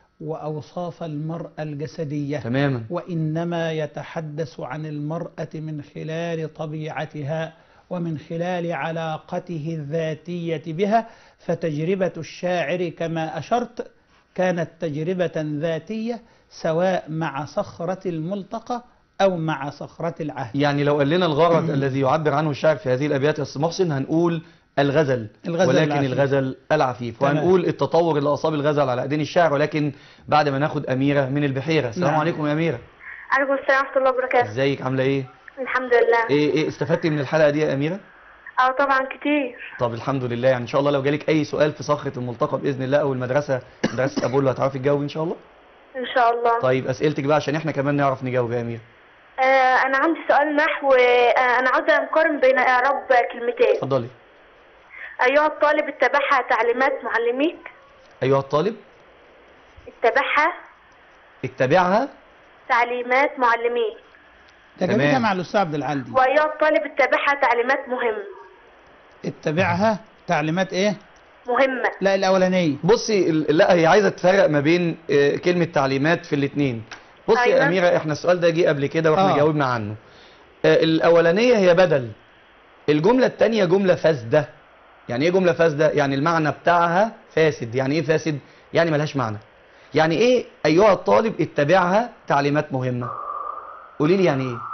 وأوصاف المرأة الجسدية تماما وإنما يتحدث عن المرأة من خلال طبيعتها ومن خلال علاقته الذاتية بها فتجربة الشاعر كما أشرت كانت تجربة ذاتية سواء مع صخرة الملتقى أو مع صخرة العهد يعني لو قال لنا الغرض الذي يعبر عنه الشاعر في هذه الابيات يا استاذ محسن هنقول الغزل, الغزل ولكن العفيف. الغزل العفيف تمام. وهنقول التطور اللي اصاب الغزل على ايدين الشاعر ولكن بعد ما ناخد اميره من البحيره السلام نعم. عليكم يا اميره عليكم السلام ورحمة الله وبركاته ازيك عامله ايه الحمد لله ايه ايه استفدتي من الحلقه دي يا اميره اه طبعا كتير طب الحمد لله يعني ان شاء الله لو جالك اي سؤال في صخره الملتقى باذن الله او المدرسه مدرسه ابولو هتعرفي تجاوبي ان شاء الله ان شاء الله طيب اسئلتك بقى عشان احنا كمان نعرف نجاوب يا اميره آه انا عندي سؤال نحو آه انا عاوزة نقارن بين اعراب كلمتين اتفضلي ايها الطالب اتبعها تعليمات معلميك ايها الطالب اتبعها اتبعها تعليمات معلميك ده تمام. جابتها مع الأستاذ عبد العال دي وايها الطالب اتبعها تعليمات مهمة اتبعها تعليمات إيه؟ مهمة لا الأولانية بصي ال- لا هي عايزه تفرق ما بين آه، كلمه تعليمات في الاثنين بصي يا أيوة. اميره احنا السؤال ده جه قبل كده واحنا آه. جاوبنا عنه آه، الاولانيه هي بدل الجمله الثانيه جمله فاسده يعني ايه جمله فاسده يعني المعنى بتاعها فاسد يعني ايه فاسد يعني ملهاش معنى يعني ايه ايها الطالب اتبعها تعليمات مهمه قولي لي يعني ايه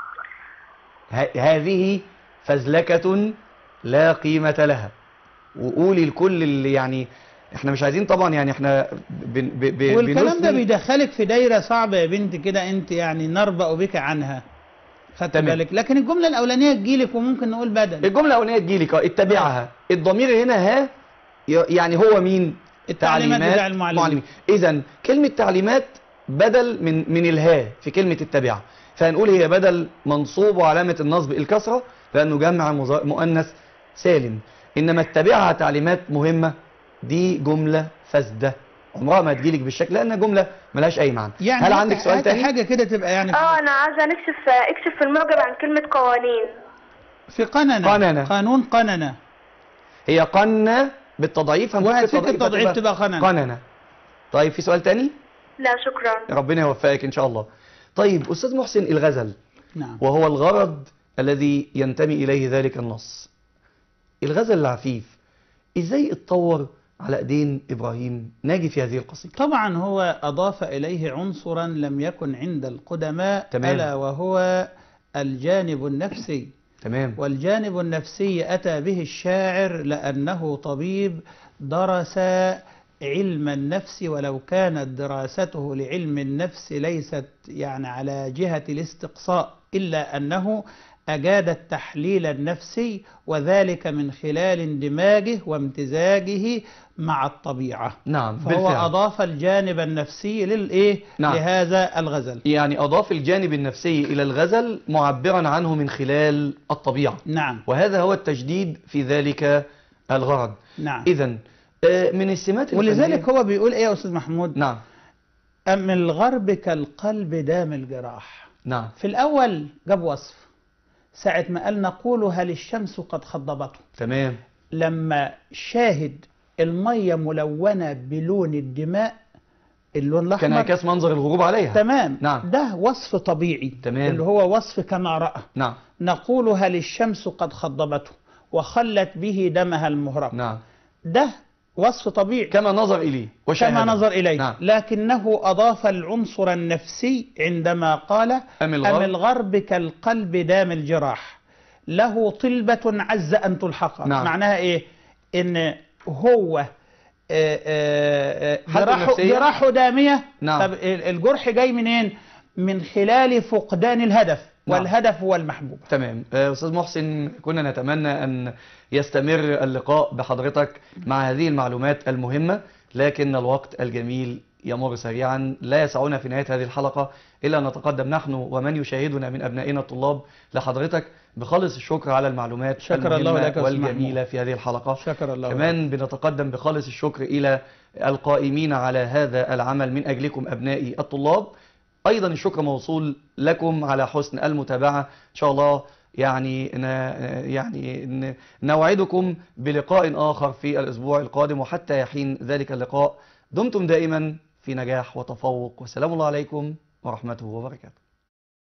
ه- هذه فزلكه لا قيمه لها وقولي لكل اللي يعني احنا مش عايزين طبعا يعني احنا بن ب ب والكلام ده بنثني- بيدخلك في دايرة صعبة يا بنت كده أنت يعني نربأ بك عنها خدت تمام. بالك لكن الجملة الأولانية تجيلك وممكن نقول بدل الجمله الاولانيه تجيلك اه اتبعها الضمير هنا ها ي- يعني هو مين التعليمات بتاع المعلمين. اذا كلمه تعليمات بدل من من الها في كلمه اتبعها فهنقول هي بدل منصوب وعلامه النصب الكسره لانه جمع مز- مؤنث سالم انما اتبعها تعليمات مهمه دي جمله فاسده عمرها ما تجيلك بالشكل لان جمله ملهاش اي معنى يعني هل هات- عندك سؤال هات تاني حاجة كده تبقى يعني في- اه انا عاوزة نكشف اكشف في المعجب عن كلمة قوانين في قننة قننة. قانون قننة هي قنة بالتضعيف هنفك وهتفك التضعيف التضعيف هتبقى تبقى قننة. قننة طيب في سؤال تاني لا شكرا ربنا يوفقك ان شاء الله طيب استاذ محسن الغزل نعم وهو الغرض الذي ينتمي اليه ذلك النص الغزل العفيف ازاي اتطور على ايدين ابراهيم ناجي في هذه القصيده طبعا هو أضاف إليه عنصرا لم يكن عند القدماء تمام. ألا وهو الجانب النفسي تمام والجانب النفسي أتى به الشاعر لأنه طبيب درس علم النفس ولو كانت دراسته لعلم النفس ليست يعني على جهة الاستقصاء إلا أنه أجاد التحليل النفسي وذلك من خلال اندماجه وامتزاجه مع الطبيعة نعم فهو بالفعل أضاف الجانب النفسي للإيه؟ نعم. لهذا الغزل يعني اضاف الجانب النفسي الى الغزل معبرا عنه من خلال الطبيعه نعم وهذا هو التجديد في ذلك الغرض نعم اذا من السمات ولذلك الفنية- هو بيقول إيه يا أستاذ محمود نعم أم الغرب كالقلب دام الجراح نعم في الأول جاب وصف ساعة ما قال نقول هل الشمس قد خضبته تمام لما شاهد المية ملونة بلون الدماء اللون كان الأحمر انعكاس منظر الغروب عليها تمام نعم. ده وصف طبيعي تمام. اللي هو وصف كما رأى نعم نقول هل الشمس قد خضبته وخلت به دمها المهرق نعم ده وصف طبيعي كما نظر اليه وشاهد كما نظر إليه نعم. لكنه أضاف العنصر النفسي عندما قال أم الغرب, أم الغرب كالقلب دام الجراح له طلبة عز أن تلحق نعم. معناها إيه إن هو آه، آه، آه، حالته جراحه, النفسية؟ جراحه دامية نعم. طب ال- الجرح جاي منين من خلال فقدان الهدف نعم. والهدف هو المحبوب تمام آه، استاذ محسن كنا نتمنى ان يستمر اللقاء بحضرتك مع هذه المعلومات المهمه لكن الوقت الجميل يمر سريعا لا يسعنا في نهايه هذه الحلقه الا ان نتقدم نحن ومن يشاهدنا من ابنائنا الطلاب لحضرتك بخالص الشكر على المعلومات شكر الله المهمة لك يا أستاذ والجميله في هذه الحلقه شكر الله كمان بنتقدم بخالص الشكر إلى القائمين على هذا العمل من أجلكم أبنائي الطلاب أيضا الشكر موصول لكم على حسن المتابعة إن شاء الله يعني ن... يعني ن... نوعدكم بلقاء آخر في الأسبوع القادم وحتى يحين ذلك اللقاء دمتم دائما في نجاح وتفوق والسلام الله عليكم ورحمته وبركاته